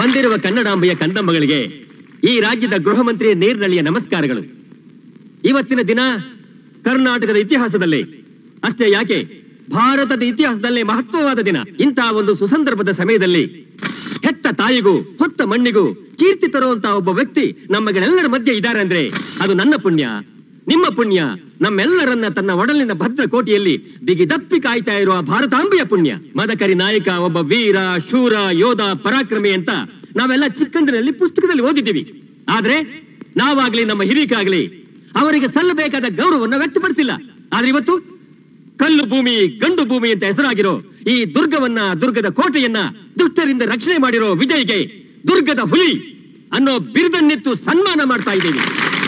ಬಂದಿರುವ ಕನ್ನಡಾಂಬೆಯ ಕಂದಮ್ಮಗಳಿಗೆ ಈ ರಾಜ್ಯದ ಗೃಹ ಮಂತ್ರಿ ನೇರ್ನಳಿಯ ನಮಸ್ಕಾರಗಳು ಇವತ್ತಿನ ದಿನ ಕರ್ನಾಟಕದ ಇತಿಹಾಸದಲ್ಲಿ ಅಷ್ಟೇ ಯಾಕೆ ಭಾರತದ ಇತಿಹಾಸದಲ್ಲೇ ಮಹತ್ವವಾದ ದಿನ ಇಂತಹ ಒಂದು ಸುಸಂದರ್ಭದ ಸಮಯದಲ್ಲಿ ಹೆತ್ತ ತಾಯಿಗೂ ಹೊತ್ತ ಮಣ್ಣಿಗೂ ಕೀರ್ತಿ ತರುವಂತಹ ಒಬ್ಬ ವ್ಯಕ್ತಿ ನಮ್ಮಗಳೆಲ್ಲರ ಮಧ್ಯೆ ಇದ್ದಾರೆ ಅಂದ್ರೆ ಅದು ನನ್ನ ಪುಣ್ಯ ನಿಮ್ಮ ಪುಣ್ಯ ನಮ್ಮೆಲ್ಲರನ್ನ ತನ್ನ ಒಡಲಿನ ಭದ್ರ ಕೋಟೆಯಲ್ಲಿ ಬಿಗಿದಪ್ಪಿ ಕಾಯ್ತಾ ಇರುವ ಭಾರತಾಂಬೆಯ ಪುಣ್ಯ ಮದಕರಿ ನಾಯಕ ಒಬ್ಬ ವೀರ ಶೂರ ಯೋಧ ಪರಾಕ್ರಮಿ ಅಂತ ನಾವೆಲ್ಲ ಚಿಕ್ಕಂದಿನಲ್ಲಿ ಪುಸ್ತಕದಲ್ಲಿ ಓದಿದ್ದೀವಿ ಆದ್ರೆ ನಾವಾಗ್ಲಿ ನಮ್ಮ ಹಿರಿಕಾಗ್ಲಿ ಅವರಿಗೆ ಸಲ್ಲಬೇಕಾದ ಗೌರವವನ್ನು ವ್ಯಕ್ತಪಡಿಸಿಲ್ಲ ಆದ್ರೆ ಇವತ್ತು ಕಲ್ಲು ಭೂಮಿ ಗಂಡು ಭೂಮಿ ಅಂತ ಹೆಸರಾಗಿರೋ ಈ ದುರ್ಗವನ್ನ ದುರ್ಗದ ಕೋಟೆಯನ್ನ ದುಷ್ಟರಿಂದ ರಕ್ಷಣೆ ಮಾಡಿರೋ ವಿಜಯ್ಗೆ ದುರ್ಗದ ಹುಲಿ ಅನ್ನೋ ಬಿರುದನ್ನಿತ್ತು ಸನ್ಮಾನ ಮಾಡ್ತಾ ಇದ್ದೀವಿ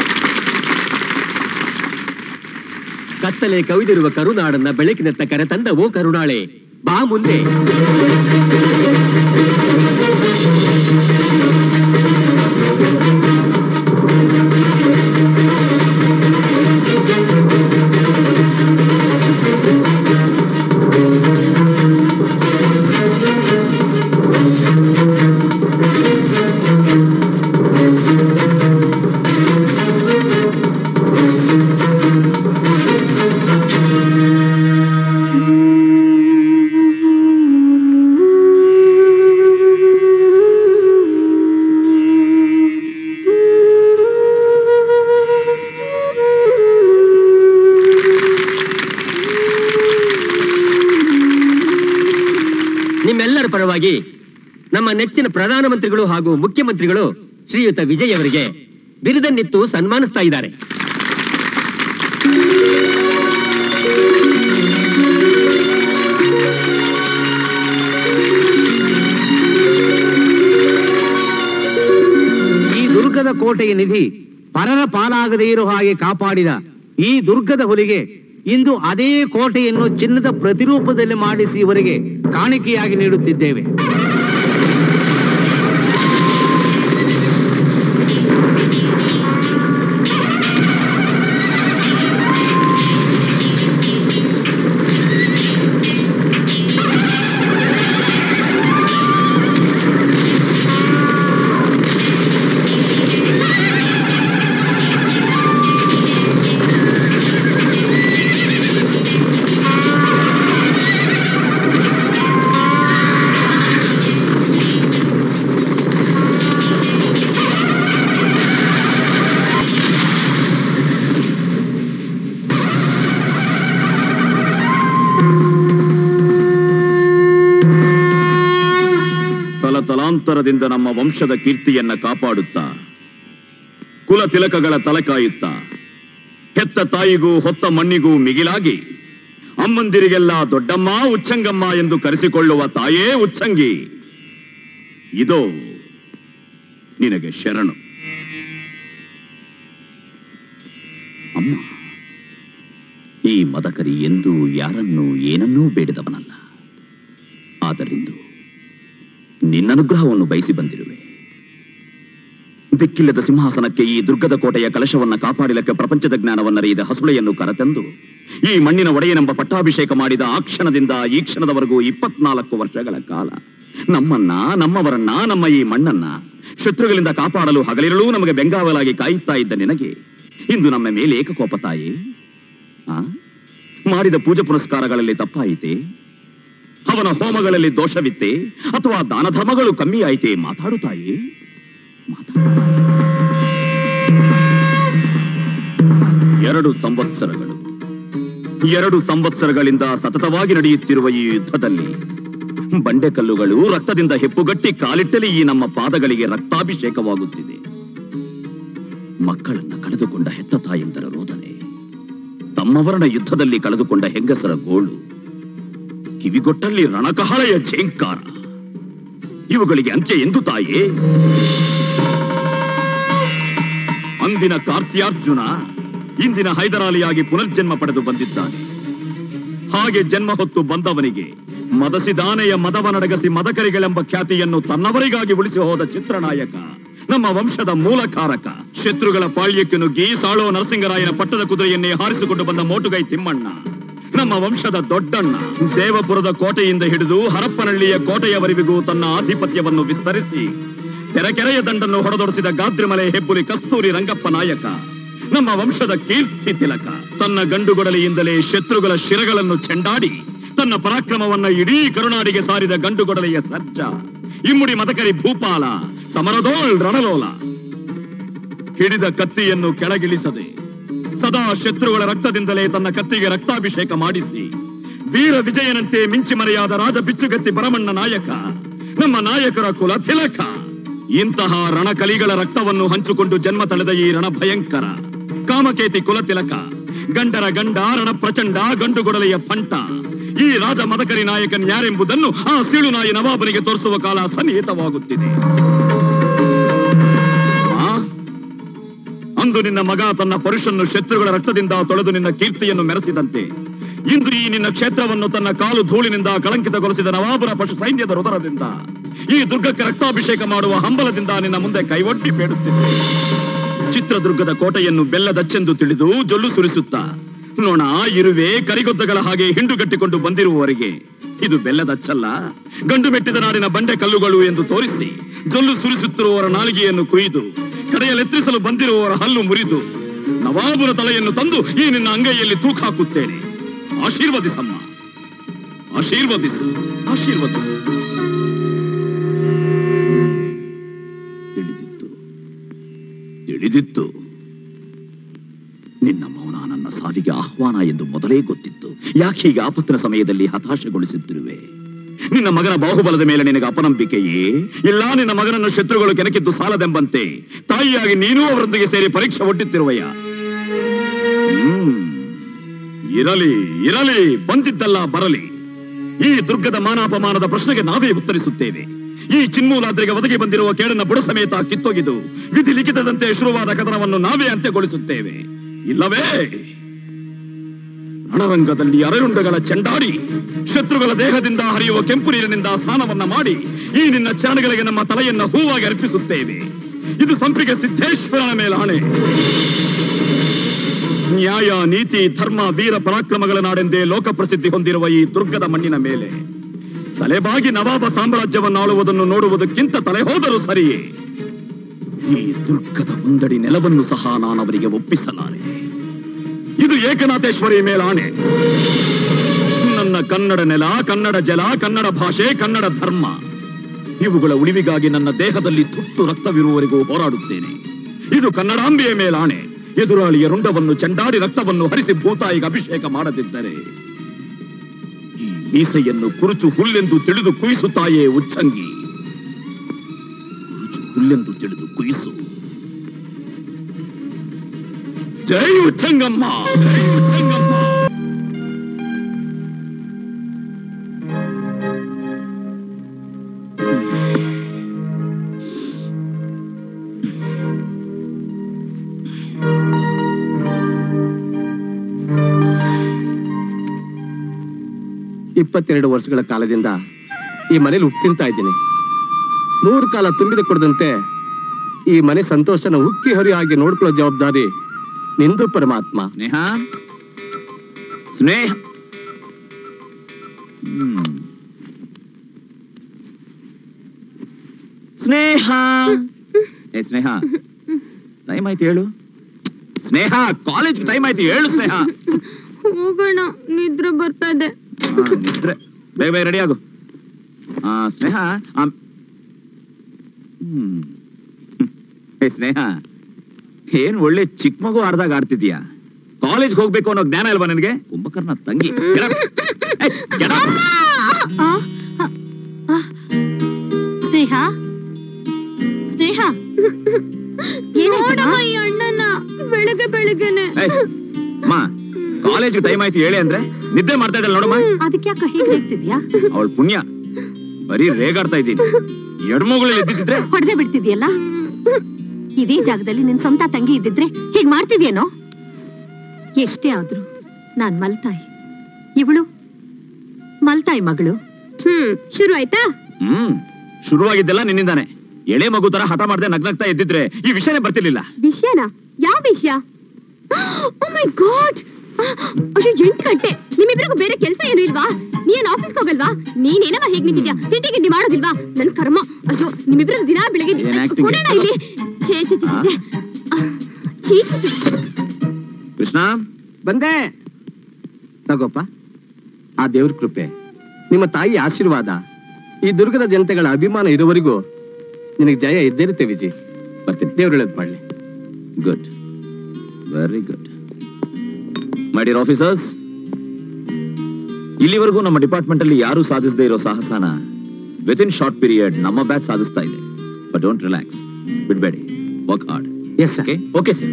ಕತ್ತಲೆ ಕವಿದಿರುವ ಕರುನಾಡನ್ನ ಬೆಳಕಿನತ್ತ ಕರೆತಂದ ಓ ಕರುಣಾಳೆ ಬಾ ಮುಂದೆ ನಿಮ್ಮೆಲ್ಲರ ಪರವಾಗಿ ನಮ್ಮ ನೆಚ್ಚಿನ ಪ್ರಧಾನಮಂತ್ರಿಗಳು ಹಾಗೂ ಮುಖ್ಯಮಂತ್ರಿಗಳು ಶ್ರೀಯುತ ವಿಜಯ್ ಅವರಿಗೆ ಬಿರುದನ್ನಿತ್ತು ಸನ್ಮಾನಿಸ್ತಾ ಇದ್ದಾರೆ ಈ ದುರ್ಗದ ಕೋಟೆಯ ನಿಧಿ ಪರರ ಪಾಲಾಗದೇ ಇರೋ ಹಾಗೆ ಕಾಪಾಡಿದ ಈ ದುರ್ಗದ ಹುಲಿಗೆ ಇಂದು ಅದೇ ಕೋಟೆಯನ್ನು ಚಿನ್ನದ ಪ್ರತಿರೂಪದಲ್ಲಿ ಮಾಡಿಸಿ ಇವರಿಗೆ ಕಾಣಿಕೆಯಾಗಿ ನೀಡುತ್ತಿದ್ದೇವೆ ತಲತಲಾಂತರದಿಂದ ನಮ್ಮ ವಂಶದ ಕೀರ್ತಿಯನ್ನ ಕಾಪಾಡುತ್ತಾ ಕುಲ ತಿಲಕಗಳ ತಲೆ ಕಾಯುತ್ತಾ ಹೆತ್ತ ತಾಯಿಗೂ ಹೊತ್ತ ಮಣ್ಣಿಗೂ ಮಿಗಿಲಾಗಿ ಅಮ್ಮಂದಿರಿಗೆಲ್ಲ ದೊಡ್ಡಮ್ಮ ಉಚ್ಚಂಗಮ್ಮ ಎಂದು ಕರೆಸಿಕೊಳ್ಳುವ ತಾಯೇ ಉಚ್ಚಂಗಿ ಇದೋ ನಿನಗೆ ಶರಣು ಅಮ್ಮ ಈ ಮದಕರಿ ಎಂದು ಯಾರನ್ನೂ ಏನನ್ನೂ ಬೇಡದವನಲ್ಲ ಆದರಿಂದು ನಿನ್ನನುಗ್ರಹವನ್ನು ಬಯಸಿ ಬಂದಿರುವೆ ದಿಕ್ಕಿಲ್ಲದ ಸಿಂಹಾಸನಕ್ಕೆ ಈ ದುರ್ಗದ ಕೋಟೆಯ ಕಲಶವನ್ನ ಕಾಪಾಡಿಲಕ್ಕೆ ಪ್ರಪಂಚದ ಜ್ಞಾನವನ್ನರಿಯದ ಹಸುಳೆಯನ್ನು ಕರೆತಂದು ಈ ಮಣ್ಣಿನ ಒಡೆಯನೆಂಬ ಪಟ್ಟಾಭಿಷೇಕ ಮಾಡಿದ ಆ ಕ್ಷಣದಿಂದ ಈ ಕ್ಷಣದವರೆಗೂ ಇಪ್ಪತ್ನಾಲ್ಕು ವರ್ಷಗಳ ಕಾಲ ನಮ್ಮನ್ನ ನಮ್ಮವರನ್ನ ನಮ್ಮ ಈ ಮಣ್ಣನ್ನ ಶತ್ರುಗಳಿಂದ ಕಾಪಾಡಲು ಹಗಲಿರಲೂ ನಮಗೆ ಬೆಂಗಾವಲಾಗಿ ಕಾಯುತ್ತಾ ಇದ್ದ ನಿನಗೆ ಇಂದು ನಮ್ಮ ಮೇಲೆ ಏಕಕೋಪ ತಾಯಿ ಆ? ಮಾಡಿದ ಪೂಜೆ ಪುನಸ್ಕಾರಗಳಲ್ಲಿ ತಪ್ಪಾಯಿತೆ ಅವನ ಹೋಮಗಳಲ್ಲಿ ದೋಷವಿತ್ತೆ ಅಥವಾ ದಾನ ಧರ್ಮಗಳು ಕಮ್ಮಿ ಆಯಿತೆ ಮಾತಾಡು ತಾಯಿ ಮಾತಾಡು. ಎರಡು ಸಂವತ್ಸರಗಳು ಎರಡು ಸಂವತ್ಸರಗಳಿಂದ ಸತತವಾಗಿ ನಡೆಯುತ್ತಿರುವ ಈ ಯುದ್ಧದಲ್ಲಿ ಬಂಡೆಕಲ್ಲುಗಳು ರಕ್ತದಿಂದ ಹೆಪ್ಪುಗಟ್ಟಿ ಕಾಲಿಟ್ಟಲಿ ಈ ನಮ್ಮ ಪಾದಗಳಿಗೆ ರಕ್ತಾಭಿಷೇಕವಾಗುತ್ತಿದೆ ಮಕ್ಕಳನ್ನ ಕಳೆದುಕೊಂಡ ಹೆತ್ತ ತಾಯಂದರ ರೋದನೆ ತಮ್ಮವರನ ಯುದ್ಧದಲ್ಲಿ ಕಳೆದುಕೊಂಡ ಹೆಂಗಸರ ಗೋಳು ಕಿವಿಗೊಟ್ಟಲ್ಲಿ ರಣಕಹಳೆಯ ಝೇಂಕಾರ ಇವುಗಳಿಗೆ ಅಂತ್ಯ ಎಂದು ತಾಯೇ ಅಂದಿನ ಕಾರ್ತ್ಯಾರ್ಜುನ ಇಂದಿನ ಹೈದರಾಲಿಯಾಗಿ ಪುನರ್ಜನ್ಮ ಪಡೆದು ಬಂದಿದ್ದಾನೆ ಹಾಗೆ ಜನ್ಮ ಹೊತ್ತು ಬಂದವನಿಗೆ ಮದಸಿದಾನೆಯ ಮದವನಡಗಸಿ ಮದಕರಿಗಳೆಂಬ ಖ್ಯಾತಿಯನ್ನು ತನ್ನವರಿಗಾಗಿ ಉಳಿಸಿ ಹೋದ ಚಿತ್ರನಾಯಕ ನಮ್ಮ ವಂಶದ ಮೂಲಕಾರಕ ಶತ್ರುಗಳ ಪಾಳ್ಯಕ್ಕೆ ನುಗ್ಗಿ ಸಾಳೋ ನರಸಿಂಗರಾಯನ ಪಟ್ಟದ ಕುದುರೆಯನ್ನೇ ಹಾರಿಸಿಕೊಂಡು ಬಂದ ಮೋಟುಗೈ ತಿಮ್ಮಣ್ಣ ನಮ್ಮ ವಂಶದ ದೊಡ್ಡಣ್ಣ ದೇವಪುರದ ಕೋಟೆಯಿಂದ ಹಿಡಿದು ಹರಪ್ಪನಹಳ್ಳಿಯ ಕೋಟೆಯವರೆವಿಗೂ ತನ್ನ ಆಧಿಪತ್ಯವನ್ನು ವಿಸ್ತರಿಸಿ ತೆರೆಕೆರೆಯ ದಂಡನ್ನು ಹೊಡೆದೊಡಿಸಿದ ಗಾದ್ರಿಮಲೆ ಹೆಬ್ಬುಲಿ ಕಸ್ತೂರಿ ರಂಗಪ್ಪ ನಾಯಕ ನಮ್ಮ ವಂಶದ ಕೀರ್ತಿ ತಿಲಕ ತನ್ನ ಗಂಡುಗೊಡಲಿಯಿಂದಲೇ ಶತ್ರುಗಳ ಶಿರಗಳನ್ನು ಚೆಂಡಾಡಿ ತನ್ನ ಪರಾಕ್ರಮವನ್ನ ಇಡೀ ಕರುನಾಡಿಗೆ ಸಾರಿದ ಗಂಡುಗೊಡಲಿಯ ಸರ್ಜ ಇಮ್ಮುಡಿ ಮದಕರಿ ಭೂಪಾಲ ಸಮರದೋಳ್ ರಣಲೋಲ ಹಿಡಿದ ಕತ್ತಿಯನ್ನು ಕೆಳಗಿಳಿಸದೆ ಸದಾ ಶತ್ರುಗಳ ರಕ್ತದಿಂದಲೇ ತನ್ನ ಕತ್ತಿಗೆ ರಕ್ತಾಭಿಷೇಕ ಮಾಡಿಸಿ ವೀರ ವಿಜಯನಂತೆ ಮಿಂಚಿ ಮರೆಯಾದ ರಾಜ ಬಿಚ್ಚುಗತ್ತಿ ಬರಮಣ್ಣ ನಾಯಕ ನಮ್ಮ ನಾಯಕರ ಕುಲ ತಿಲಕ ಇಂತಹ ರಣಕಲಿಗಳ ರಕ್ತವನ್ನು ಹಂಚಿಕೊಂಡು ಜನ್ಮ ತಳೆದ ಈ ರಣ ಭಯಂಕರ ಕಾಮಕೇತಿ ಕುಲ ತಿಲಕ ಗಂಡರ ಗಂಡ ರಣ ಪ್ರಚಂಡ ಗಂಡುಗೊಡಲೆಯ ಪಂಟ ಈ ರಾಜ ಮದಕರಿ ನಾಯಕನ್ ಯಾರೆಂಬುದನ್ನು ಆ ಸೀಳು ನಾಯಿ ನವಾಬನಿಗೆ ತೋರಿಸುವ ಕಾಲ ಸನ್ನಿಹಿತವಾಗುತ್ತಿದೆ ಆ ಅಂದು ನಿನ್ನ ಮಗ ತನ್ನ ಪರುಷನ್ನು ಶತ್ರುಗಳ ರಕ್ತದಿಂದ ತೊಳೆದು ನಿನ್ನ ಕೀರ್ತಿಯನ್ನು ಮೆರೆಸಿದಂತೆ ಇಂದು ಈ ನಿನ್ನ ಕ್ಷೇತ್ರವನ್ನು ತನ್ನ ಕಾಲು ಧೂಳಿನಿಂದ ಕಳಂಕಿತಗೊಳಿಸಿದ ನವಾಬರ ಪಶು ಸೈನ್ಯದ ಹೃದಯದಿಂದ ಈ ದುರ್ಗಕ್ಕೆ ರಕ್ತಾಭಿಷೇಕ ಮಾಡುವ ಹಂಬಲದಿಂದ ನಿನ್ನ ಮುಂದೆ ಕೈವೊಡ್ಡಿ ಬೇಡುತ್ತಿದ್ದೆ ಚಿತ್ರದುರ್ಗದ ಕೋಟೆಯನ್ನು ಬೆಲ್ಲದಚ್ಚೆಂದು ತಿಳಿದು ಜೊಲ್ಲು ಸುರಿಸುತ್ತಾ ನೋಣ ಇರುವೆ ಕರಿಗೊದ್ದಗಳ ಹಾಗೆ ಹಿಂಡುಗಟ್ಟಿಕೊಂಡು ಬಂದಿರುವವರಿಗೆ ಇದು ಬೆಲ್ಲದಚ್ಚಲ್ಲ ಗಂಡು ಮೆಟ್ಟಿದ ನಾಡಿನ ಬಂಡೆ ಕಲ್ಲುಗಳು ಎಂದು ತೋರಿಸಿ ಜೊಲ್ಲು ಸುರಿಸುತ್ತಿರುವವರ ನಾಲಿಗೆಯನ್ನು ಕುಯ್ದು ಕಡೆಯಲೆತ್ತಿಸಲು ಬಂದಿರುವವರ ಹಲ್ಲು ಮುರಿದು ನವಾಬುರ ತಲೆಯನ್ನು ತಂದು ಈ ನಿನ್ನ ಅಂಗೈಯಲ್ಲಿ ತೂಕ ಹಾಕುತ್ತೇನೆ ಆಶೀರ್ವದಿಸಮ್ಮ ಆಶೀರ್ವದಿಸು ಆಶೀರ್ವದಿಸು ತಿಳಿದಿತ್ತು ತಿಳಿದಿತ್ತು ನಿನ್ನ ಮೌನ ನನ್ನ ಸಾವಿಗೆ ಆಹ್ವಾನ ಎಂದು ಮೊದಲೇ ಗೊತ್ತಿತ್ತು ಯಾಕೀಗ ಆಪತ್ತಿನ ಸಮಯದಲ್ಲಿ ಹತಾಶೆಗೊಳಿಸುತ್ತಿರುವೆ ನಿನ್ನ ಮಗನ ಬಾಹುಬಲದ ಮೇಲೆ ನಿನಗೆ ಅಪನಂಬಿಕೆಯೇ ಇಲ್ಲ ನಿನ್ನ ಮಗನನ್ನು ಶತ್ರುಗಳು ಕೆಣಕಿದ್ದು ಸಾಲದೆಂಬಂತೆ ತಾಯಿಯಾಗಿ ನೀನೂ ಅವರೊಂದಿಗೆ ಸೇರಿ ಪರೀಕ್ಷೆ ಒಡ್ಡುತ್ತಿರುವೆಯ ಹ್ಮ್ ಇರಲಿ ಇರಲಿ ಬಂದಿದ್ದಲ್ಲ ಬರಲಿ ಈ ದುರ್ಗದ ಮಾನಾಪಮಾನದ ಪ್ರಶ್ನೆಗೆ ನಾವೇ ಉತ್ತರಿಸುತ್ತೇವೆ ಈ ಚಿನ್ಮೂಲಾದ್ರಿಗೆ ಒದಗಿ ಬಂದಿರುವ ಕೇಳನ್ನ ಬುಡ ಸಮೇತ ಕಿತ್ತೊಗೆದು ವಿಧಿ ಲಿಖಿತದಂತೆ ಶುರುವಾದ ಕದನವನ್ನು ನಾವೇ ಅಂತ್ಯಗೊಳಿಸುತ್ತೇವೆ ಇಲ್ಲವೇ ರಣರಂಗದಲ್ಲಿ ಅರೆಯುಂಡಗಳ ಚೆಂಡಾಡಿ ಶತ್ರುಗಳ ದೇಹದಿಂದ ಹರಿಯುವ ಕೆಂಪು ನೀರಿನಿಂದ ಸ್ನಾನವನ್ನ ಮಾಡಿ ಈ ನಿನ್ನ ಚರಣಗಳಿಗೆ ನಮ್ಮ ತಲೆಯನ್ನ ಹೂವಾಗಿ ಅರ್ಪಿಸುತ್ತೇವೆ ಇದು ಸಂಪಿಗೆ ಸಿದ್ದೇಶ್ವರನ ಮೇಲಾಣೆ ನ್ಯಾಯ ನೀತಿ ಧರ್ಮ ವೀರ ಪರಾಕ್ರಮಗಳ ನಾಡೆಂದೇ ಲೋಕ ಪ್ರಸಿದ್ಧಿ ಹೊಂದಿರುವ ಈ ದುರ್ಗದ ಮಣ್ಣಿನ ಮೇಲೆ ತಲೆಬಾಗಿ ನವಾಬ ಸಾಮ್ರಾಜ್ಯವನ್ನು ಆಳುವುದನ್ನು ನೋಡುವುದಕ್ಕಿಂತ ತಲೆ ಹೋದರೂ ಸರಿಯೇ ಈ ದುರ್ಗದ ಮುಂದಡಿ ನೆಲವನ್ನು ಸಹ ನಾನು ಅವರಿಗೆ ಒಪ್ಪಿಸಲಾರೆ ಇದು ಏಕನಾಥೇಶ್ವರಿ ಮೇಲಾಣೆ ನನ್ನ ಕನ್ನಡ ನೆಲ ಕನ್ನಡ ಜಲ ಕನ್ನಡ ಭಾಷೆ ಕನ್ನಡ ಧರ್ಮ ಇವುಗಳ ಉಳಿವಿಗಾಗಿ ನನ್ನ ದೇಹದಲ್ಲಿ ತುಟ್ಟು ರಕ್ತವಿರುವವರೆಗೂ ಹೋರಾಡುತ್ತೇನೆ ಇದು ಕನ್ನಡಾಂಬೆಯ ಮೇಲಾಣೆ ಎದುರಾಳಿಯ ರುಂಡವನ್ನು ಚಂಡಾಡಿ ರಕ್ತವನ್ನು ಹರಿಸಿ ಭೂತಾಯಿಗೆ ಅಭಿಷೇಕ ಮಾಡದಿದ್ದರೆ ಈ ಮೀಸೆಯನ್ನು ಕುರುಚು ಹುಲ್ಲೆಂದು ತಿಳಿದು ಕುಯಿಸುತ್ತಾಯೇ ಉಚ್ಚಂಗಿ ಕುರುಚು ಹುಲ್ಲೆಂದು ತಿಳಿದು ಕುಯಿಸು ಜೈ ಉಚ್ಚಂಗಮ್ಮ ಜೈ ಉಚ್ಚಂಗಮ್ಮ ಇಪ್ಪತ್ತೆರಡು ವರ್ಷಗಳ ಕಾಲದಿಂದ ಈ ಮನೇಲಿ ಉಪ್ಪು ತಿಂತಾ ಇದ್ದೀನಿ ನೂರು ಕಾಲ ತುಂಬಿದ ಕೊಡದಂತೆ ಈ ಮನೆ ಸಂತೋಷನ ಉಕ್ಕಿ ಹರಿ ಹಾಗೆ ನೋಡ್ಕೊಳ್ಳೋ ಜವಾಬ್ದಾರಿ ನಿಂದು ಪರಮಾತ್ಮ ಸ್ನೇಹ ಸ್ನೇಹ ಹ್ಮ್. ಸ್ನೇಹ ಏ ಸ್ನೇಹ ಟೈಮ್ ಆಯ್ತು ಹೇಳು ಸ್ನೇಹ ಕಾಲೇಜ್ ಟೈಮ್ ಆಯ್ತು ಹೇಳು ಸ್ನೇಹ ಹೋಗೋಣ ನಿದ್ರೆ ಬರ್ತಾ ಇದೆ ಆ, ನಿದ್ರೆ ಬೇಗ ಬೇಗ ರೆಡಿ ಆಗು ಆ, ಸ್ನೇಹ ಆಮ್- ಹ್ಮ್. ಏ ಸ್ನೇಹ ಏನ್ ಒಳ್ಳೆ ಚಿಕ್ಕ ಮಗು ಆಡ್ದಾಗ ಆಡ್ತಿದ್ಯಾ ಕಾಲೇಜ್ ಹೋಗ್ಬೇಕು ಅನ್ನೋ ಜ್ಞಾನ ಇಲ್ವಾ ನಿನಗೆ ಕುಂಭಕರ್ಣ ತಂಗಿ Get up. ಏ, get up. ಆ, ಆ, ಆ. ಸ್ನೇಹ ಸ್ನೇಹ ನೋಡಮ್ಮ ಈ ಅಣ್ಣನ ಬೆಳಗ್ಗೆ ಬೆಳಗ್ಗೆನೆ ಏ, ಅಮ್ಮ ಕಾಲೇಜ್ ಟೈಮ್ ಆಯ್ತು ಹೇಳಿ ಅಂದ್ರೆ ನಿದ್ದೆ ಮಾಡ್ತಾ ಇದ್ದಲ್ಲ ನೋಡಮ್ಮ ಅದಕ್ಕೆ ಯಾಕ ಹೀಗೆ ಹೇಳ್ತಿದ್ಯಾ ಅವಳ ಪುಣ್ಯ ಬರೀ ರೇಗಾಡ್ತಾ ಇದ್ದೀನಿ ಎಡ್ಮಗಳು ಎದ್ದಿದ್ರೆ ಹೊಡೆದೇ ಬಿಡ್ತಿದ್ಯಲ್ಲ ಇದೇ ಜಾಗದಲ್ಲಿ ನಿನ್ ಸ್ವಂತ ತಂಗಿ ಇದ್ದಿದ್ರೆ ಹೀಗ್ ಮಾಡ್ತಿದ್ಯೇನೋ ಎಷ್ಟೇ ಆದ್ರು ನಾನ್ ಮಲ್ತಾಯಿ ಇವಳು ಮಲ್ತಾಯಿ ಮಗಳು ಹ್ಮ್ ಶುರು ಆಯ್ತಾ ಹ್ಮ್ ಶುರುವಾಗಿದ್ದೆಲ್ಲ ನಿನ್ನಿಂದಾನೆ ಎಳೆ ಮಗು ತರ ಹಠ ಮಾಡದೆ ನಗ್ನಗ್ತಾ ಎದ್ದಿದ್ರೆ ಈ ವಿಷಯನೇ ಬರ್ತಿರ್ಲಿಲ್ಲ ವಿಷಯನ ಯಾವ ವಿಷಯ ಮೈ ಗಾಡ್ ಅಯ್ಯೋ ಎಂಟು ಗಂಟೆ ನಿಮ್ಮಿಬ್ಬರಿಗೂ ಬೇರೆ ಕೆಲಸ ಏನು ಇಲ್ವಾ ನೀನ್ ಆಫೀಸ್ಗೆ ಹೋಗಲ್ವಾ ನೀನೇನಮ್ಮ ಹೇಗ್ ನಿಂತಿದ್ಯಾ ತಿಂಡಿ ಗಿಂಡಿ ಮಾಡೋದಿಲ್ವಾ ನನ್ ಕರ್ಮ ಅಯ್ಯೋ ನಿಮ್ಮಿಬ್ಬರ ದಿನ ಬೆಳಗ್ಗೆ ಏನ್ acting? ಕೊಡೋಣ ಇಲ್ಲಿ ಛೇ ಛೇ ಛೇ, ಛೇ. ಆ, ಛೀ ಛೀ, ಛೀ. ಕೃಷ್ಣ ಬಂದೆ ತಗೋಪ್ಪ ಆ ದೇವ್ರ ಕೃಪೆ ನಿಮ್ಮ ತಾಯಿ ಆಶೀರ್ವಾದ ಈ ದುರ್ಗದ ಜನತೆಗಳ ಅಭಿಮಾನ ಇದುವರೆಗೂ ನಿನಗೆ ಜಯ ಇದ್ದಿರುತ್ತೆ ವಿಜಿ ಬರ್ತೀನಿ ದೇವ್ರ ಒಳ್ಳೇದ್ ಮಾಡ್ಲಿ good very good my dear officers ಇಲ್ಲಿವರೆಗೂ ನಮ್ಮ ಡಿಪಾರ್ಟ್ಮೆಂಟ್ ಅಲ್ಲಿ ಯಾರು ಸಾಧಿಸದೇ ಇರೋ ಸಾಹಸನ ವಿತ್ ಇನ್ ಶಾರ್ಟ್ ಪೀರಿಯಡ್ ನಮ್ಮ ಬ್ಯಾಚ್ ಸಾಧಿಸ್ತಾ ಇದೆ ಬಟ್ ಡೋಂಟ್ ರಿಲ್ಯಾಕ್ಸ್ ಬಿಡ್ಬೇಡಿ work hard yes okay okay sir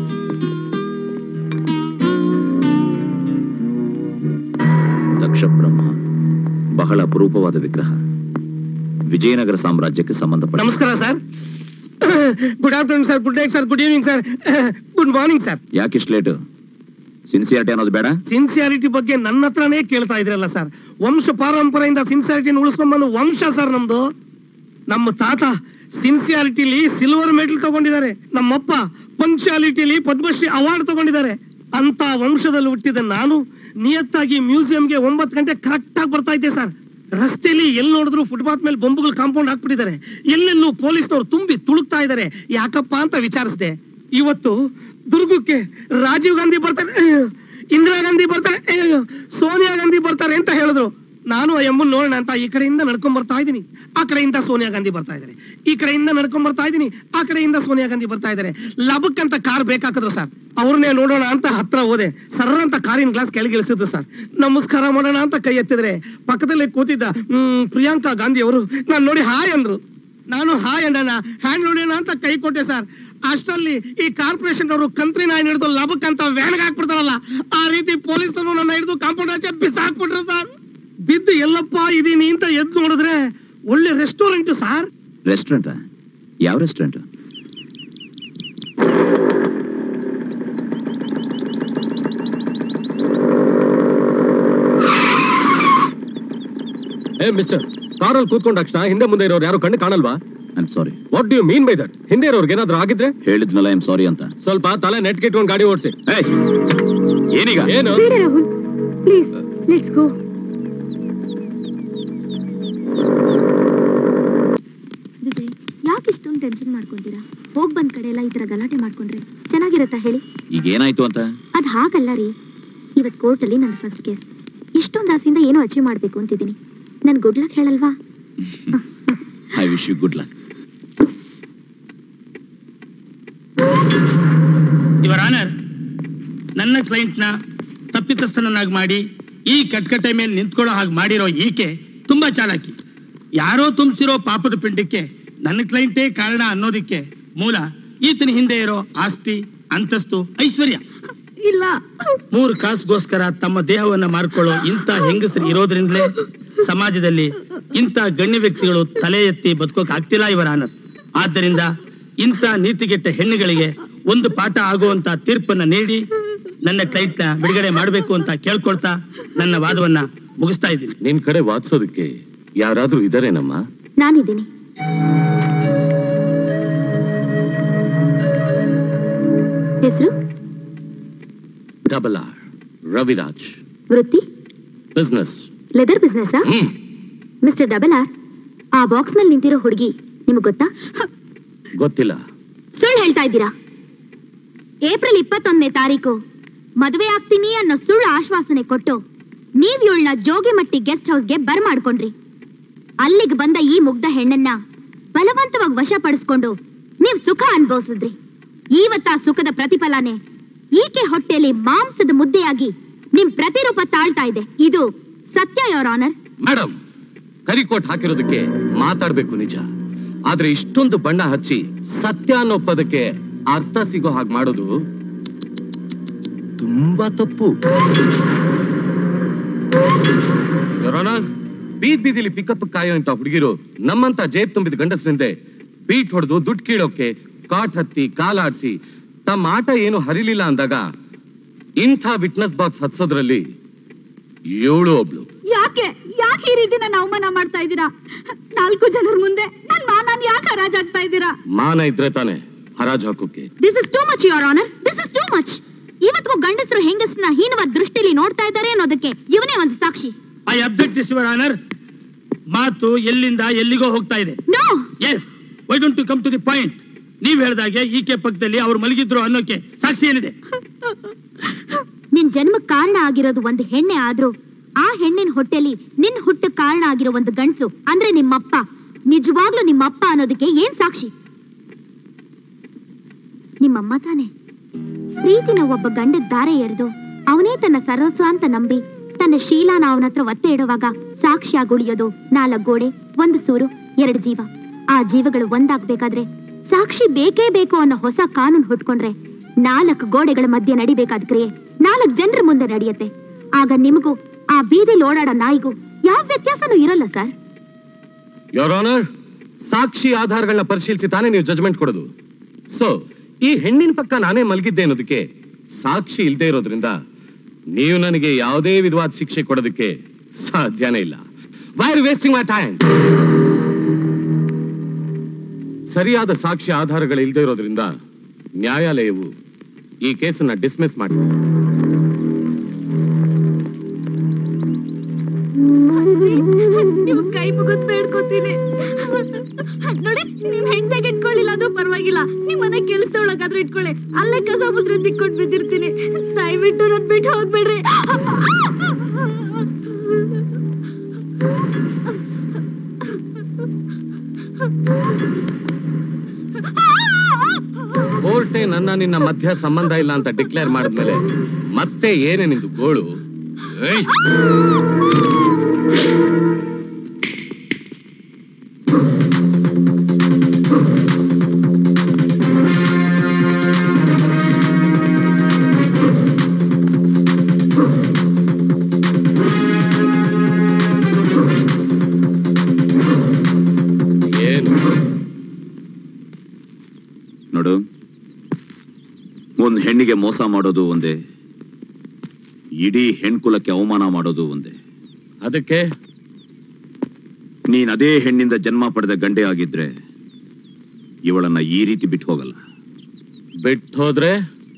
Daksha Brahma ಬಹಳ ಅಪರೂಪವಾದ ವಿಗ್ರಹ ವಿಜಯನಗರ ಸಾಮ್ರಾಜ್ಯಕ್ಕೆ ಸಂಬಂಧಪಟ್ಟ ನಮಸ್ಕಾರ sir good afternoon sir good night sir good evening sir good morning sir ಯಾಕಿಷ್ಟು ಲೇಟು ಸಿನ್ಸಿಯಾರಿಟಿ ಅನ್ನೋದು ಬೇಡ ಸಿನ್ಸಿಯಾರಿಟಿ ಬಗ್ಗೆ ನನ್ನ ಹತ್ರನೇ ಕೇಳ್ತಾ ಇದ್ರಲ್ಲ ಸರ್ ವಂಶ ಪಾರಂಪರೆಯಿಂದ ಸಿನ್ಸಿಯಾರಿಟಿನ ಉಳಿಸ್ಕೊಂಡ್ಬಂದು ವಂಶ ಸರ್ ನಮ್ದು ನಮ್ಮ ತಾತ ಸಿನ್ಸಿಯಾರಿಟಿಲಿ ಸಿಲ್ವರ್ ಮೆಡಲ್ ತಗೊಂಡಿದ್ದಾರೆ ನಮ್ಮಪ್ಪ ಪಂಕ್ಚುಯಾಲಿಟಿಲಿ ಪದ್ಮಶ್ರೀ ಅವಾರ್ಡ್ ತಗೊಂಡಿದ್ದಾರೆ ಅಂತ ವಂಶದಲ್ಲಿ ಹುಟ್ಟಿದ ನಾನು ನಿಯತ್ತಾಗಿ ಮ್ಯೂಸಿಯಂಗೆ ಒಂಬತ್ತು ಗಂಟೆ ಕರೆಕ್ಟ್ ಆಗಿ ಬರ್ತಾ ಇದ್ದೆ ಸರ್ ರಸ್ತೆಯಲ್ಲಿ ಎಲ್ಲಿ ನೋಡಿದ್ರು ಫುಟ್ಪಾತ್ ಮೇಲೆ ಬೊಂಬುಗಳು ಕಾಂಪೌಂಡ್ ಹಾಕ್ಬಿಟ್ಟಿದ್ದಾರೆ ಎಲ್ಲೆಲ್ಲೂ ಪೊಲೀಸ್ನವ್ರು ತುಂಬಿ ತುಳುಕ್ತಾ ಇದ್ದಾರೆ ಯಾಕಪ್ಪ ಅಂತ ವಿಚಾರಿಸಿದೆ ಇವತ್ತು ದುರ್ಗಕ್ಕೆ ರಾಜೀವ್ ಗಾಂಧಿ ಬರ್ತಾರೆ ಅಯ್ಯೋ, ಇಂದಿರಾ ಗಾಂಧಿ ಬರ್ತಾರೆ ಅಯ್ಯೋ, ಸೋನಿಯಾ ಗಾಂಧಿ ಬರ್ತಾರೆ ಅಂತ ಹೇಳಿದ್ರು ನಾನು ಆ ಎಮ್ಮನ್ ನೋಡೋಣ ಅಂತ ಈ ಕಡೆಯಿಂದ ನಡ್ಕೊಂಡ್ ಬರ್ತಾ ಇದ್ದೀನಿ ಆ ಕಡೆಯಿಂದ ಸೋನಿಯಾ ಗಾಂಧಿ ಬರ್ತಾ ಇದ್ದಾರೆ ಈ ಕಡೆಯಿಂದ ನಡ್ಕೊಂಡ್ ಬರ್ತಾ ಇದ್ದೀನಿ ಆ ಕಡೆಯಿಂದ ಸೋನಿಯಾ ಗಾಂಧಿ ಬರ್ತಾ ಇದ್ದಾರೆ ಲಬಕ್ ಅಂತ ಕಾರ್ ಬೇಕಾಕಿದ್ರು ಸರ್ ಅವ್ರನ್ನೇ ನೋಡೋಣ ಅಂತ ಹತ್ರ ಹೋದೆ ಸರ್ರ ಅಂತ ಕಾರಿನ ಗ್ಲಾಸ್ ಕೆಳಗಿಳಿಸಿದ್ರು ಸರ್ ನಮಸ್ಕಾರ ಮಾಡೋಣ ಅಂತ ಕೈ ಎತ್ತಿದ್ರೆ ಪಕ್ಕದಲ್ಲಿ ಕೂತಿದ್ದ ಹ್ಮ್, ಪ್ರಿಯಾಂಕಾ ಗಾಂಧಿ ಅವರು ನಾನು ನೋಡಿ ಹಾಯ್ ಅಂದ್ರು ನಾನು ಹಾಯ್ ಅಂಡಣ ಹ್ಯಾಂಡ್ ನೋಡೋಣ ಅಂತ ಕೈ ಕೊಟ್ಟೆ ಸರ್ ಅಷ್ಟರಲ್ಲಿ ಈ ಕಾರ್ಪೊರೇಷನ್ ಅವರು ಕಂತ್ರಿ ನಾಯಿ ಹಿಡಿದು ಲಬಕ್ ಅಂತ ವ್ಯಾನ್ಗೆ ಹಾಕ್ಬಿಡ್ತಾರಲ್ಲ ಆ ರೀತಿ ಪೊಲೀಸರು ನನ್ನ ಹಿಡಿದು ಕಾಂಪೌಂಡ್ ಆಚೆ ಬಿಸಾಕ್ಬಿಟ್ರು ಸರ್ ಬಿದ್ದು ಎಲ್ಲಪ್ಪ ಇದೀನಿ ಅಂತ ಎದ್ದು ನೋಡಿದ್ರೆ ಒಳ್ಳೆ ರೆಸ್ಟೋರೆಂಟ್ ಸರ್ ರೆಸ್ಟೋರೆಂಟ್ ಯಾವ ರೆಸ್ಟೋರೆಂಟ್ ಏ ಮಿಸ್ಟರ್ ಕಾರಲ್ಲಿ ಕೂತ್ಕೊಂಡ ತಕ್ಷಣ ಹಿಂದೆ ಮುಂದೆ ಇರೋರು ಯಾರು ಕಣ್ಣು ಕಾಣಲ್ವಾ I am sorry what do you mean by that ಹಿಂದೆ ಇರೋರ್ಗೆ ಏನಾದ್ರೂ ಆಗಿದ್ರೆ ಹೇಳಿದ್ಮೇಲೆ ಐ ಆಮ್ ಸಾರಿ ಅಂತ ಸ್ವಲ್ಪ ತಲೆ ನೆಟ್ಕಿಟ್ಕೊಂಡು ಗಾಡಿ ಓಡಿಸಿ ಏಯ್, ಏನೀಗ ಏನು ಬೇಡ Rahul please let's go Vijay ಯಾಕೆ ಇಷ್ಟೊಂದು ಟೆನ್ಷನ್ ಮಾಡ್ಕೊಂತೀರಾ ಹೋಗ್ ಬಂದ್ ಕಡೆ ಎಲ್ಲ ಈ ತರ ಗಲಾಟೆ ಮಾಡ್ಕೊಂಡ್ರೆ ಚೆನ್ನಾಗಿರತ್ತಾ ಹೇಳಿ ಈಗ ಏನಾಯ್ತು ಅಂತ ಅದ್ ಹಾಗಲ್ಲ ರೀ ಇವತ್ ಕೋರ್ಟಲ್ಲಿ ನಂದು ಫಸ್ಟ್ ಕೇಸ್ ಇಷ್ಟೊಂದು ಆಸೆಯಿಂದ ಏನೋ ಅಚೀವ್ ಮಾಡ್ಬೇಕು ಅಂತಿದ್ದೀನಿ ನನ್ ಗುಡ್ ಲಕ್ ಹೇಳಲ್ವಾ I wish you good luck ಇವರ ಆನರ್ ನನ್ನ ಕ್ಲೈಂಟ್ನ ತಪ್ಪಿತಸ್ಥನನ್ನಾಗಿ ಮಾಡಿ ಈ ಕಟ್ಕಟೆ ಮೇಲೆ ನಿಂತ್ಕೊಳ್ಳೋ ಹಾಗೆ ಮಾಡಿರೋ ಈಕೆ ತುಂಬಾ ಚಾಲಾಕಿ ಯಾರೋ ತುಂಬಿಸಿರೋ ಪಾಪದ ಪಿಂಡಕ್ಕೆ ನನ್ನ ಕ್ಲೈಂಟೇ ಕಾರಣ ಅನ್ನೋದಿಕ್ಕೆ ಮೂಲ ಈತನ ಹಿಂದೆ ಇರೋ ಆಸ್ತಿ ಅಂತಸ್ತು ಐಶ್ವರ್ಯ ಇಲ್ಲ ಮೂರು ಕಾಸುಗೋಸ್ಕರ ತಮ್ಮ ದೇಹವನ್ನ ಮಾರ್ಕೊಳ್ಳೋ ಇಂಥ ಹೆಂಗಸರು ಇರೋದ್ರಿಂದಲೇ ಸಮಾಜದಲ್ಲಿ ಇಂಥ ಗಣ್ಯ ವ್ಯಕ್ತಿಗಳು ತಲೆ ಎತ್ತಿ ಬದುಕೋಕ್ ಆಗ್ತಿಲ್ಲ ಇವರ ಆನರ್ ಆದ್ದರಿಂದ ಇಂಥ ನೀತಿಗೆಟ್ಟ ಹೆಣ್ಣುಗಳಿಗೆ ಒಂದು ಪಾಠ ಆಗುವಂತ ತೀರ್ಪನ್ನ ನೀಡಿ ನನ್ನ ಕ್ಲೈಂಟ್ ನ ಬಿಡುಗಡೆ ಮಾಡಬೇಕು ಅಂತ ಕೇಳ್ಕೊಳ್ತಾ ನನ್ನ ವಾದವನ್ನ ಮುಗಿಸ್ತಾ ಇದ್ದೀನಿ ನಿನ್ ಕಡೆ ವಾದಿಸೋದಕ್ಕೆ ಯಾರಾದ್ರೂ ಇದಾರೇನಮ್ಮ ನಾನಿದ್ದೀನಿ ಹೆಸರು ಡಬಲ್ ಆರ್ ರವಿರಾಜ್ ವೃತ್ತಿ business leather business hmm mister double R ಆ ಬಾಕ್ಸ್ ನಲ್ಲಿ ನಿಂತಿರೋ ಹುಡುಗಿ ನಿಮ್ಗೆ ಗೊತ್ತಾ ಗೊತ್ತಿಲ್ಲ ಸುಳ್ಳು ಹೇಳ್ತಾ ಇದ್ದೀರಾ ಏಪ್ರಿಲ್ ಇಪ್ಪತ್ತೊಂದನೇ ತಾರೀಕು ಮದುವೆ ಆಗ್ತೀನಿ ಅನ್ನೋ ಸುಳ್ಳು ಆಶ್ವಾಸನೆ ಕೊಟ್ಟು ನೀವ್ ಇವಳನ್ನ ಜೋಗಿಮಟ್ಟಿ ಗೆಸ್ಟ್ ಹೌಸ್ಗೆ ಬರ್ ಮಾಡ್ಕೊಂಡ್ರಿ ಅಲ್ಲಿಗೆ ಬಂದ ಈ ಮುಗ್ಧ ಹೆಣ್ಣನ್ನ ಬಲವಂತವಾಗಿ ವಶಪಡಿಸ್ಕೊಂಡು ನೀವ್ ಸುಖ ಅನುಭವಿಸಿದ್ರಿ ಇವತ್ತ ಆ ಸುಖದ ಪ್ರತಿಫಲನೆ ಈಕೆ ಹೊಟ್ಟೆಯಲ್ಲಿ ಮಾಂಸದ ಮುದ್ದೆಯಾಗಿ ನಿಮ್ ಪ್ರತಿರೂಪ ತಾಳ್ತಾ ಇದೆ ಇದು ಸತ್ಯ ಯೋರ್ ಆನರ್ ಮೇಡಮ್ ಕರಿಕೋಟ್ ಹಾಕಿರೋದಕ್ಕೆ ಮಾತಾಡ್ಬೇಕು ನಿಜ ಆದ್ರೆ ಇಷ್ಟೊಂದು ಬಣ್ಣ ಹಚ್ಚಿ ಸತ್ಯ ಅನ್ನೋ ಪದಕ್ಕೆ ಅರ್ಥ ಸಿಗೋ ಹಾಗೆ ಮಾಡೋದು ತುಂಬಾ ತಪ್ಪು ಯೋರಾನ, ಬೀದ್ ಬೀದಿಲಿ ಪಿಕಪ್ ಕಾಯೋ ಅಂತ ಹುಡುಗಿರು ನಮ್ಮಂತ ಜೇಬ್ ತುಂಬಿದ ಗಂಡಸರಿಂದೆ ಬೀಟ್ ಹೊಡೆದು ದುಡ್ಡು ಕೀಳೋಕೆ ಕಾಟ್ ಹತ್ತಿ ಕಾಲಾಡ್ಸಿ ತಮ್ಮ ಆಟ ಏನು ಹರಿಲಿಲ್ಲ ಅಂದಾಗ ಇಂಥ ವಿಟ್ನೆಸ್ ಬಾಕ್ಸ್ ಹತ್ಸೋದ್ರಲ್ಲಿ ಏಳು ಒಬ್ಳು ಯಾಕೆ ಯಾಕೆ ಈ ರೀತಿ ನನ್ನ ಅವಮಾನ ಮಾಡ್ತಾ ಇದ್ದೀರಾ ನಾಲ್ಕು ಜನರ ಮುಂದೆ ನನ್ ಮಾನ ಯಾಕೆ ಹರಾಜಾಗ್ತಾ ಇದ್ದೀರಾ ಮಾನ ಇದ್ರೆ ತಾನೆ ಹರಾಜ್ ಹಾಕೋಕೆ this is too much your honour this is too much ಇವತ್ತಿಗೂ ಗಂಡಸರು ಹೆಂಗಸರನ್ನ ಹೀನವಾದ ದೃಷ್ಟಿಲಿ ನೋಡ್ತಾ ಇದ್ದಾರೆ ಅನ್ನೋದಕ್ಕೆ ಇವನೇ ಒಂದು ಸಾಕ್ಷಿ ಐ ಅಬ್ಜೆಕ್ಟ್ ಯುವರ್ ಆನರ್ ಮಾತು ಎಲ್ಲಿಂದ ಎಲ್ಲಿಗೋ ಹೋಗ್ತಾ ಇದೆ no yes why don't to come to the point ನೀವ್ ಹೇಳ್ದಾಗೆ ಈಕೆ ಪಕ್ಕದಲ್ಲಿ ಅವ್ರು ಮಲಗಿದ್ರು ಅನ್ನೋಕೆ ಸಾಕ್ಷಿ ಏನಿದೆ ನಿನ್ ಜನ್ಮಕ್ ಕಾರಣ ಆಗಿರೋದು ಒಂದು ಹೆಣ್ಣೆ ಆದ್ರೂ ಆ ಹೆಣ್ಣಿನ ಹೊಟ್ಟೆಲಿ ನಿನ್ ಹುಟ್ಟಕ್ ಕಾರಣ ಆಗಿರೋ ಒಂದು ಗಂಡ್ಸು ಅಂದ್ರೆ ನಿಮ್ಮಪ್ಪ ನಿಜವಾಗ್ಲೂ ನಿಮ್ಮಪ್ಪ ಅನ್ನೋದಕ್ಕೆ ಏನ್ ಸಾಕ್ಷಿ ನಿಮ್ಮಮ್ಮ ತಾನೆ ಪ್ರೀತಿನ ಒಬ್ಬ ಗಂಡದ ದಾರೆ ಎರೆದು ಅವನೇ ತನ್ನ ಸರಸು ಅಂತ ನಂಬಿ ತನ್ನ ಶೀಲಾನ ಅವನ ಹತ್ರ ಒತ್ತೆ ಇಡುವಾಗ ಸಾಕ್ಷಿಯಾಗಿ ಉಳಿಯೋದು ನಾಲ್ಕು ಗೋಡೆ ಒಂದು ಸೂರು ಎರಡು ಜೀವ ಆ ಜೀವಗಳು ಒಂದಾಗ್ಬೇಕಾದ್ರೆ ಸಾಕ್ಷಿ ಬೇಕೇ ಬೇಕು ಅನ್ನೋ ಹೊಸ ಕಾನೂನು ಹುಟ್ಕೊಂಡ್ರೆ ನಾಲ್ಕು ಗೋಡೆಗಳ ಮಧ್ಯೆ ನಡಿಬೇಕಾದ ಕ್ರಿಯೆ ನಾಲ್ಕು ಜನರ ಮುಂದೆ ನಡೆಯುತ್ತೆ ಆಗ ನಿಮಗೂ ಆ ಬೀದಿಲಿ ಓಡಾಡೋ ನಾಯಿಗೂ ಯಾವ ವ್ಯತ್ಯಾಸನೂ ಇರಲ್ಲ ಸರ್ ಯೋರ್ ಆನರ್ ಸಾಕ್ಷಿ ಆಧಾರಗಳನ್ನ ಪರಿಶೀಲಿಸಿ ತಾನೇ ನೀವು ಜಜ್ಮೆಂಟ್ ಕೊಡೋದು ಸೊ ಈ ಹೆಣ್ಣಿನ ಪಕ್ಕ ನಾನೇ ಮಲಗಿದ್ದೆ ಅನ್ನೋದಕ್ಕೆ ಸಾಕ್ಷಿ ಇಲ್ಲದೆ ಇರೋದ್ರಿಂದ ನೀವು ನನಗೆ ಯಾವುದೇ ವಿಧವಾದ ಶಿಕ್ಷೆ ಕೊಡೋದಕ್ಕೆ ಸಾಧ್ಯನೇ ಇಲ್ಲ why are wasting my time ಸರಿಯಾದ ಸಾಕ್ಷಿ ಆಧಾರಗಳು ಇಲ್ಲದೆ ಇರೋದ್ರಿಂದ ನ್ಯಾಯಾಲಯವು ಈ ಕೇಸನ್ನ ಡಿಸ್ಮಿಸ್ ಮಾಡಿ ನಿಮ್ ಕೈ ಮುಗಿದ್ ಬೇಡ್ಕೋತೀನಿ ನೋಡಿ ನಿಮ್ ಹೆಂಡಾಗ ಇಟ್ಕೊಳ್ಳಿಲ್ಲ ಅಂದ್ರೂ ಪರವಾಗಿಲ್ಲ ನಿಮ್ ಮನೆ ಕೆಲಸದೊಳಗಾದ್ರೂ ಇಟ್ಕೊಳ್ಳಿ ಅಲ್ಲೇ ಕಸ ಮುದ್ರೆ ತಿಕ್ಕೊಂಡ್ ಬಿದ್ದಿರ್ತೀನಿ ದಯವಿಟ್ಟು ನನ್ ಬಿಟ್ಟು ಹೋಗ್ಬೇಡ್ರಿ ಕೋರ್ಟೆ ನನ್ನ ನಿನ್ನ ಮಧ್ಯ ಸಂಬಂಧ ಇಲ್ಲ ಅಂತ ಡಿಕ್ಲೇರ್ ಮಾಡಿದ್ಮೇಲೆ ಮತ್ತೆ ಏನೇ ನಿಂದು ಗೋಳು ಏಯ್! ಏನು ನೋಡು ಒಂದು ಹೆಣ್ಣಿಗೆ ಮೋಸ ಮಾಡೋದು ಒಂದೇ ಇಡೀ ಹೆಣ್ಕುಲಕ್ಕೆ ಅವಮಾನ ಮಾಡೋದು ಒಂದೇ ಅದಕ್ಕೆ ನೀನ್ ಅದೇ ಹೆಣ್ಣಿಂದ ಜನ್ಮ ಪಡೆದ ಗಂಡೆ ಆಗಿದ್ರೆ ಇವಳನ್ನ ಈ ರೀತಿ ಬಿಟ್ಟು ಹೋಗಲ್ಲ ಬಿಟ್ಟು ಹೋದ್ರೆ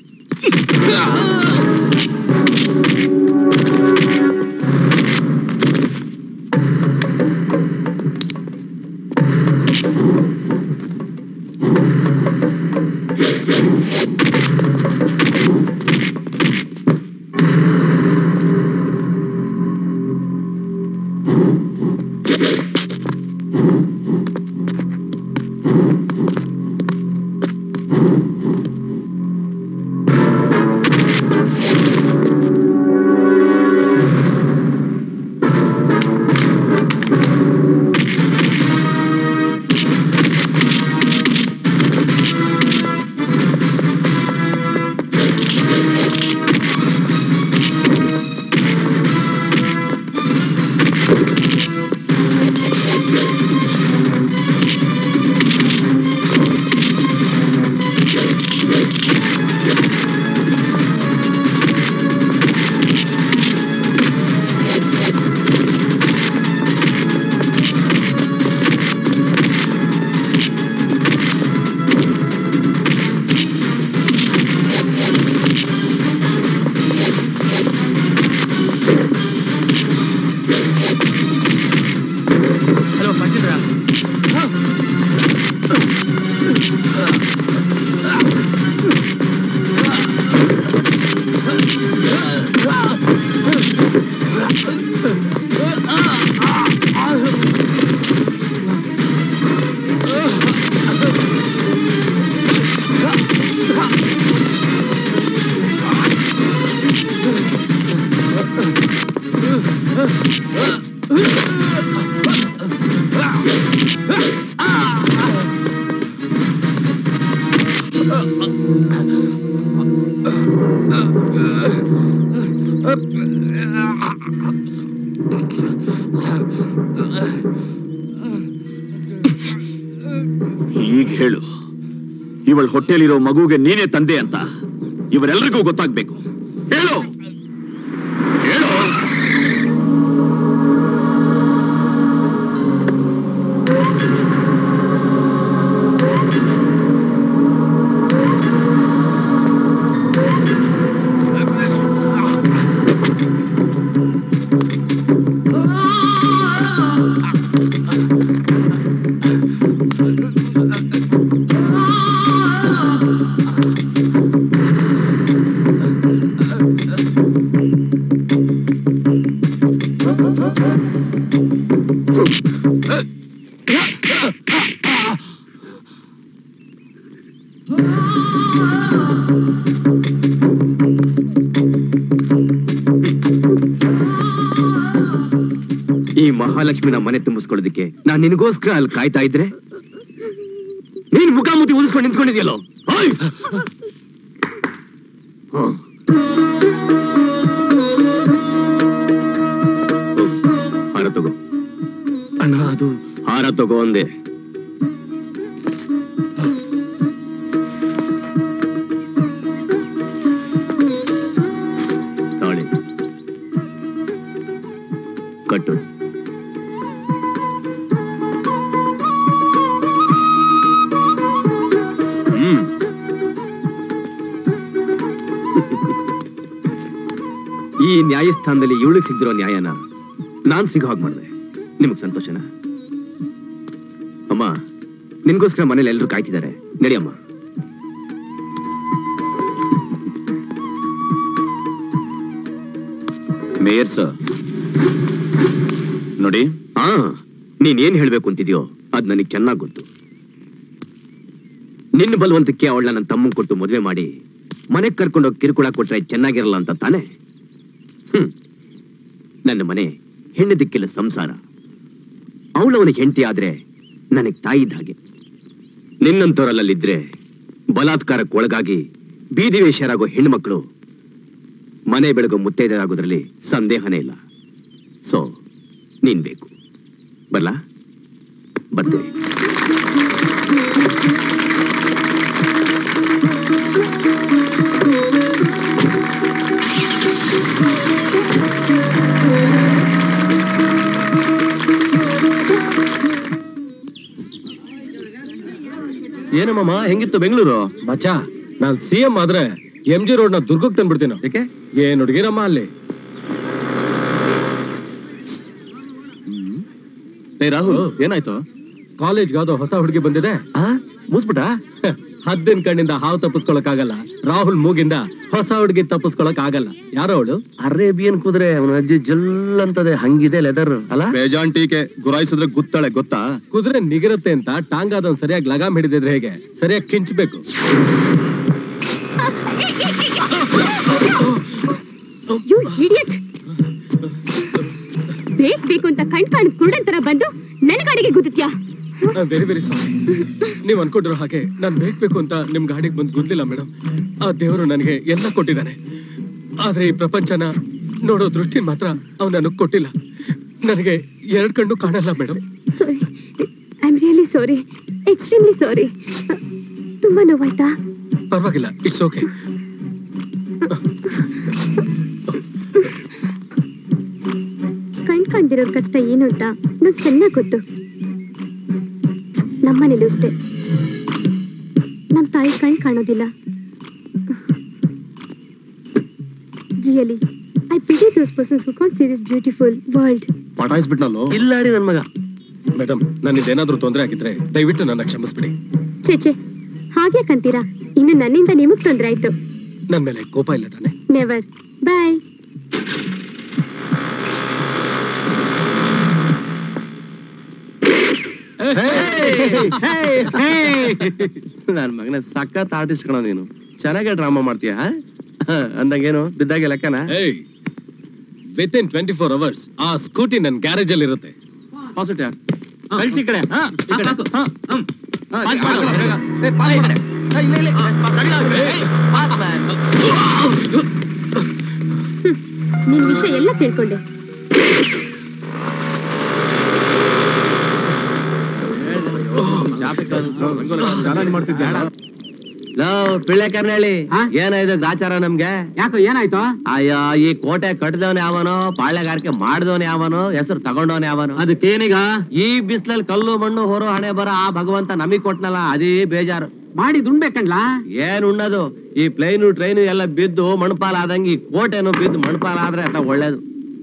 ಹಲೋ ಬಂದಿದ್ರಾ ಈಗ ಹೇಳು ಇವಳ ಹೊಟ್ಟೆಲಿರೋ ಮಗುಗೆ ನೀನೇ ತಂದೆ ಅಂತ ಇವರೆಲ್ಲರಿಗೂ ಗೊತ್ತಾಗ್ಬೇಕು ಹೇಳು ಹೇಳು ಈ ಮಹಾಲಕ್ಷ್ಮಿನ ಮನೆ ತುಂಬಿಸ್ಕೊಳ್ಳೋದಕ್ಕೆ ನಾನ್ ನಿನಗೋಸ್ಕರ ಅಲ್ಲಿ ಕಾಯ್ತಾ ಇದ್ರೆ ನೀನ್ ಮುಖಾಮುಖಿ ಉಳಿಸ್ಕೊಂಡು ನಿಂತ್ಕೊಂಡಿದ್ಯಲ್ಲೋ ಓಯ್! ಹ್ಮ್. ಹಾರ ತಗೋ ಅಣ್ಣ ಅದು ಹಾರ ತಗೋ ಅಂದೆ ತಾಳಿ ಕಟ್ಟು ಹ್ಮ್ ಈ ನ್ಯಾಯಸ್ಥಾನದಲ್ಲಿ ಇವಳಿಗೆ ಸಿಗ್ದಿರೋ ನ್ಯಾಯನ ನಾನ್ ಸಿಗೋ ಹಾಗೆ ಮಾಡಿದೆ ನಿಮಗ್ ಸಂತೋಷನಾ ಅಮ್ಮ ನಿನ್ಗೋಸ್ಕರ ಮನೇಲಿ ಎಲ್ಲರೂ ಕಾಯ್ತಿದ್ದಾರೆ ನಡಿಯಮ್ಮ ಮೇಯರ್ ಸರ್ ನೋಡಿ ಹಾ ನೀನ್ ಏನ್ ಹೇಳ್ಬೇಕು ಅಂತಿದ್ಯೋ ಅದ್ ನನಗೆ ಚೆನ್ನಾಗ್ ಗೊತ್ತು ನಿನ್ನ ಬಲವಂತಕ್ಕೆ ಅವಳನ್ನ ನನ್ನ ತಮ್ಮನ್ ಕೊಟ್ಟು ಮದುವೆ ಮಾಡಿ ಮನೆಗ್ ಕರ್ಕೊಂಡೋಗಿ ಕಿರುಕುಳ ಕೊಟ್ರೆ ಚೆನ್ನಾಗಿರಲ್ಲ ಅಂತ ತಾನೆ ಹ್ಮ್ ನನ್ನ ಮನೆ ಹೆಣ್ಣು ದಿಕ್ಕಿಲ್ಲ ಸಂಸಾರ ಅವಳವನಿಗೆ ಹೆಂಡತಿ ಆದ್ರೆ ನನಗ್ ತಾಯಿ ಇದ್ದ ಹಾಗೆ ನಿನ್ನಂತವರಲ್ಲಿದ್ರೆ ಬಲಾತ್ಕಾರಕ್ಕೆ ಒಳಗಾಗಿ ಬೀದಿ ವೇಷರಾಗೋ ಹೆಣ್ಮಕ್ಳು ಮನೆ ಬೆಳಗು ಮುತ್ತೈದರಾಗೋದ್ರಲ್ಲಿ ಸಂದೇಹನೇ ಇಲ್ಲ ಸೊ ನೀನ್ ಬೇಕು ಬರ್ಲಾ ಬರ್ತೀನಿ ಏನಮ್ಮ ಹೆಂಗಿತ್ತು ಬೆಂಗಳೂರು ಮಚ್ಚ ನಾನ್ ಸಿ ಎಂ ಆದ್ರೆ ಎಂ ಜಿ ರೋಡ್ ನ ದುರ್ಗಕ್ಕೆ ತಂದ್ಬಿಡ್ತೀನಿ ಯಾಕೆ ಏನ್ ಹುಡುಗಿರಮ್ಮ ಅಲ್ಲಿ ಏ ರಾಹುಲ್ ಓ. ಏನಾಯ್ತು ಕಾಲೇಜ್ ಯಾವ್ದೋ ಹೊಸ ಹುಡುಗಿ ಬಂದಿದೆ ಆ ಮುಸ್ಬಿಟ ಹದ್ದಿನ ಕಣ್ಣಿಂದ ಹಾವು ತಪ್ಪಿಸ್ಕೊಳಕ್ ಆಗಲ್ಲ ರಾಹುಲ್ ಮೂಗಿಂದ ಹೊಸ ಹುಡುಗಿ ತಪ್ಪಿಸ್ಕೊಳಕ್ ಆಗಲ್ಲ ಯಾರೋ ಅವಳು ಅರೇಬಿಯನ್ ಕುದುರೆ ಅವನ ಅಜ್ಜಿ ಜಲ್ ಅಂತದೆ ಹಂಗಿದೆ ಲೆದರ್ ಅಲ್ಲ ಬೇಜಾನ್ ಟೀಕೆ ಗುರಾಯಿಸಿದ್ರೆ ಗುತ್ತಾಳೆ ಗೊತ್ತಾ ಕುದುರೆ ನಿಗಿರತ್ತೆ ಅಂತ ಟಾಂಗಾದನ್ ಸರಿಯಾಗಿ ಲಗಾಮ್ ಹಿಡಿದಿದ್ರೆ ಹೇಗೆ ಸರಿಯಾಗಿ ಕಿಂಚ್ಬೇಕು ಯು ಇಡಿಯಟ್ ಬೇಕು ಬೇಕು ಅಂತ ಕಣ್ ಕಾಣ್ ಕುರುಡನ್ ತರ ಬಂದು ನನ್ನ ಗಾಡಿಗೆ ಗುದ್ದುತ್ಯಾ ವೆರಿ ವೆರಿ ಸಾರಿ ನೀವ್ ಅನ್ಕೊಂಡಿರೋ ಹಾಗೆ ನಾನ್ ಬೇಕು ಅಂತ ನಿಮ್ ಗಾಡಿಗೆ ಬಂದು ಗುದ್ಲಿಲ್ಲ ಮೇಡಮ್ ಆ ದೇವರು ನನಗೆ ಎಲ್ಲ ಕೊಟ್ಟಿದ್ದಾನೆ ಆದ್ರೆ ಈ ಪ್ರಪಂಚನ ನೋಡೋ ದೃಷ್ಟಿ ಮಾತ್ರ ಅವ್ನು ನನಗ್ ಕೊಟ್ಟಿಲ್ಲ ನನಗೆ ಎರಡ್ ಕಣ್ಣು ಕಾಣಲ್ಲ madam sorry I am really sorry extremely sorry ತುಂಬಾ ನೋವಾಯ್ತಾ ಪರವಾಗಿಲ್ಲ ಇಟ್ಸ್ ಓಕೆ ಕಣ್ ಕಂಡಿರೋರ್ ಕಷ್ಟ ಏನು ಅಂತ ನಂಗೆ ಚೆನ್ನಾಗ್ ಗೊತ್ತು ನಮ್ಮನೇಲೂ ಅಷ್ಟೇ ನಮ್ಮ ತಾಯಿ ಕಣ್ ಕಾಣೋದಿಲ್ಲ really I pity those persons who can't see this beautiful world ಪಟಾಯಿಸ್ಬಿಟ್ನಲ್ಲೋ ಇಲ್ಲಾಡಿ ನನ್ ಮಗ ಮೇಡಮ್ ನನ್ನಿಂದೇನಾದ್ರೂ ತೊಂದರೆ ಆಗಿದ್ರೆ ದಯವಿಟ್ಟು ನನ್ನ ಕ್ಷಮಿಸ್ಬಿಡಿ ಛೇ ಹಾಗೆ ಕಂತೀರಾ ಇನ್ನು ನನ್ನಿಂದ ನಿಮಗ್ ತೊಂದ್ರೆ ಆಯ್ತು ನನ್ ಮೇಲೆ ಕೋಪ ಇಲ್ಲ ತಾನೆ ನೆವರ್ ಬಾಯ್ ನನ್ ಮಗನ ಸಖತ್ ಆರ್ಟಿಸ್ಟ್ ಕಣ ನೀನು ಚೆನ್ನಾಗೇ ಡ್ರಾಮಾ ಮಾಡ್ತೀಯ ಅಂದಂಗೇನು ಬಿದ್ದಾಗೆ ಲೆಕ್ಕನ ಏಯ್ within twenty four hours ಆ ಸ್ಕೂಟಿ ನನ್ ಗ್ಯಾರೇಜ್ ಅಲ್ಲಿ ಇರುತ್ತೆ ಪಾಸಿಟಿವ್ ಕಳ್ಸಿ ಕಡೆ ನಿನ್ ವಿಷಯ ಎಲ್ಲ ತಿಳ್ಕೊಂಡೆ ಪಿಳ್ಳೆ ಕರ್ನಳ್ಳಿ ಏನಾಯ್ತು ಗಾಚಾರ ನಮ್ಗೆ ಯಾಕೋ ಏನಾಯ್ತು ಅಯ್ಯೋ ಈ ಕೋಟೆ ಕಟ್ಟಿದವನ್ ಯಾವನೋ ಪಾಳ್ಯಗಾರಿಕೆ ಮಾಡಿದವನ್ ಯಾವನೋ ಹೆಸರು ತಗೊಂಡವನ್ ಯಾವನೋ ಅದಕ್ಕೇನೀಗ ಈ ಬಿಸ್ಲಲ್ಲಿ ಕಲ್ಲು ಮಣ್ಣು ಹೊರೋ ಹಣೆ ಬರ ಆ ಭಗವಂತ ನಮಗ್ ಕೊಟ್ನಲ್ಲ ಅದೇ ಬೇಜಾರು ಮಾಡಿ ದುಣ್ಬೇಕಂಡ್ಲಾ ಏನ್ ಉಣ್ಣದು ಈ ಪ್ಲೇನು ಟ್ರೈನು ಎಲ್ಲ ಬಿದ್ದು ಮಣ್ಪಾಲ ಆದಂಗೆ ಈ ಕೋಟೆನು ಬಿದ್ದು ಮಣ್ಪಾಲ ಆದ್ರೆ ಅಷ್ಟ ಒಳ್ಳೇದು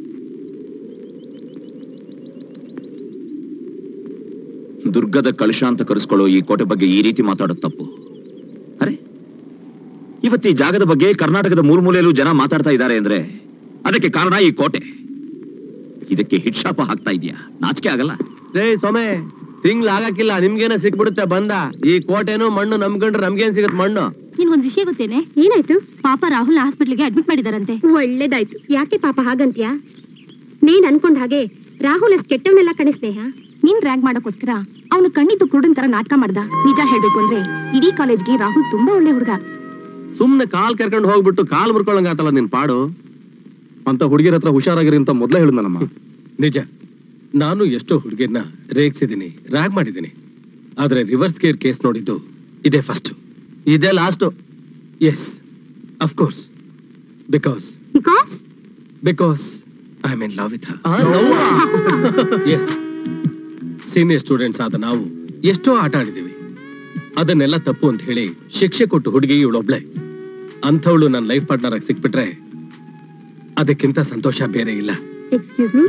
ದುರ್ಗದ ಕಳಶ ಅಂತ ಕರೆಸ್ಕೊಳ್ಳೋ ಈ ಕೋಟೆ ಬಗ್ಗೆ ಈ ರೀತಿ ಮಾತಾಡೋದು ತಪ್ಪು ಅರೆ ಇವತ್ತು ಈ ಜಾಗದ ಬಗ್ಗೆ ಕರ್ನಾಟಕದ ಮೂಲೆಯಲ್ಲೂ ಜನ ಮಾತಾಡ್ತಾ ಇದ್ದಾರೆ ಅಂದ್ರೆ ಅದಕ್ಕೆ ಕಾರಣ ಈ ಕೋಟೆ ಇದಕ್ಕೆ ಹಿಟ್ ಶಾಪ ಹಾಕ್ತಾ ಇದೀಯಾ ನಾಚಿಕೆ ಆಗಲ್ಲ ರೇ ಸೊಮೆ ತಿಂಗ್ಳು ಆಗಕ್ಕಿಲ್ಲ ನಿಮ್ಗೇನ ಸಿಕ್ಬಿಡುತ್ತೆ ಬಂದ ಈ ಕೋಟೆನು ಮಣ್ಣು ನಂಬ್ಕೊಂಡ್ರೆ ನಮ್ಗೇನ್ ಸಿಗತ್ ಮಣ್ಣು ನಿನ್ಗೊಂದ್ ವಿಷಯ ಗೊತ್ತೇನೆ ಏನಾಯ್ತು ಪಾಪ ರಾಹುಲ್ ಹಾಸ್ಪಿಟ್ಲಿಗೆ ಅಡ್ಮಿಟ್ ಮಾಡಿದಾರಂತೆ ಒಳ್ಳೇದಾಯ್ತು ಯಾಕೆ ಪಾಪ ಹಾಗಂತ್ಯಾ ನೀನ್ ಅನ್ಕೊಂಡ್ ಹಾಗೆ ರಾಹುಲ್ ಅಷ್ಟ್ ಕೆಟ್ಟವನೆಲ್ಲ ಕಣೆ ಸ್ನೇಹ ನೀನ್ ರ್ಯಾಂಕ್ ಮಾಡಕ್ಕೋಸ್ಕರ ಅವನು ಕಣ್ಣಿದ್ದು ಕುರುಡನ್ ತರ ನಾಟಕ ಮಾಡ್ದ ನಿಜ ಹೇಳ್ಬೇಕು ಅಂದ್ರೆ ಇಡೀ ಕಾಲೇಜ್ಗೆ ರಾಹುಲ್ ತುಂಬಾ ಒಳ್ಳೆ ಹುಡುಗ ಸುಮ್ನೆ ಕಾಲ್ ಕರ್ಕೊಂಡು ಹೋಗ್ಬಿಟ್ಟು ಕಾಲ್ ಮುರ್ಕೊಳಂಗ ಆತಲ್ಲ ನಿನ್ ಪಾಡು ಅಂತ ಹುಡುಗಿರ ಹತ್ರ ಹುಷಾರಾಗಿರಿ ಅಂತ ಮೊದ್ಲೇ ಹೇಳಿದ್ನಮ್ಮ ನಿಜ ನಾನು ಎಷ್ಟೋ ಹುಡುಗಿರ್ನ ರೇಗ್ಸಿದ್ದೀನಿ ರ್ಯಾಗ್ ಮಾಡಿದ್ದೀನಿ ಆದ್ರೆ ರಿವರ್ಸ್ ಗೇರ್ ಕೇಸ್ ನೋಡಿದ್ದು ಇದೇ ಫಸ್ಟ್ ಇದೇ last yes of course because because because I am in love with as senior students ಆದ ನಾವು ಎಷ್ಟೋ ಆಟ ಆಡಿದೀವಿ ಅದನ್ನೆಲ್ಲ ತಪ್ಪು ಅಂತ ಹೇಳಿ ಶಿಕ್ಷೆ ಕೊಟ್ಟು ಹುಡುಗಿ ಇವಳೊಬ್ಳೆ ಅಂಥವಳು ನನ್ನ ಲೈಫ್ ಪಾರ್ಟ್ನರ್ ಆಗಿ ಸಿಕ್ಬಿಟ್ರೆ ಅದಕ್ಕಿಂತ ಸಂತೋಷ ಬೇರೆ ಇಲ್ಲ ಎಕ್ಸ್ಕ್ಯೂಸ್ ಮೀ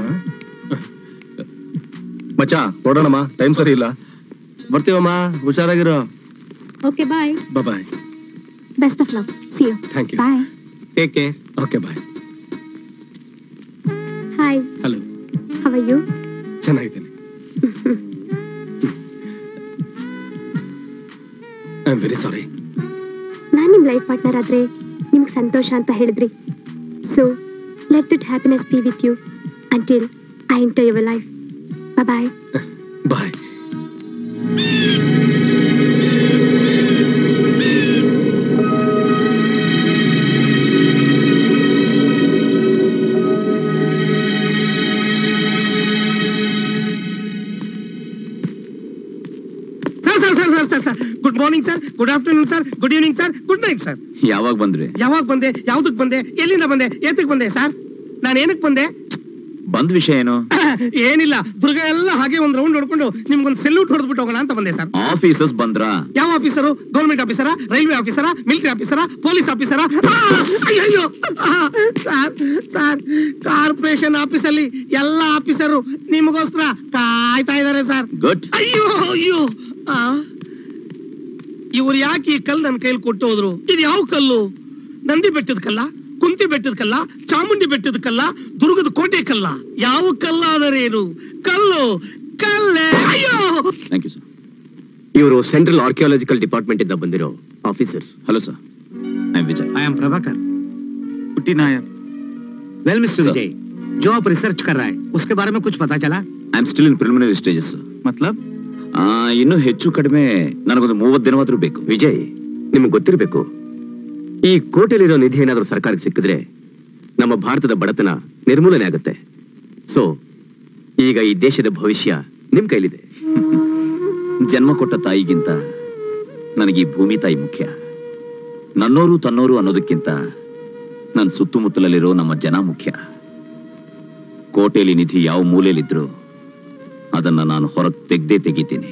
ಮಚ್ಚ ಹೊಡೋಣಮ್ಮ ಟೈಮ್ ಸರಿ ಇಲ್ಲ ಬರ್ತೀವಮ್ಮ ಹುಷಾರಾಗಿರೋ okay bye bye best of love see you thank you bye take care okay bye hi hello how you ಚೆನ್ನಾಗಿದ್ದೇನೆ ಐ ಆಮ್ ವೆರಿ ಸಾರಿ ನಾನ್ ನಿಮ್ ಲೈಫ್ ಪಾರ್ಟ್ನರ್ ಆದ್ರೆ ನಿಮ್ಗೆ ಸಂತೋಷ ಅಂತ ಹೇಳಿದ್ರಿ so let it happiness be with you until I enter your life bye bye sir sir sir sir sir sir good morning sir good afternoon sir good evening sir good night sir ಯಾವಾಗ ಬಂದ್ರಿ ಯಾವಾಗ ಬಂದೆ ಯಾವ್ದಕ್ ಬಂದೆ ಎಲ್ಲಿಂದ ಬಂದೆ ಏತಕ್ ಬಂದೆ sir ನಾನು ಏನಕ್ ಬಂದೆ ಬಂದ್ ವಿಷಯ ಏನು ಏನಿಲ್ಲ ದುರ್ಗ ಎಲ್ಲ ಹಾಗೆ ಒಂದ್ ರೌಂಡ್ ಹೊಡ್ಕೊಂಡು ನಿಮ್ಗೊಂದು ಸೆಲ್ಯೂಟ್ ಹೊಡೆದ್ಬಿಟ್ಟು ಹೋಗೋಣ ಅಂತ ಬಂದೆ ಸರ್ ಆಫೀಸಸ್ ಬಂದ್ರಾ ಯಾವ ಆಫೀಸರು ಗೌರ್ಮೆಂಟ್ ಆಫೀಸರ ರೈಲ್ವೆ ಆಫೀಸರ ಮಿಲಿಟರಿ ಆಫೀಸರ ಪೊಲೀಸ್ ಆಫೀಸರ ಅಯ್ಯೋ ಸರ್ ಸರ್ ಕಾರ್ಪೊರೇಷನ್ ಆಫೀಸಲ್ಲಿ ಎಲ್ಲ ಆಫೀಸರು ನಿಮಗೋಸ್ಕರ ಕಾಯ್ತಾ ಇದಾರೆ ಸರ್ ಗುಡ್ ಅಯ್ಯೋ ಅಯ್ಯೋ ಇವ್ರು ಯಾಕೆ ಈ ಕಲ್ಲು ನನ್ನ ಕೈಲಿ ಕೊಟ್ಟು ಹೋದ್ರು ಇದು ಯಾವ ಕಲ್ಲು ನಂದಿ ಬೆಟ್ಟದ ಕಲ್ಲ ಕುಂತಿ ಬೆಟ್ಟದ ಕಲ್ಲ ಚಾಮುಂಡಿ ಬೆಟ್ಟದ ಕಲ್ಲ ದುರ್ಗದ ಕೋಟೆ ಕಲ್ಲ ಯಾವ ಕಲ್ಲಾದರೇನು ಕಲ್ಲು ಕಲ್ಲೇ ಅಯ್ಯೋ ಥ್ಯಾಂಕ್ ಯು ಸರ್ ಇವರು ಸೆಂಟ್ರಲ್ ಆರ್ಕಿಯಾಲಜಿಕಲ್ ಡಿಪಾರ್ಟ್ಮೆಂಟ್ ಇಂದ ಬಂದಿರೋ officers hello sir I Vijay I am Prabhakar Putti Nair well mister Sir. Vijay जो आप रिसर्च कर रहा है उसके बारे में कुछ पता चला I am still in preliminary stages मतलब ಇನ್ನೂ ಹೆಚ್ಚು ಕಡಿಮೆ ನನಗೊಂದು ಮೂವತ್ತು ದಿನವಾದ್ರೂ ಬೇಕು ವಿಜಯ್ ನಿಮ್ಗೆ ಗೊತ್ತಿರಬೇಕು ಈ ಕೋಟೆಲಿರೋ ನಿಧಿ ಏನಾದ್ರೂ ಸರ್ಕಾರಕ್ಕೆ ಸಿಕ್ಕಿದ್ರೆ ನಮ್ಮ ಭಾರತದ ಬಡತನ ನಿರ್ಮೂಲನೆ ಆಗುತ್ತೆ ಸೊ ಈಗ ಈ ದೇಶದ ಭವಿಷ್ಯ ನಿಮ್ ಕೈಲಿದೆ ಜನ್ಮ ಕೊಟ್ಟ ತಾಯಿಗಿಂತ ನನಗೆ ಈ ಭೂಮಿ ತಾಯಿ ಮುಖ್ಯ ನನ್ನೋರು ತನ್ನೋರು ಅನ್ನೋದಕ್ಕಿಂತ ನನ್ನ ಸುತ್ತಮುತ್ತಲಲ್ಲಿರೋ ನಮ್ಮ ಜನ ಮುಖ್ಯ ಕೋಟೆಯಲ್ಲಿ ನಿಧಿ ಯಾವ ಮೂಲೆಯಲ್ಲಿದ್ರು ಅದನ್ನ ನಾನು ಹೊರಗೆ ತೆಗ್ದೇ ತೆಗಿತೀನಿ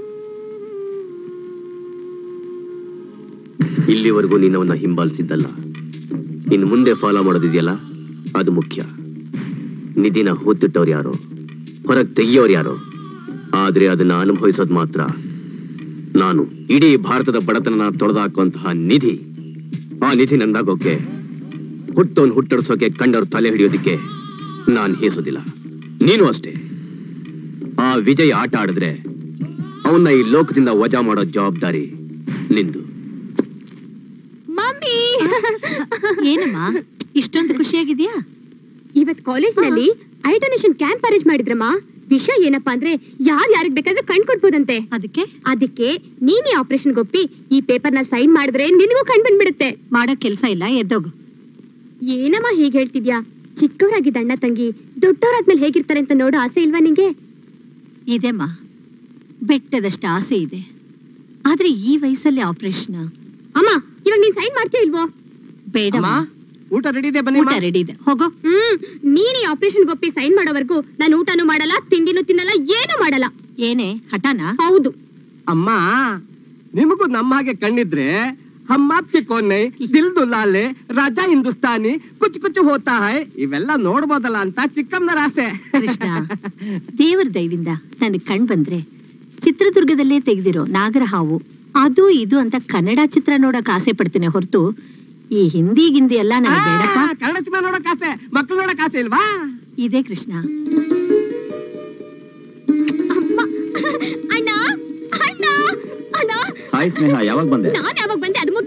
ಇಲ್ಲಿವರೆಗೂ ನಿನ್ನವನ್ನ ಹಿಂಬಾಲಿಸಿದ್ದಲ್ಲ ಇನ್ನು ಮುಂದೆ ಫಾಲೋ ಮಾಡೋದಿದೆಯಲ್ಲ ಅದು ಮುಖ್ಯ ನಿಧಿನ ಹೊತ್ತಿಟ್ಟವ್ರು ಯಾರು ಹೊರಗೆ ತೆಗಿಯೋರು ಯಾರು ಆದ್ರೆ ಅದನ್ನ ಅನುಭವಿಸೋದು ಮಾತ್ರ ನಾನು ಇಡೀ ಭಾರತದ ಬಡತನ ತೊಡೆದಾಕುವಂತಹ ನಿಧಿ ಆ ನಿಧಿ ನಂದಾಗೋಕೆ ಹುಟ್ಟೋನ್ ಹುಟ್ಟಡಿಸೋಕೆ ಕಂಡವ್ರು ತಲೆ ಹಿಡಿಯೋದಿಕ್ಕೆ ನಾನು ಹೇಸೋದಿಲ್ಲ ನೀನು ಅಷ್ಟೇ ಆ ವಿಜಯ್ ಆಟ ಆಡಿದ್ರೆ ಅವನ್ನ ಈ ಲೋಕದಿಂದ ವಜಾ ಮಾಡೋ ಜವಾಬ್ದಾರಿ ನಿಂದು ಮಮ್ಮಿ ಏನಮ್ಮ ಇಷ್ಟೊಂದು ಖುಷಿಯಾಗಿದ್ಯಾ ಇವತ್ ಕಾಲೇಜ್ನಲ್ಲಿ ಐ ಡೊನೇಷನ್ ಕ್ಯಾಂಪ್ ಅರೇಂಜ್ ಮಾಡಿದ್ರಮ್ಮ ವಿಷಯ ಏನಪ್ಪಾ ಅಂದ್ರೆ ಯಾರ್ ಯಾರಿಗ್ ಬೇಕಾದ್ರೆ ಕಣ್ ಕೊಡ್ಬೋದಂತೆ ಅದಕ್ಕೆ ಅದಕ್ಕೆ ನೀನೇ ಆಪರೇಷನ್ ಒಪ್ಪಿ ಈ ಪೇಪರ್ ನ ಸೈನ್ ಮಾಡಿದ್ರೆ ನಿನಗೂ ಕಣ್ ಬಂದ್ಬಿಡುತ್ತೆ ಮಾಡೋ ಕೆಲ್ಸ ಇಲ್ಲ ಎದ್ದೋಗು ಏನಮ್ಮ ಹೀಗ್ ಹೇಳ್ತಿದ್ಯಾ ಚಿಕ್ಕವರಾಗಿದ್ದ ಅಣ್ಣ ತಂಗಿ ದೊಡ್ಡವರಾದ್ಮೇಲೆ ಹೇಗಿರ್ತಾರೆ ಅಂತ ನೋಡೋ ಆಸೆ ಇಲ್ವಾ ನಿಂಗೆ ಇದೆಮ್ಮ ಬೆಟ್ಟದಷ್ಟು ಆಸೆ ಇದೆ ಆದ್ರೆ ಈ ವಯಸ್ಸಲ್ಲಿ ಆಪರೇಷನ್ ಅಮ್ಮ ಇವಾಗ ನೀನ್ ಸೈನ್ ಮಾಡ್ತೀಯ ಇಲ್ವೋ ಬೇಡ ಊಟ ರೆಡಿ ಇದೆ ಬನ್ನಿ ಊಟ ರೆಡಿ ಇದೆ ಹೋಗೋ ಹ್ಮ್ ನೀನ್ ಈ ಆಪರೇಷನ್ ಒಪ್ಪಿ ಸೈನ್ ಮಾಡೋವರೆಗೂ ನಾನು ಊಟನೂ ಮಾಡಲ್ಲ ತಿಂಡಿನೂ ತಿನ್ನಲ್ಲ ಏನೂ ಮಾಡಲ್ಲ ಏನೇ ಹಠಾನ ಹೌದು ಅಮ್ಮ ನಿಮಗೂ ನಮ್ಮ ಹಾಗೆ ಕಣ್ಣಿದ್ರೆ ಹಮ್ಮ ಕೋನೆ ದಿಲ್ ದುಲಾಲೆ ರಾಜಾ ಹಿಂದೂಸ್ತಾನಿ ಕುಚ್ ಕುಚ್ ಹೋತಾ ಹೈ ಇವೆಲ್ಲ ನೋಡ್ಬೋದಲ್ಲ ಅಂತ ಚಿಕ್ಕಮ್ಮನರ ಆಸೆ ಕೃಷ್ಣ ದೇವರ ದಯವಿಂದ ನನಗ್ ಕಣ್ ಬಂದ್ರೆ ಚಿತ್ರದುರ್ಗದಲ್ಲೇ ತೆಗೆದಿರೋ ನಾಗರ ಹಾವು ಅದು ಇದು ಅಂತ ಕನ್ನಡ ಚಿತ್ರ ನೋಡಕ್ ಆಸೆ ಪಡ್ತೇನೆ ಹೊರತು ಈ ಹಿಂದಿ ಗಿಂದಿ ಎಲ್ಲ ನನಗೆ ಬೇಡಪ್ಪ ಆ, ಕನ್ನಡ ಸಿನಿಮಾ ನೋಡಕ್ ಆಸೆ ಮಕ್ಳು ನೋಡಕ್ ಆಸೆ ಇಲ್ವಾ ಇದೆ ಕೃಷ್ಣ ಅಮ್ಮ ಅಣ್ಣ ಅಣ್ಣ ಅಣ್ಣ ಹಾಯ್ ಸ್ನೇಹ ಯಾವಾಗ ಬಂದೆ ನಾನ್ ಯಾವಾಗ ಬಂದೆ ಅದು ಮುಖ್ಯ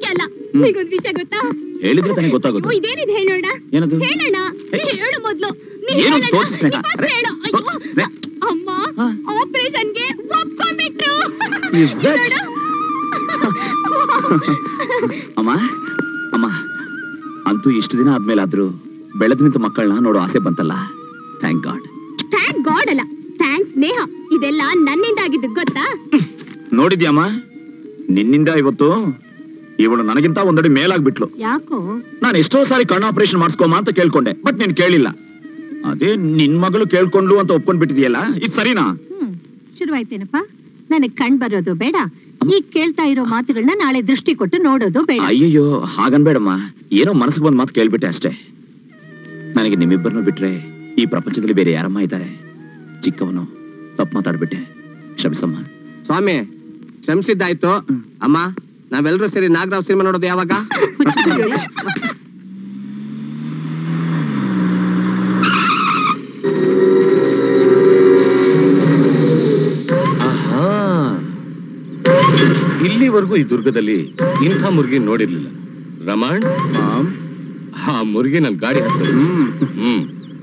ನಿಗೊಂದ್ ವಿಷಯ ಗೊತ್ತಾ ಹೇಳಿದ್ರೆ ತಾನೇ ಗೊತ್ತಾಗೋದು ಓ, ಇದೇನಿದೆ ಹೇಳೋಣ ಏನದು? ಹೇಳೋಣ ನೀ ಏ, ಹೇಳು ಮೊದ್ಲು ನೀ ಏನು ಹೇಳೋಣ. ತೋರ್ಸು ಸ್ನೇಹ. ನೀ first ಅರೆ, ಹೇಳು. ತೋ- ಅಯ್ಯೋ. ಸ್ನೇಹ. ಅಮ್ಮ ಹಾ. ಆಪರೇಷನ್ಗೆ ಒಪ್ಕೊಂಡ್ಬಿಟ್ರು Is that- ನೋಡು. ಅಮ್ಮ ಅಮ್ಮ ಅಂತೂ ಇಷ್ಟು ದಿನ ಆದ್ಮೇಲಾದ್ರೂ ಬೆಳೆದ ನಿಂತ ಮಕ್ಕಳನ್ನ ನೋಡೋ ಆಸೆ ಬಂತಲ್ಲ ಥ್ಯಾಂಕ್ ಗಾಡ್ ಥ್ಯಾಂಕ್ ಗಾಡ್ ಅಲ್ಲ ಥ್ಯಾಂಕ್ಸ್ ಸ್ನೇಹ ಇದೆಲ್ಲ ನನ್ನಿಂದ ಆಗಿದ್ದು ಗೊತ್ತಾ ನೋಡಿದ್ಯಮ್ಮ ನಿನ್ನಿಂದ ಇವತ್ತು ಇವಳು ನನಗಿಂತ ಒಂದಡಿ ಮೇಲಾಗ್ಬಿಟ್ಲು ಯಾಕೋ ನಾನು ಎಷ್ಟೋ ಸಾರಿ ಕಣ್ಣು ಆಪರೇಷನ್ ಮಾಡಿಸ್ಕೊಮ ಅಂತ ಕೇಳ್ಕೊಂಡೆ ಬಟ್ ನೀನ್ ಕೇಳಿಲ್ಲ ಅದೇ ನಿನ್ ಮಗಳು ಕೇಳ್ಕೊಂಡ್ಲು ಅಂತ ಒಪ್ಕೊಂಡ್ ಬಿಟ್ಟಿದೆಯಲ್ಲ ಇದು ಸರಿನಾ ಹ್ಮ್ ಶುರುವಾಯ್ತೇನಪ್ಪ ನನಗ್ ಕಣ್ ಬರೋದು ಬೇಡ ಈಗ ಕೇಳ್ತಾ ಇರೋ ಮಾತುಗಳನ್ನ ನಾಳೆ ದೃಷ್ಟಿ ಕೊಟ್ಟು ನೋಡೋದು ಬೇಡ ಅಯ್ಯಯ್ಯೋ ಹಾಗನ್ಬೇಡಮ್ಮ ಏನೋ ಮನಸ್ಸಿಗೆ ಬಂದ್ ಮಾತು ಕೇಳ್ಬಿಟ್ಟೆ ಅಷ್ಟೇ ನನಗೆ ನಿಮ್ಮಿಬ್ಬರನ್ನು ಬಿಟ್ರೆ ಈ ಪ್ರಪಂಚದಲ್ಲಿ ಬೇರೆ ಯಾರಮ್ಮ ಇದ್ದಾರೆ ಚಿಕ್ಕವನು ತಪ್ಪು ಮಾತಾಡ್ಬಿಟ್ಟೆ ಕ್ಷಮಿಸಮ್ಮ ಸ್ವಾಮಿ ಶ್ರಮಿಸಿದ್ದಾಯ್ತು ಅಮ್ಮ ನಾವೆಲ್ಲರೂ ಸೇರಿ ನಾಗರಾವ್ ಸಿನಿಮಾ ನೋಡೋದು ಯಾವಾಗ ಆಹಾ. ಇಲ್ಲಿವರೆಗೂ ಈ ದುರ್ಗದಲ್ಲಿ ಇಂಥ ಮುರುಗಿ ನೋಡಿರ್ಲಿಲ್ಲ ರಮಣ್ ಆ ಮುರುಗಿ ನನ್ ಗಾಡಿ ಹತ್ತಿರ ಹ್ಮ್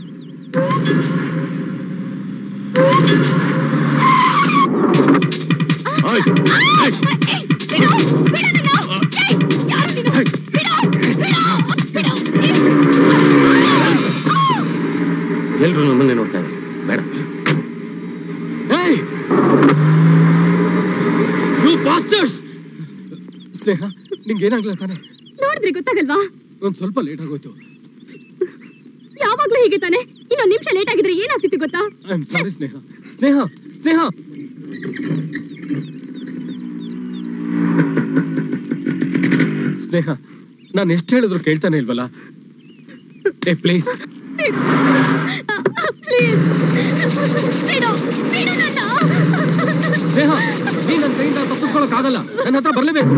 ಆಯ್ತು. ಆಯ್ತು. ಎಲ್ರು ನಮ್ಮನ್ನೇ ನೋಡ್ತಾ ಇದ್ದಾರೆ ಬೇಡ ಸ್ನೇಹ ನಿಂಗೆ ಏನಾಗ್ಲ ತಾನೆ ನೋಡಿದ್ರೆ ಗೊತ್ತಾಗಲ್ವಾ ಒಂದ್ ಸ್ವಲ್ಪ ಲೇಟ್ ಆಗೋಯ್ತು ಯಾವಾಗ್ಲೂ ಹೀಗೆ ತಾನೆ ಇನ್ನೊಂದ್ ನಿಮಿಷ ಲೇಟ್ ಆಗಿದ್ರೆ ಏನಾಗ್ತಿತ್ತು ಗೊತ್ತಾ ಐ ಆಮ್ ಸಾರಿ ಸ್ನೇಹ ಸ್ನೇಹ ಸ್ನೇಹ ಸ್ನೇಹ ನಾನು ಎಷ್ಟು ಹೇಳಿದ್ರು ಕೇಳ್ತಾನೆ ಇಲ್ವಲ್ಲ ಏ ಪ್ಲೀಸ್ ಪ್ಲೀಸ್ ಬಿಡು ಬಿಡು ನನ್ನ ಸ್ನೇಹ ನೀ ನನ್ನ ಕೈಯಿಂದ ತಪ್ಪಿಸ್ಕೊಳಕ್ ಆಗಲ್ಲ ನನ್ನ ಹತ್ರ ಬರ್ಲೇಬೇಕು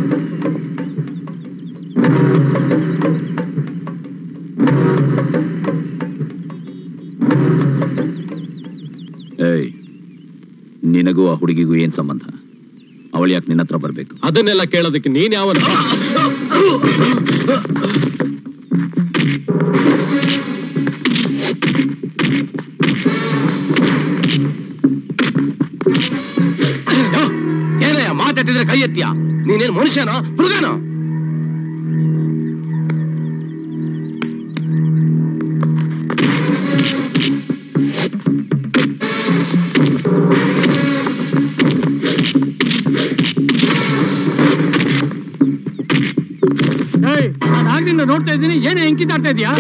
ಏಯ್ ನಿನಗೂ ಆ ಹುಡುಗಿಗೂ ಏನ್ ಸಂಬಂಧ ಅವಳು ಯಾಕೆ ನಿನ್ನ ಹತ್ರ ಬರ್ಬೇಕು ಅದನ್ನೆಲ್ಲ ಕೇಳೋದಕ್ಕೆ ನೀನ್ ಯಾವ ಏನಯ್ಯ ಮಾತಾಡ್ತಿದ್ರೆ ಕೈ ಎತ್ತಿಯ ನೀನೇನ್ ಮನುಷ್ಯನೋ ಮೃಗನೋ ನಾನು ಆಗ್ಲಿಂದ ನೋಡ್ತಾ ಇದ್ದೀನಿ ಏನೇ ಎಂಕಿತಾಡ್ತಾ ಇದೀಯಾ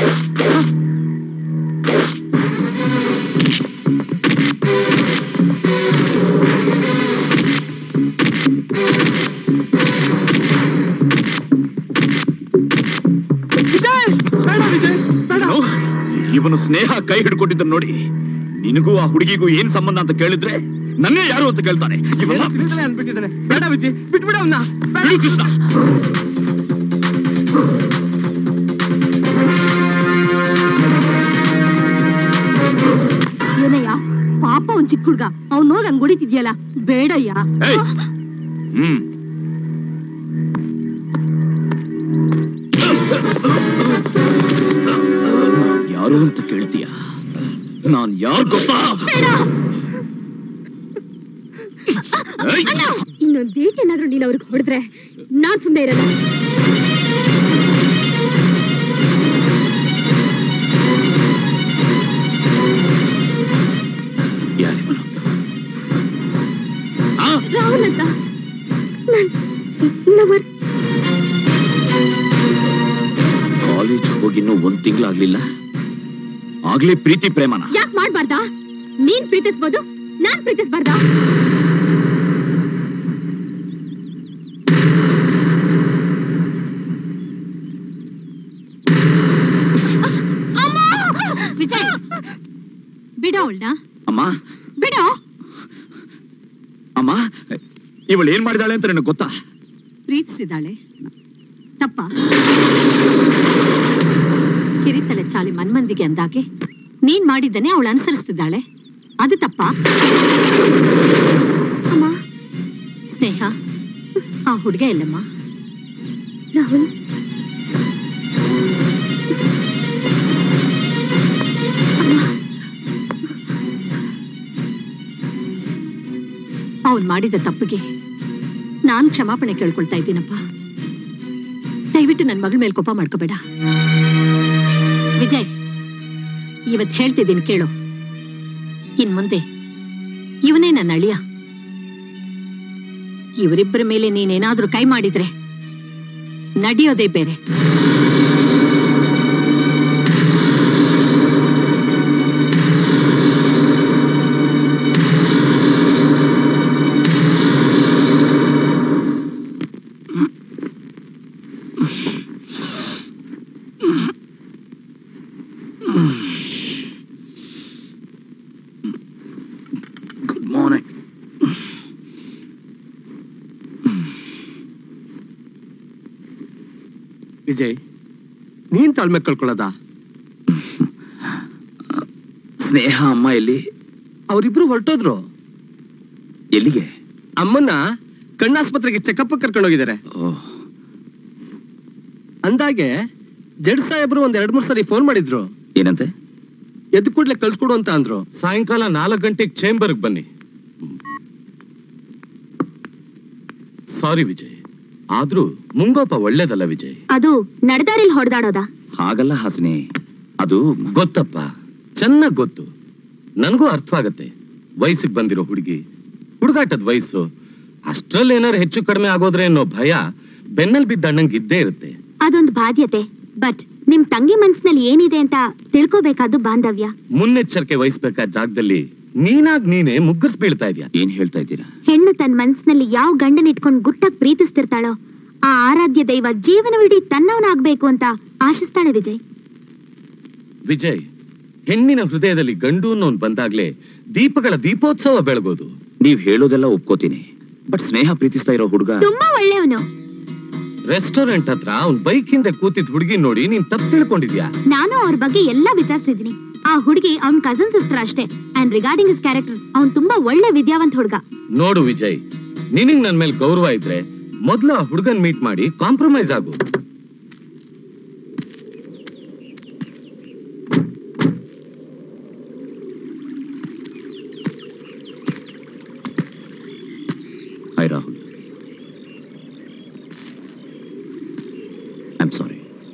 ವಿಜಯ್ ಬೇಡ ವಿಜಯ್ ಬೇಡ ಏನು? ಇವನು ಸ್ನೇಹ ಕೈ ಹಿಡ್ಕೊಂಡಿದ್ದ ನೋಡಿ ನಿನಗೂ ಆ ಹುಡುಗಿಗೂ ಏನ್ ಸಂಬಂಧ ಅಂತ ಕೇಳಿದ್ರೆ ನನ್ನೇ ಯಾರು ಅಂತ ಕೇಳ್ತಾನೆ ಇವನ್ನ ತಿಳಿದಲೇ ಅನ್ಬಿಟ್ಟಿದ್ದಾನೆ ಬೇಡ ವಿಜಯ್ ಬಿಟ್ಬಿಡ ಅವನ್ನ ಬಿಡು ಕೃಷ್ಣ ಏನಯ್ಯ ಪಾಪ ಒಂದ್ ಚಿಕ್ಕ ಹುಡ್ಗ ಅವ್ನ್ ಹೋಗ್ ಹಂಗ್ ಹೊಡಿತಿದ್ಯಲ್ಲ ಬೇಡಯ್ಯ ಏಯ್ ಹ್ಮ್ ಯಾರು ಅಂತ ಕೇಳ್ತೀಯ ನಾನ್ ಯಾರು ಗೊತ್ತಾ ಏಯ್! ಇನ್ನೊಂದ್ ಏಟ್ ಏನಾದ್ರೂ ನೀನ್ ಅವ್ರಿಗೆ ಹೊಡೆದ್ರೆ ನಾನ್ ಸುಮ್ನೆ ಇರಲ್ಲ ಯಾರಿವನು? ಆ? ರಾಹುಲ್ ಅಂತ ನನ್ ಲವರ್ ಕಾಲೇಜ್ ಹೋಗಿನ್ನೂ ಒಂದ್ ತಿಂಗಳಾಗ್ಲಿಲ್ಲ ಆಗ್ಲೇ ಪ್ರೀತಿ ಪ್ರೇಮನ ಯಾಕ್ ಮಾಡ್ಬಾರ್ದಾ ನೀನ್ ಪ್ರೀತಿಸ್ಬೋದು ನಾನ್ ಪ್ರೀತಿಸ್ಬಾರ್ದಾ ವಿಜಯ್ ಬಿಡೋ ಅವಳನ್ನ ಅಮ್ಮ ಬಿಡೋ ಅಮ್ಮ ಇವಳು ಏನ್ ಮಾಡಿದಾಳೆ ಅಂತ ನನಗೆ ಗೊತ್ತಾ ಪ್ರೀತಿಸಿದಾಳೆ ತಪ್ಪ ಕಿರಿತಲೆ ಚಾಲಿ ಮನ್ಮಂದಿಗೆ ಅಂದಾಗೆ ನೀನ್ ಮಾಡಿದ್ದನೆ ಅವಳು ಅನುಸರಿಸ್ತಿದ್ದಾಳೆ ಅದು ತಪ್ಪ ಅಮ್ಮ ಸ್ನೇಹ ಆ ಹುಡುಗ ಎಲ್ಲಮ್ಮ ರಾಹುಲ್ ಅವನ್ ಮಾಡಿದ ತಪ್ಪಿಗೆ ನಾನ್ ಕ್ಷಮಾಪಣೆ ಕೇಳ್ಕೊಳ್ತಾ ಇದ್ದೀನಪ್ಪ ದಯವಿಟ್ಟು ನನ್ ಮಗಳ ಮೇಲೆ ಕೋಪ ಮಾಡ್ಕೋಬೇಡ ವಿಜಯ್ ಇವತ್ ಹೇಳ್ತಿದ್ದೀನಿ ಕೇಳು ಇನ್ ಮುಂದೆ ಇವನೇ ನನ್ನ ಅಳಿಯ ಇವರಿಬ್ಬರ ಮೇಲೆ ನೀನೇನಾದ್ರೂ ಕೈ ಮಾಡಿದ್ರೆ ನಡೆಯೋದೇ ಬೇರೆ ಗುಡ್ ಮಾರ್ನಿಂಗ್ ವಿಜಯ್ ನೀನ್ ತಾಳ್ಮೆ ಕಳ್ಕೊಳ್ಳೋದ ಸ್ನೇಹ ಅಮ್ಮ ಎಲ್ಲಿ ಅವರಿಬ್ರು ಹೊರಟೋದ್ರು ಎಲ್ಲಿಗೆ ಅಮ್ಮನ್ನ ಕಣ್ಣಾಸ್ಪತ್ರೆಗೆ ಚೆಕಪ್ ಕರ್ಕೊಂಡೋಗಿದ್ದಾರೆ ಓಹ್ ಅಂದಾಗೆ ಜಡ್ ಸಾಹೇಬ್ರು ಒಂದ್ ಎರಡ್ ಮೂರ್ ಸರಿ ಫೋನ್ ಮಾಡಿದ್ರು ಏನಂತೆ ಎದ್ದು ಕೂಡ್ಲೆ ಕಳ್ಸ್ಕೊಡು ಅಂತ ಅಂದ್ರು ಸಾಯಂಕಾಲ ನಾಲ್ಕು ಗಂಟೆಗೆ ಚೇಂಬರ್ಗೆ ಬನ್ನಿ ಸಾರಿ ವಿಜಯ್ ಆದ್ರೂ ಮುಂಗೋಪ ಒಳ್ಳೇದಲ್ಲ ವಿಜಯ್ ಅದು ನಡೆದಾರಿಲ್ ಹೊಡೆದಾಡೋದಾ ಹಾಗಲ್ಲ ಹಾಸಿನಿ ಅದು ಗೊತ್ತಪ್ಪ ಚೆನ್ನಾಗ್ ಗೊತ್ತು ನನಗೂ ಅರ್ಥವಾಗತ್ತೆ ವಯಸ್ಸಿಗೆ ಬಂದಿರೋ ಹುಡುಗಿ ಹುಡುಗಾಟದ ವಯಸ್ಸು ಅಷ್ಟ್ರಲ್ಲಿ ಏನಾರು ಹೆಚ್ಚು ಕಡಿಮೆ ಆಗೋದ್ರೆ ಅನ್ನೋ ಭಯ ಬೆನ್ನಲ್ ಬಿದ್ದ ಅಣ್ಣಂಗ್ ಇದ್ದೇ ಇರುತ್ತೆ ಅದೊಂದು ಬಾಧ್ಯತೆ ಬಟ್ ನಿಮ್ ತಂಗಿ ಮನ್ಸಿನಲ್ಲಿ ಏನಿದೆ ಅಂತ ತಿಳ್ಕೋಬೇಕಾದ್ದು ಬಾಂಧವ್ಯ ಮುನ್ನೆಚ್ಚರಿಕೆ ವಹಿಸ್ಬೇಕಾದ ಜಾಗದಲ್ಲಿ ನೀನಾಗ್ ನೀನೇ ಮುಗ್ಗರ್ಸ್ ಬೀಳ್ತಾ ಇದೀಯ ಏನ್ ಹೇಳ್ತಾ ಇದ್ದೀರಾ ಹೆಣ್ಣು ತನ್ನ ಮನ್ಸಿನಲ್ಲಿ ಯಾವ ಗಂಡನ ಇಟ್ಕೊಂಡು ಗುಟ್ಟಾಗಿ ಪ್ರೀತಿಸ್ತಿರ್ತಾಳೋ ಆ ಆರಾಧ್ಯ ದೈವ ಜೀವನವಿಡೀ ತನ್ನವನಾಗ್ಬೇಕು ಅಂತ ಆಶಿಸ್ತಾಳೆ ವಿಜಯ್ ವಿಜಯ್ ಹೆಣ್ಣಿನ ಹೃದಯದಲ್ಲಿ ಗಂಡು ಅನ್ನೋನ್ ಬಂದಾಗ್ಲೇ ದೀಪಗಳ ದೀಪೋತ್ಸವ ಬೆಳಗೋದು ನೀವ್ ಹೇಳೋದೆಲ್ಲ ಒಪ್ಕೋತೀನಿ ಬಟ್ ಸ್ನೇಹ ಪ್ರೀತಿಸ್ತಾ ಇರೋ ಹುಡುಗ ತುಂಬಾ ಒಳ್ಳೆಯವನು ರೆಸ್ಟೋರೆಂಟ್ ಹತ್ರ ಅವ್ನ್ ಬೈಕ್ ಹಿಂದೆ ಕೂತಿದ್ ಹುಡುಗಿ ನೋಡಿ ನೀನ್ ತಪ್ಪು ತಿಳ್ಕೊಂಡಿದ್ಯಾ ನಾನು ಅವ್ರ ಬಗ್ಗೆ ಎಲ್ಲಾ ವಿಚಾರಿಸಿದೀನಿ ಆ ಹುಡುಗಿ ಅವ್ನ್ ಕಸನ್ ಸಿಸ್ಟರ್ ಅಷ್ಟೇ ಅಂಡ್ ರಿಗಾರ್ಡಿಂಗ್ ಇಸ್ ಕ್ಯಾರೆಕ್ಟರ್ ಅವ್ನ್ ತುಂಬಾ ಒಳ್ಳೆ ವಿದ್ಯಾವಂತ ಹುಡುಗ ನೋಡು ವಿಜಯ್ ನಿನಗ್ ನನ್ ಮೇಲೆ ಗೌರವ ಇದ್ರೆ ಮೊದ್ಲು ಆ ಹುಡುಗನ್ ಮೀಟ್ ಮಾಡಿ ಕಾಂಪ್ರಮೈಸ್ ಆಗು ಹಾಯ್ ರಾಹುಲ್ ಐಮ್ ಸಾರಿ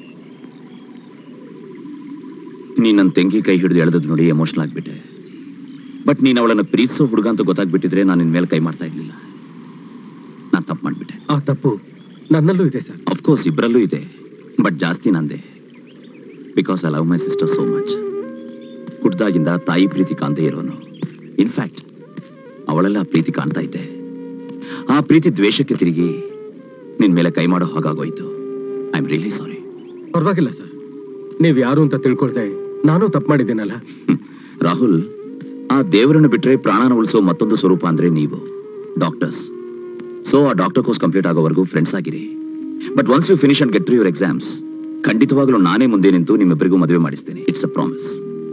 ನೀನ್ ನನ್ನ ತಂಗಿ ಕೈ ಹಿಡಿದು ಎಳೆದದ್ದು ನೋಡಿ ಎಮೋಷನಲ್ ಆಗ್ಬಿಟ್ಟೆ ಬಟ್ ನೀನ್ ಅವಳನ್ನು ಪ್ರೀತಿಸೋ ಹುಡುಗ ಅಂತ ಗೊತ್ತಾಗ್ಬಿಟ್ಟಿದ್ರೆ ನಾನು ನಿನ್ ಮೇಲೆ ಕೈ ಮಾಡ್ತಾ ಇರ್ಲಿಲ್ಲ ನಾನು ತಪ್ಪು ಮಾಡ್ಬಿಟ್ಟೆ ಆ ತಪ್ಪು ನನ್ನಲ್ಲೂ ಇದೆ ಸರ್ ಅಫ್ಕೋರ್ಸ್ ಇಬ್ಬರಲ್ಲೂ ಇದೆ ಬಟ್ ಜಾಸ್ತಿ ನಂದೆ because I love my sister so much ಹುಟ್ದಾಗಿಂದ ತಾಯಿ ಪ್ರೀತಿ ಕಾಣದೇ ಇರೋನು ಇನ್ಫ್ಯಾಕ್ಟ್ ಅವಳೆಲ್ಲ ಆ ಪ್ರೀತಿ ಕಾಣ್ತಾ ಇದ್ದೆ ಆ ಪ್ರೀತಿ ದ್ವೇಷಕ್ಕೆ ತಿರುಗಿ ನಿನ್ ಮೇಲೆ ಕೈ ಮಾಡೋ ಹಾಗಾಗೋಯ್ತು ಐ ಆಮ್ ರಿಯಲಿ ಸಾರಿ ಪರವಾಗಿಲ್ಲ ಸರ್ ನೀವ್ ಯಾರು ಅಂತ ತಿಳ್ಕೊಳ್ದೆ ನಾನು ತಪ್ಪು ಮಾಡಿದ್ದೀನಲ್ಲ ರಾಹುಲ್ ಆ ದೇವರನ್ನು ಬಿಟ್ರೆ ಪ್ರಾಣನ ಉಳಿಸೋ ಮತ್ತೊಂದು ಸ್ವರೂಪ ಅಂದ್ರೆ ನೀವು ಡಾಕ್ಟರ್ಸ್ ಸೊ ಆ ಡಾಕ್ಟರ್ ಕೋರ್ಸ್ ಕಂಪ್ಲೀಟ್ ಆಗೋವರೆಗೂ ಫ್ರೆಂಡ್ಸ್ ಆಗಿರಿ but once you finish and get your exams ಖಂಡಿತವಾಗ್ಲೂ ನಾನೇ ಮುಂದೆ ನಿಂತು ನಿಮ್ಮಿಬ್ಬರಿಗೂ ಮದುವೆ ಮಾಡಿಸ್ತೇನೆ it's a promise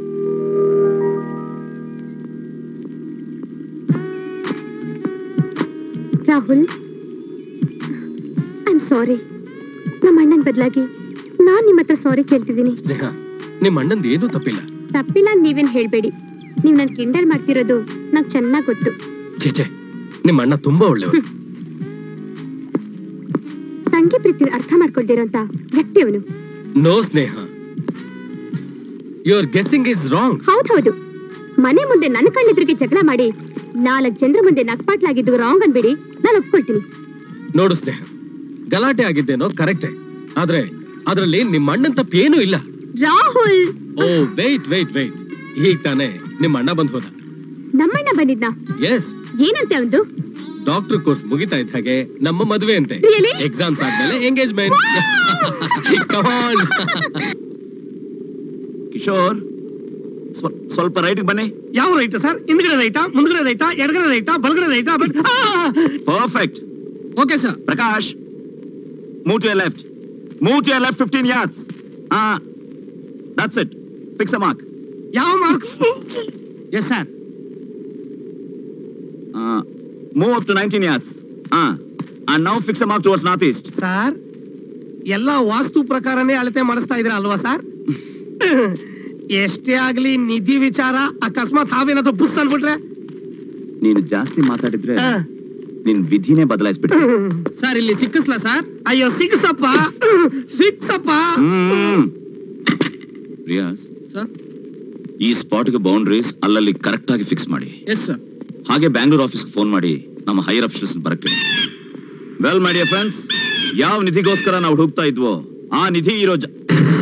Rahul I am sorry ನಮ್ಮ ಅಣ್ಣನ ಬದಲಾಗಿ ನಾನ್ ನಿಮ್ಮ ಹತ್ರ ಸಾರಿ ಕೇಳ್ತಿದ್ದೀನಿ ಸ್ನೇಹ ನಿಮ್ ಅಣ್ಣಂದು ಏನೂ ತಪ್ಪಿಲ್ಲ ತಪ್ಪಿಲ್ಲ ಅಂತ ನೀವೇನ್ ಹೇಳ್ಬೇಡಿ ನೀವ್ ನನ್ ಕಿಂಡಲ್ ಮಾಡ್ತಿರೋದು ನಂಗೆ ಚೆನ್ನಾಗ್ ಗೊತ್ತು ಚೇಚೆ ನಿಮ್ ಅಣ್ಣ ತುಂಬಾ ಒಳ್ಳೆಯವರು ತಂಗಿ ಪ್ರೀತಿ ಅರ್ಥ ಮಾಡ್ಕೊಳ್ದಿರೋಂತ ವ್ಯಕ್ತಿ ಅವನು no Sneha your guessing is wrong ಹೌದ್ ಹೌದು ಮನೆ ಮುಂದೆ ನನ್ನ ಕಣ್ಣೆದುರಿಗೆ ಜಗಳ ಮಾಡಿ ನಾಲ್ಕ್ ಜನರ ಮುಂದೆ ನಕ್ಪಾಟ್ಲಾಗಿದ್ದು ರಾಂಗ್ ಅನ್ಬೇಡಿ ನಾನು ಒಪ್ಕೊಳ್ತೀನಿ ನೋಡು ಸ್ನೇಹ ಗಲಾಟೆ ಆಗಿದ್ದೇನೋ ಕರೆಕ್ಟೇ ಆದ್ರೆ ಅದ್ರಲ್ಲಿ ನಿಮ್ಮ ಅಣ್ಣನ್ ತಪ್ಪು ಏನೂ ಇಲ್ಲ Rahul oh wait wait wait ಈಗ ತಾನೇ ನಿಮ್ಮ ಅಣ್ಣ ಬಂದ್ ಹೋದ ನಮ್ಮಣ್ಣ ಬಂದಿದ್ನ ಎಸ್ ಏನಂತೆ ಅವನು ಡಾಕ್ಟರ್ ಕೋರ್ಸ್ ಮುಗಿತಾ ಇದ್ದ ಹಾಗೆ ನಮ್ಮ ಮದುವೆ ಅಂತೆ Really? ಎಕ್ಸಾಮ್ಸ್ ಆದ್ಮೇಲೆ ಎಂಗೇಜ್ಮೆಂಟ್ ಕಮಾನ್ ಕಿಶೋರ್ ಸ್ವ- ಸ್ವಲ್ಪ ರೈಟ್ ಬನ್ನಿ ಯಾವ ರೈತ ಸರ್ ಹಿಂದ್ಗಡೆ ರೈತ ಮುಂದ್ಗಡೆ ರೈತ ಎಡಗಡೆ ರೈತ ಬಲಗಡೆ ರೈತ perfect okay sir Prakash move to left move to left fifteen yards ಹಾ that's it fix a mark ಯಾವ mark yes sir move up to nineteen yards ಹಾ and now fix a mark towards north east sir ಎಲ್ಲ ವಾಸ್ತು ಪ್ರಕಾರನೇ ಅಳತೆ ಮಾಡಿಸ್ತಾ ಇದ್ರ ಅಲ್ವಾ ಸರ್ ಎಷ್ಟೇ ಆಗ್ಲಿ ನಿಧಿ ವಿಚಾರ ಅಕಸ್ಮಾತ್ ಹಾವೇನಾದ್ರು ಬುಸ್ ಅನ್ಬಿಟ್ರೆ ನೀನು ಜಾಸ್ತಿ ಮಾತಾಡಿದ್ರೆ ಆ. ನಿನ್ ವಿಧಿನೇ ಬದಲಾಯಿಸ್ಬಿಡ್ತೀನಿ ಸರ್ ಇಲ್ಲಿ ಸಿಕ್ಕಿಸ್ಲಾ ಸರ್ ಅಯ್ಯೋ ಸಿಕ್ಸಪ್ಪ ಸಿಕ್ಸಪ್ಪ ಹ್ಮ್. ರಿಯಾಜ್ ಸರ್ ಈ ಸ್ಪಾಟ್ಗೆ ಬೌಂಡ್ರೀಸ್ ಅಲ್ಲಲ್ಲಿ ಕರೆಕ್ಟ್ ಆಗಿ ಫಿಕ್ಸ್ ಮಾಡಿ ಎಸ್ ಸರ್ ಹಾಗೆ ಬ್ಯಾಂಗ್ಳೂರ್ ಆಫೀಸ್ಗೆ ಫೋನ್ ಮಾಡಿ ನಮ್ಮ ಹೈಯರ್ ಅಫಿಷಿಯಲ್ಸ್ ಬರಕ್ಕೆ ವೆಲ್ ಮೈ ಡಿಯರ್ ಫ್ರೆಂಡ್ಸ್ ಯಾವ ನಿಧಿಗೋಸ್ಕರ ನಾವು ಹುಡುಕ್ತಾ ಇದ್ವೋ ಆ ನಿಧಿ ಇರೋ ಜ-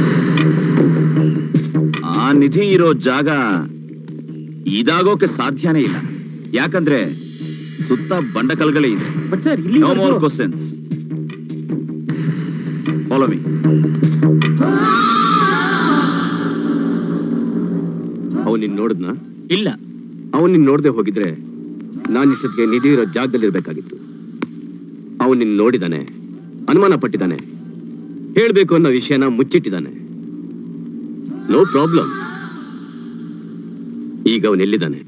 ಆ ನಿಧಿ ಇರೋ ಜಾಗ ಇದಾಗೋಕೆ ಸಾಧ್ಯನೇ ಇಲ್ಲ ಯಾಕಂದ್ರೆ ಸುತ್ತ ಬಂಡಕಲ್ಗಳೇ ಇದೆ but sir no more questions follow me ಅವನ್ ನಿನ್ ನೋಡಿದ್ನ ಇಲ್ಲ ಅವನ್ ನಿನ್ ನೋಡದೆ ಹೋಗಿದ್ರೆ ನಾನು ಇಷ್ಟೊತ್ತಿಗೆ ನಿಧಿ ಇರೋ ಜಾಗದಲ್ಲಿ ಇರ್ಬೇಕಾಗಿತ್ತು ಅವನ್ ನಿನ್ ನೋಡಿದಾನೆ ಅನುಮಾನ ಪಟ್ಟಿದ್ದಾನೆ ಹೇಳ್ಬೇಕು ಅನ್ನೋ ವಿಷಯನ ಮುಚ್ಚಿಟ್ಟಿದ್ದಾನೆ ನೋ ಪ್ರಾಬ್ಲಮ್ ಈಗ ಅವನ್ ಎಲ್ಲಿದ್ದಾನೆ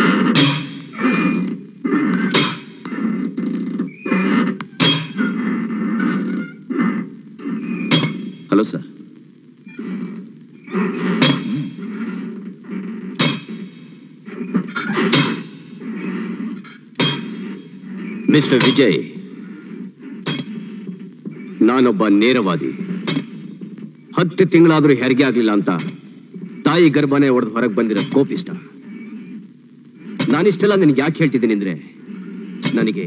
ಹಲೋ ಸರ್ ಮಿಸ್ಟರ್ ವಿಜಯ್ ನಾನೊಬ್ಬ ನೇರವಾದಿ ಹತ್ತು ತಿಂಗಳಾದ್ರೂ ಹೆರಿಗೆ ಆಗ್ಲಿಲ್ಲ ಅಂತ ತಾಯಿ ಗರ್ಭನೇ ಒಡೆದು ಹೊರಗೆ ಬಂದಿರೋ ಕೋಪಿಷ್ಟ ನಾನಿಷ್ಟೆಲ್ಲ ನಿನಗೆ ಯಾಕೆ ಹೇಳ್ತಿದ್ದೀನಿ ಅಂದ್ರೆ ನನಗೆ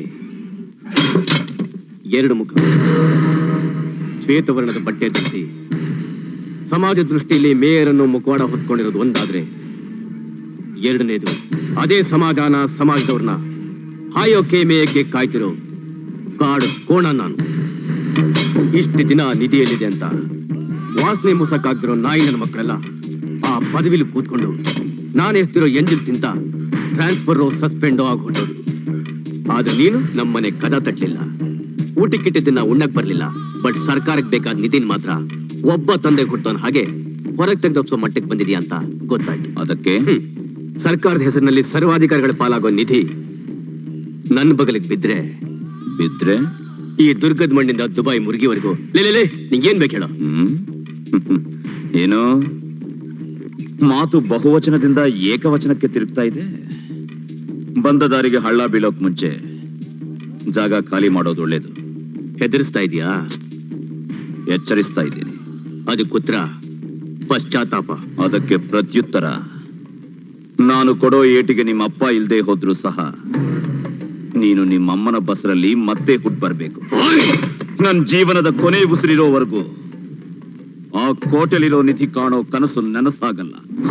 ಎರಡು ಮುಖ ಶ್ವೇತವರ್ಣದ ಬಟ್ಟೆ ಧರಿಸಿ ಸಮಾಜ ದೃಷ್ಟಿಯಲ್ಲಿ ಮೇಯರನ್ನು ಮುಖವಾಡ ಹೊತ್ಕೊಂಡಿರೋದು ಒಂದಾದ್ರೆ ಎರಡನೇದು ಅದೇ ಸಮಾಧಾನ ಸಮಾಜದವ್ರನ್ನ ಹಾಯೋಕೆ ಮೇಯಕ್ಕೆ ಕಾಯ್ತಿರೋ ಕಾಡು ಕೋಣ ನಾನು ಇಷ್ಟು ದಿನ ನಿಧಿಯಲ್ಲಿದೆ ಅಂತ ವಾಸನೆ ಮುಸಕ್ಕಾಗ್ದಿರೋ ನಾಯಿ ನನ್ನ ಮಕ್ಕಳೆಲ್ಲ ಆ ಪದವಿಲಿ ಕೂತ್ಕೊಂಡು ನಾನು ಎಸ್ತಿರೋ ಎಂಜಿನ್ ತಿಂತ ಟ್ರಾನ್ಸ್ಫರ್ ಸಸ್ಪೆಂಡ್ ಆಗಿ ಹೊರಟೋದು ಆದ್ರೆ ನೀನು ನಮ್ಮನೆ ಕದ ತಟ್ಲಿಲ್ಲ ಊಟಕ್ಕಿಟ್ಟಿದ್ದನ್ನ ಉಣ್ಣಕ್ ಬರ್ಲಿಲ್ಲ ಬಟ್ ಸರ್ಕಾರಕ್ಕೆ ಬೇಕಾದ ನಿಧಿನ್ ಮಾತ್ರ ಒಬ್ಬ ತಂದೆ ಹುಟ್ಟೋನ್ ಹಾಗೆ ಹೊರಗೆ ತೆಗೆದೊಪ್ಸೋ ಮಟ್ಟಕ್ಕೆ ಬಂದಿದ್ಯಾ ಅಂತ ಗೊತ್ತಾಯ್ತು ಅದಕ್ಕೆ ಹ್ಮ್. ಸರ್ಕಾರದ ಹೆಸರಿನಲ್ಲಿ ಸರ್ವಾಧಿಕಾರಿಗಳ ಪಾಲಾಗೋ ನಿಧಿ ನನ್ನ ಬಗಲಿಗೆ ಬಿದ್ರೆ ಬಿದ್ರೆ ಈ ದುರ್ಗದ ಮಣ್ಣಿಂದ ದುಬೈ ಮುರುಗಿವರೆಗೂ ಲೇ ಲೇ, ಲೇ ನಿಂಗೇನ್ ಬೇಕು ಹೇಳೋ ಹ್ಮ್ ಏನು ಮಾತು ಬಹುವಚನದಿಂದ ಏಕವಚನಕ್ಕೆ ತಿರುಗ್ತಾ ಇದೆ ಬಂದ ದಾರಿಗೆ ಹಳ್ಳ ಬೀಳೋಕ್ ಮುಂಚೆ ಜಾಗ ಖಾಲಿ ಮಾಡೋದು ಒಳ್ಳೇದು ಹೆದರಿಸ್ತಾ ಇದೀಯಾ ಎಚ್ಚರಿಸ್ತಾ ಇದ್ದೀನಿ ಅದಕ್ಕೆ ಉತ್ತರ ಪಶ್ಚಾತ್ತಾಪ ಅದಕ್ಕೆ ಪ್ರತ್ಯುತ್ತರ ನಾನು ಕೊಡೋ ಏಟಿಗೆ ನಿಮ್ಮ ಅಪ್ಪ ಇಲ್ದೇ ಹೋದ್ರೂ ಸಹ ನೀನು ನಿಮ್ಮ ಅಮ್ಮನ ಬಸರಲ್ಲಿ ಮತ್ತೆ ಹುಟ್ಟು ಬರ್ಬೇಕು ನನ್ನ ಜೀವನದ ಕೊನೆ ಉಸಿರಿರೋವರೆಗೂ ಆ ಕೋಟೆಲಿರೋ ನಿಧಿ ಕಾಣೋ ಕನಸು ನನಸಾಗಲ್ಲ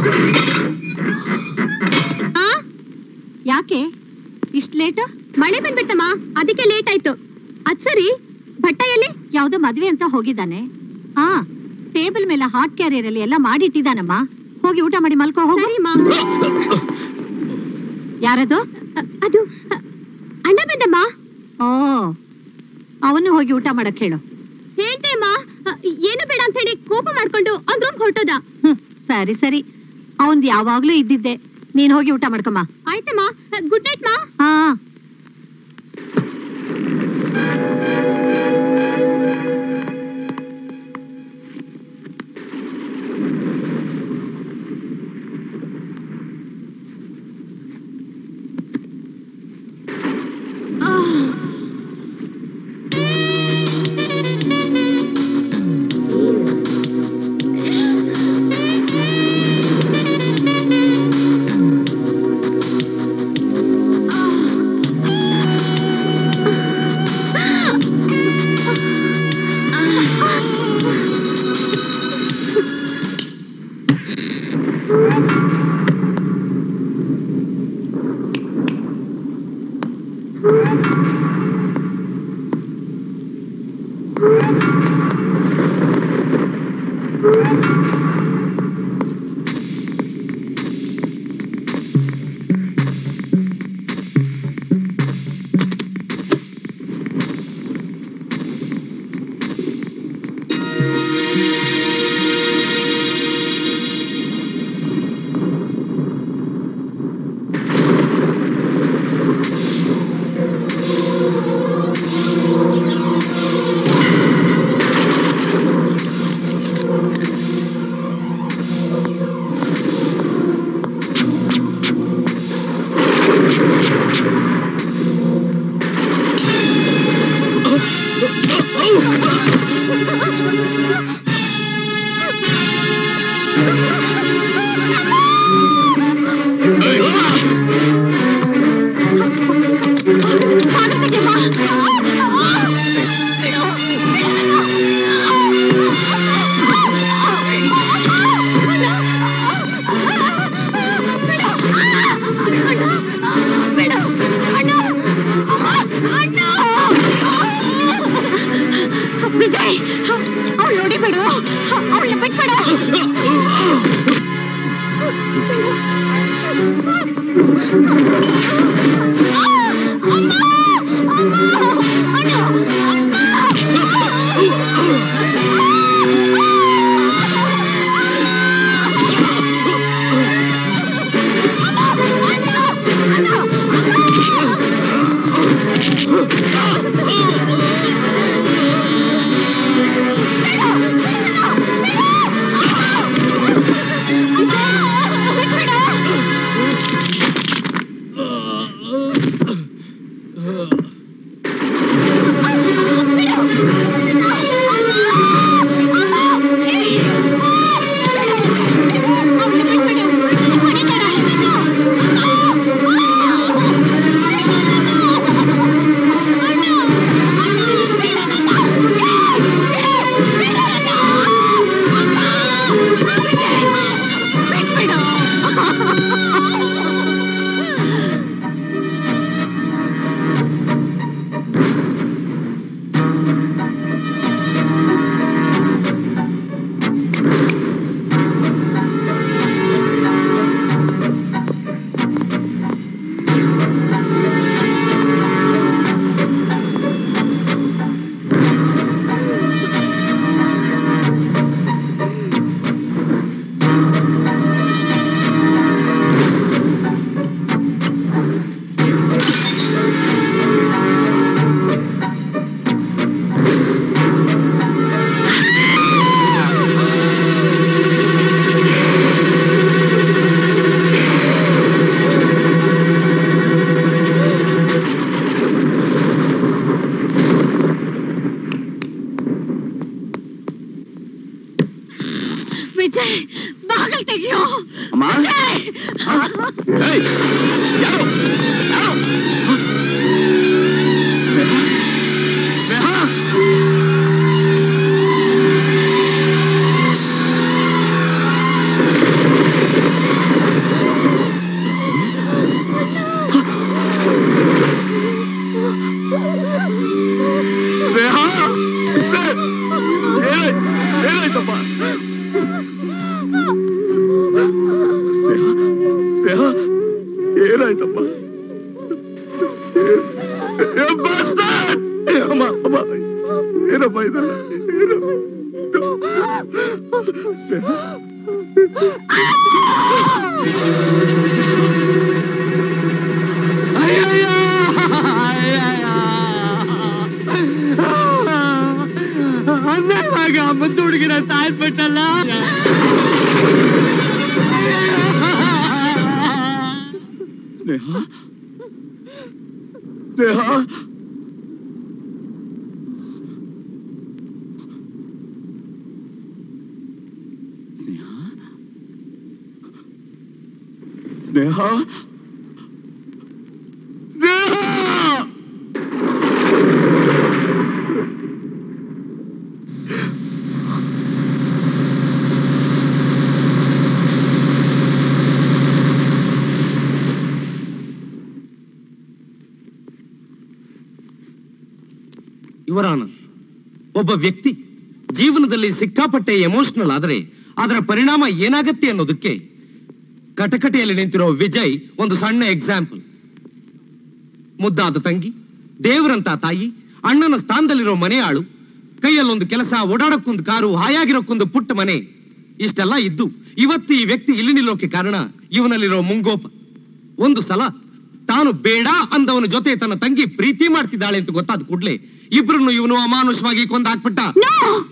ಆ? ಯಾಕೆ ಇಷ್ಟ್ ಲೇಟ್ ಮಳೆ ಬಂದ್ಬಿಟ್ಟಮ್ಮ ಅದಕ್ಕೆ ಲೇಟ್ ಆಯ್ತು ಅದ್ ಸರಿ ಭಟ್ಟ ಎಲ್ಲಿ ಯಾವ್ದೋ ಮದ್ವೆ ಅಂತ ಹೋಗಿದ್ದಾನೆ ಹಾ ಟೇಬಲ್ ಮೇಲೆ ಹಾಟ್ ಕ್ಯಾರಿಯರ್ ಅಲ್ಲಿ ಎಲ್ಲ ಮಾಡಿಟ್ಟಿದ್ದಾನಮ್ಮ ಹೋಗಿ ಊಟ ಮಾಡಿ ಮಲ್ಕೋ ಹೋಗಿ ಯಾರದು ಅದು ಅಣ್ಣ ಬಂದಮ್ಮ ಓ ಅವನು ಹೋಗಿ ಊಟ ಮಾಡಕ್ ಹೇಳು ಹೇಳ್ತೇಮ್ಮ ಏನು ಬೇಡ ಅಂತ ಹೇಳಿ ಕೋಪ ಮಾಡ್ಕೊಂಡು ಅವ್ನ್ ರೂಮ್ ಹೊರಟೋದ ಸರಿ ಸರಿ ಅವನ್ದು ಯಾವಾಗ್ಲೂ ಇದ್ದಿದ್ದೆ ನೀನ್ ಹೋಗಿ ಊಟ ಮಾಡ್ಕಮ್ಮ ಆಯ್ತಮ್ಮ ಗುಡ್ ನೈಟ್ ಮಾ ಹಾ ವಿಜಯ್ ಅವಳು ಹೊಡಿಬೇಡು ಅವಳನ್ನ ಬಿಟ್ಬೇಡು ವಿಜಯ್ ಬಾಗಲ್ ತೆಗಿಯೋ ಅಮ್ಮ ವಿಜಯ್! ಏಯ್! ಯಾರು? ಯಾರು? ಸ್ನೇಹ? ಸ್ನೇಹ? ಸ್ನೇಹ? ಏನಾಯ್ತು? ಏನಾಯ್ತಪ್ಪ ಸ್ನೇಹ ಸ್ನೇಹ ಏನಾಯ್ತಪ್ಪ ಏ, bastard! ಅಮ್ಮ ಅಮ್ಮ ಏನಪ್ಪ ಇದೆಲ್ಲ ಏನು ಸ್ನೇಹ ಅಯ್ಯಯ್ಯೋ! ಅಯ್ಯಯ್ಯೋ! ಅನ್ಯಾಯವಾಗಿ ಆ ಮುದ್ದು ಹುಡುಗಿನ ಸಾಯಿಸ್ಬಿಟ್ಟಲ್ಲ ಸ್ನೇಹ ಸ್ನೇಹ ಸ್ನೇಹ ಸ್ನೇಹ ಇವರಾನ ಒಬ್ಬ ವ್ಯಕ್ತಿ ಜೀವನದಲ್ಲಿ ಸಿಕ್ಕಾಪಟ್ಟೆ ಎಮೋಷನಲ್ ಆದರೆ ಅದರ ಪರಿಣಾಮ ಏನಾಗತ್ತೆ ಅನ್ನೋದಕ್ಕೆ ಕಟಕಟೆಯಲ್ಲಿ ನಿಂತಿರೋ ವಿಜಯ್ ಒಂದು ಸಣ್ಣ ಎಕ್ಸಾಂಪಲ್ ಮುದ್ದಾದ ತಂಗಿ ದೇವರಂತ ತಾಯಿ ಅಣ್ಣನ ಸ್ಥಾನದಲ್ಲಿರೋ ಮನೆಯಾಳು ಕೈಯಲ್ಲೊಂದು ಕೆಲಸ ಓಡಾಡಕ್ಕೊಂದು ಕಾರು ಹಾಯಾಗಿರೋಕ್ಕೊಂದು ಪುಟ್ಟ ಮನೆ ಇಷ್ಟೆಲ್ಲ ಇದ್ದು ಇವತ್ತು ಈ ವ್ಯಕ್ತಿ ಇಲ್ಲಿ ನಿಲ್ಲೋಕೆ ಕಾರಣ ಇವನಲ್ಲಿರೋ ಮುಂಗೋಪ ಒಂದು ಸಲ ತಾನು ಬೇಡ ಅಂದವನ ಜೊತೆ ತನ್ನ ತಂಗಿ ಪ್ರೀತಿ ಮಾಡ್ತಿದ್ದಾಳೆ ಅಂತ ಗೊತ್ತಾದ ಕೂಡ್ಲೆ ಇಬ್ರನ್ನು ಇವನು ಅಮಾನುಷವಾಗಿ ಕೊಂದಾಕ್ಬಿಟ್ಟ no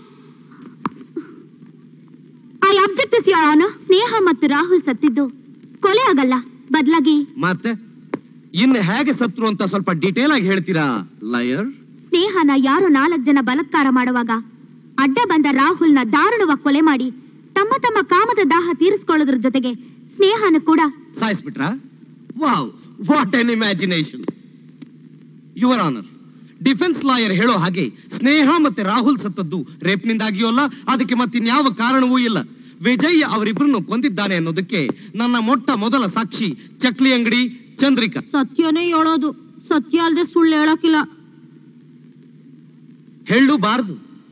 I object this your honour Sneha ಮತ್ತು ರಾಹುಲ್ ಸತ್ತಿದ್ದು ಕೊಲೆ ಆಗಲ್ಲ ಬದಲಾಗಿ ಮತ್ತೆ ಇನ್ನು ಹೇಗೆ ಸತ್ರು ಅಂತ ಸ್ವಲ್ಪ ಡೀಟೇಲ್ ಆಗಿ ಹೇಳ್ತೀರಾ ಲಯರ್ ಸ್ನೇಹನ ಯಾರೋ ನಾಲ್ಕು ಜನ ಬಲಾತ್ಕಾರ ಮಾಡುವಾಗ ಅಡ್ಡ ಬಂದ ರಾಹುಲ್ನ ದಾರುಣವಾಗಿ ಕೊಲೆ ಮಾಡಿ ತಮ್ಮ ತಮ್ಮ ಕಾಮದ ದಾಹ ತೀರಿಸ್ಕೊಳ್ಳೋದ್ರ ಜೊತೆಗೆ ಸ್ನೇಹನ ಕೂಡ ಸಾಯಿಸ್ಬಿಟ್ರಾ wow what an imagination your honour defence lawyer ಹೇಳೋ ಹಾಗೆ ಸ್ನೇಹ ಮತ್ತೆ ರಾಹುಲ್ ಸತ್ತದ್ದು ರೇಪ್ನಿಂದಾಗಿಯೋ ಅಲ್ಲ ಅದಕ್ಕೆ ಮತ್ತಿನ್ಯಾವ ಕಾರಣವೂ ಇಲ್ಲ ವಿಜಯ್ ಅವರಿಬ್ಬರನ್ನು ಕೊಂದಿದ್ದಾನೆ ಅನ್ನೋದಕ್ಕೆ ನನ್ನ ಮೊಟ್ಟ ಮೊದಲ ಸಾಕ್ಷಿ ಚಕ್ಲಿ ಅಂಗಡಿ ಚಂದ್ರಿಕಾ ಸತ್ಯನೇ ಹೇಳೋದು ಸತ್ಯ ಅಲ್ದೆ ಸುಳ್ಳು ಹೇಳೋಕಿಲ್ಲ ಹೇಳಬಾರದು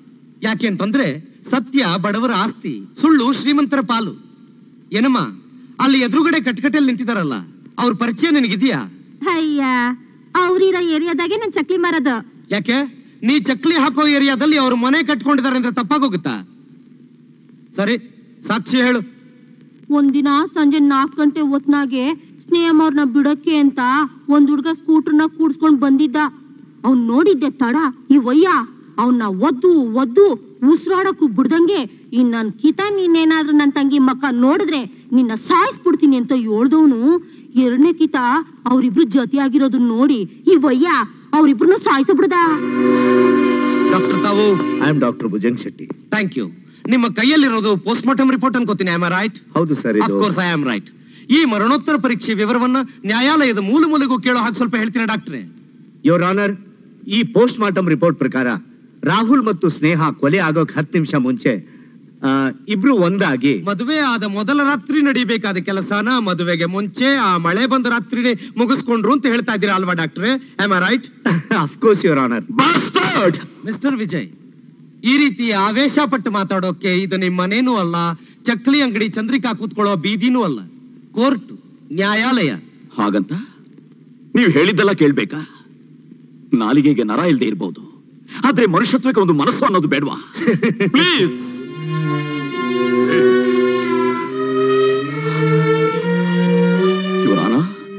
ಯಾಕೆ ಅಂತಂದ್ರೆ ಸತ್ಯ ಬಡವರ ಆಸ್ತಿ ಸುಳ್ಳು ಶ್ರೀಮಂತರ ಪಾಲು ಏನಮ್ಮ ಅಲ್ಲಿ ಎದುರುಗಡೆ ಕಟ್ಕಟೆಯಲ್ಲಿ ನಿಂತಿದಾರಲ್ಲ ಅವ್ರ ಪರಿಚಯ ನಿನಗಿದ್ಯಾ ಅಯ್ಯ ಅವ್ರಿರೋ ಏರಿಯಾದಾಗೆ ನನ್ ಚಕ್ಲಿ ಮಾರದ ಯಾಕೆ ನೀ ಚಕ್ಲಿ ಹಾಕೋ ಏರಿಯಾದಲ್ಲಿ ಅವ್ರ ಮನೆ ಕಟ್ಕೊಂಡಿದ್ದಾರೆ ಅಂದ್ರೆ ತಪ್ಪಾಗೋಗುತ್ತಾ ಸರಿ ಸಾಕ್ಷಿ ಹೇಳು ಒಂದಿನ ಸಂಜೆ ನಾಲ್ಕು ಗಂಟೆ ಹೊತ್ನಾಗೆ ಸ್ನೇಹಮ್ ಅವ್ರನ್ನ ಬಿಡಕ್ಕೆ ಅಂತ ಒಂದ್ ಹುಡ್ಗ ಸ್ಕೂಟರ್ನ ಕೂಡ್ಸ್ಕೊಂಡ್ ಬಂದಿದ್ದ ಅವ್ನ್ ನೋಡಿದ್ದೆ ತಡ ಈ ವಯ್ಯ ಅವನ್ನ ಒದ್ದು ಒದ್ದು ಉಸಿರಾಡಕ್ಕೂ ಬಿಡ್ದಂಗೆ ಇನ್ ನನ್ ಕಿತ ನೀನೇನಾದ್ರೂ ನನ್ ತಂಗಿ ಮಕ್ಕ ನೋಡಿದ್ರೆ ನಿನ್ನ ಸಾಯಿಸ್ಬಿಡ್ತೀನಿ ಅಂತ ಹೇಳ್ದವನು ಎರಡನೇ ಕಿತ ಅವ್ರಿಬ್ರು ಜೊತೆಯಾಗಿರೋದನ್ನ ನೋಡಿ ಈ ವಯ್ಯ ಅವ್ರಿಬ್ರು ಸಾಯಿಸ್ಬಿಡ್ದ ಡಾಕ್ಟರ್ ತಾವು I am doctor Bhujang Shetty thank you ನಿಮ್ಮ ಕೈಯಲ್ಲಿರೋದು ಪೋಸ್ಟ್ ಮಾರ್ಟಮ್ ರಿಪೋರ್ಟ್ ಅನ್ಕೋತೀನಿ ಐ ರೈಟ್ ಹೌದು sir of course I am right ಈ ಮರಣೋತ್ತರ ಪರೀಕ್ಷೆ ವಿವರವನ್ನ ನ್ಯಾಯಾಲಯದ ಮೂಲ ಮೂಲೆಗೂ ಕೇಳೋ ಹಾಗೆ ಸ್ವಲ್ಪ ಹೇಳ್ತೀನಿ ಡಾಕ್ಟ್ರೆ ಯೋರ್ ಆನರ್ ಈ ಪೋಸ್ಟ್ ಮಾರ್ಟಮ್ ರಿಪೋರ್ಟ್ ಪ್ರಕಾರ ರಾಹುಲ್ ಮತ್ತು ಸ್ನೇಹ ಕೊಲೆ ಆಗೋಕ್ ಹತ್ತು ನಿಮಿಷ ಮುಂಚೆ ಆ, ಇಬ್ರು ಒಂದಾಗಿ ಮದುವೆ ಆದ ಮೊದಲ ರಾತ್ರಿ ನಡಿಬೇಕಾದ ಕೆಲಸನ ಮದುವೆಗೆ ಮುಂಚೆ ಆ ಮಳೆ ಬಂದ ರಾತ್ರಿನೇ ಮುಗಿಸ್ಕೊಂಡ್ರು ಅಂತ ಹೇಳ್ತಾ ಇದ್ದೀರಾ ಅಲ್ವಾ ಡಾಕ್ಟ್ರೆ am right of course your honour Bastard! Mister Vijay ಈ ರೀತಿ ಆವೇಶ ಪಟ್ಟು ಮಾತಾಡೋಕೆ ಇದು ನಿಮ್ಮ ಮನೇನೂ ಅಲ್ಲ ಚಕ್ಲಿ ಅಂಗಡಿ ಚಂದ್ರಿಕಾ ಕೂತ್ಕೊಳ್ಳೋ ಬೀದಿನೂ ಅಲ್ಲ ಕೋರ್ಟ್ ನ್ಯಾಯಾಲಯ ಹಾಗಂತ ನೀವು ಹೇಳಿದ್ದೆಲ್ಲ ಕೇಳ್ಬೇಕಾ ನಾಲಿಗೆಗೆ ನರ ಇಲ್ಲದೆ ಇರಬಹುದು ಆದ್ರೆ ಮನುಷ್ಯತ್ವಕ್ಕೆ ಒಂದು ಮನಸ್ಸು ಅನ್ನೋದು ಬೇಡವಾ ಪ್ಲೀಸ್ ಇವರಾನ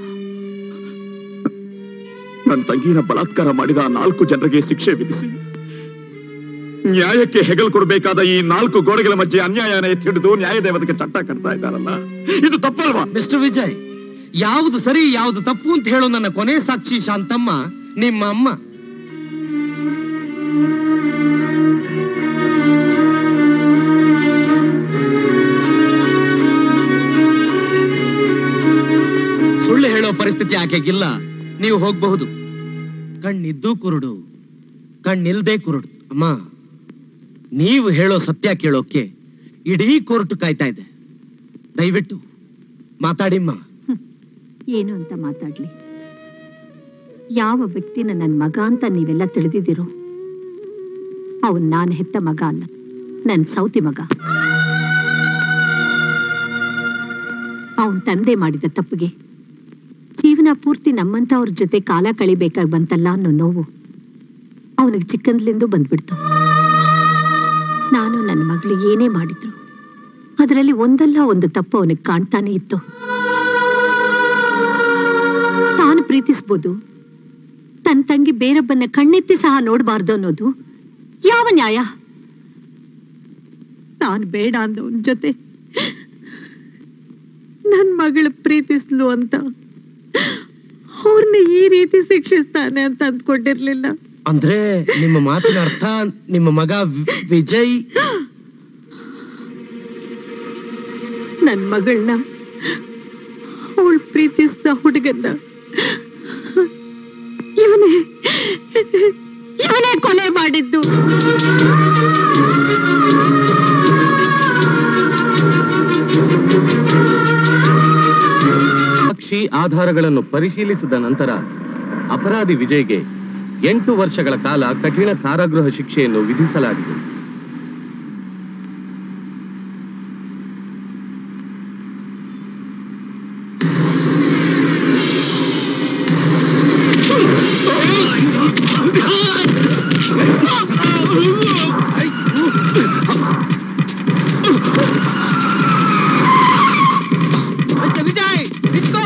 ನನ್ನ ತಂಗಿನ ಬಲಾತ್ಕಾರ ಮಾಡಿದ ಆ ನಾಲ್ಕು ಜನರಿಗೆ ಶಿಕ್ಷೆ ವಿಧಿಸಿ ನ್ಯಾಯಕ್ಕೆ ಹೆಗಲು ಕೊಡಬೇಕಾದ ಈ ನಾಲ್ಕು ಗೋಡೆಗಳ ಮಧ್ಯೆ ಅನ್ಯಾಯನ ಎತ್ತಿಡಿದು ನ್ಯಾಯದೇವತೆಗೆ ಚಟ್ಟ ಕಟ್ತಾ ಇದ್ದಾರಲ್ಲ ಇದು ತಪ್ಪಲ್ವಾ ಮಿಸ್ಟರ್ ವಿಜಯ್ ಯಾವುದು ಸರಿ ಯಾವುದು ತಪ್ಪು ಅಂತ ಹೇಳೋ ನನ್ನ ಕೊನೆ ಸಾಕ್ಷಿ ಶಾಂತಮ್ಮ ನಿಮ್ಮ ಅಮ್ಮ ಸುಳ್ಳು ಹೇಳೋ ಪರಿಸ್ಥಿತಿ ಆಕೆಗಿಲ್ಲ ನೀವು ಹೋಗಬಹುದು ಕಣ್ಣಿದ್ದು ಕುರುಡು ಕಣ್ಣಿಲ್ದೆ ಕುರುಡು ಅಮ್ಮ ನೀವು ಹೇಳೋ ಸತ್ಯ ಕೇಳೋಕೆ ಇಡೀ ಕೋರ್ಟ್ ಕಾಯ್ತಾ ಇದೆ ದಯವಿಟ್ಟು ಮಾತಾಡಿಮ್ಮ ಏನು ಅಂತ ಮಾತಾಡ್ಲಿ ಯಾವ ವ್ಯಕ್ತಿನ ನನ್ ಮಗ ಅಂತ ನೀವೆಲ್ಲ ತಿಳಿದಿದ್ದೀರೋ ಅವನ್ ನಾನ್ ಹೆತ್ತ ಮಗ ಅಲ್ಲ ನನ್ ಸೌತಿ ಮಗ ಅವನ್ ತಂದೆ ಮಾಡಿದ ತಪ್ಪಿಗೆ ಜೀವನ ಪೂರ್ತಿ ನಮ್ಮಂತವ್ರ ಜೊತೆ ಕಾಲ ಕಳಿಬೇಕಾಗಿ ಬಂತಲ್ಲ ಅನ್ನೋ ನೋವು ಅವನಿಗೆ ಚಿಕ್ಕಂದ್ಲಿಂದ ಬಂದ್ಬಿಡ್ತು ನಾನು ನನ್ನ ಮಗಳು ಏನೇ ಮಾಡಿದ್ರು ಅದರಲ್ಲಿ ಒಂದಲ್ಲ ಒಂದು ತಪ್ಪು ಅವನಿಗೆ ಕಾಣ್ತಾನೆ ಇತ್ತು ತಾನು ಪ್ರೀತಿಸ್ಬೋದು ತನ್ನ ತಂಗಿ ಬೇರೊಬ್ಬನ್ನ ಕಣ್ಣೆತ್ತಿ ಸಹ ನೋಡಬಾರ್ದು ಅನ್ನೋದು ಯಾವ ನ್ಯಾಯ ತಾನು ಬೇಡ ಅಂದವನ ಜೊತೆ ನನ್ ಮಗಳು ಪ್ರೀತಿಸ್ಲು ಅಂತ ಅವ್ರನ್ನ ಈ ರೀತಿ ಶಿಕ್ಷಿಸ್ತಾನೆ ಅಂತ ಅಂದ್ಕೊಂಡಿರ್ಲಿಲ್ಲ ಅಂದ್ರೆ ನಿಮ್ಮ ಮಾತಿನ ಅರ್ಥ ನಿಮ್ಮ ಮಗ ವಿ- ವಿಜಯ್ ನನ್ ಮಗಳನ್ನ ಅವಳು ಪ್ರೀತಿಸಿದ ಹುಡುಗನ್ನ ಇವನೇ ಇವನೇ ಕೊಲೆ ಮಾಡಿದ್ದು ಸಾಕ್ಷಿ ಆಧಾರಗಳನ್ನು ಪರಿಶೀಲಿಸಿದ ನಂತರ ಅಪರಾಧಿ ವಿಜಯ್ಗೆ ಎಂಟು ವರ್ಷಗಳ ಕಾಲ ಕಠಿಣ ಕಾರಾಗೃಹ ಶಿಕ್ಷೆಯನ್ನು ವಿಧಿಸಲಾಗಿದೆ ವಿಜಯ್ ನಿಂತ್ಕೋ.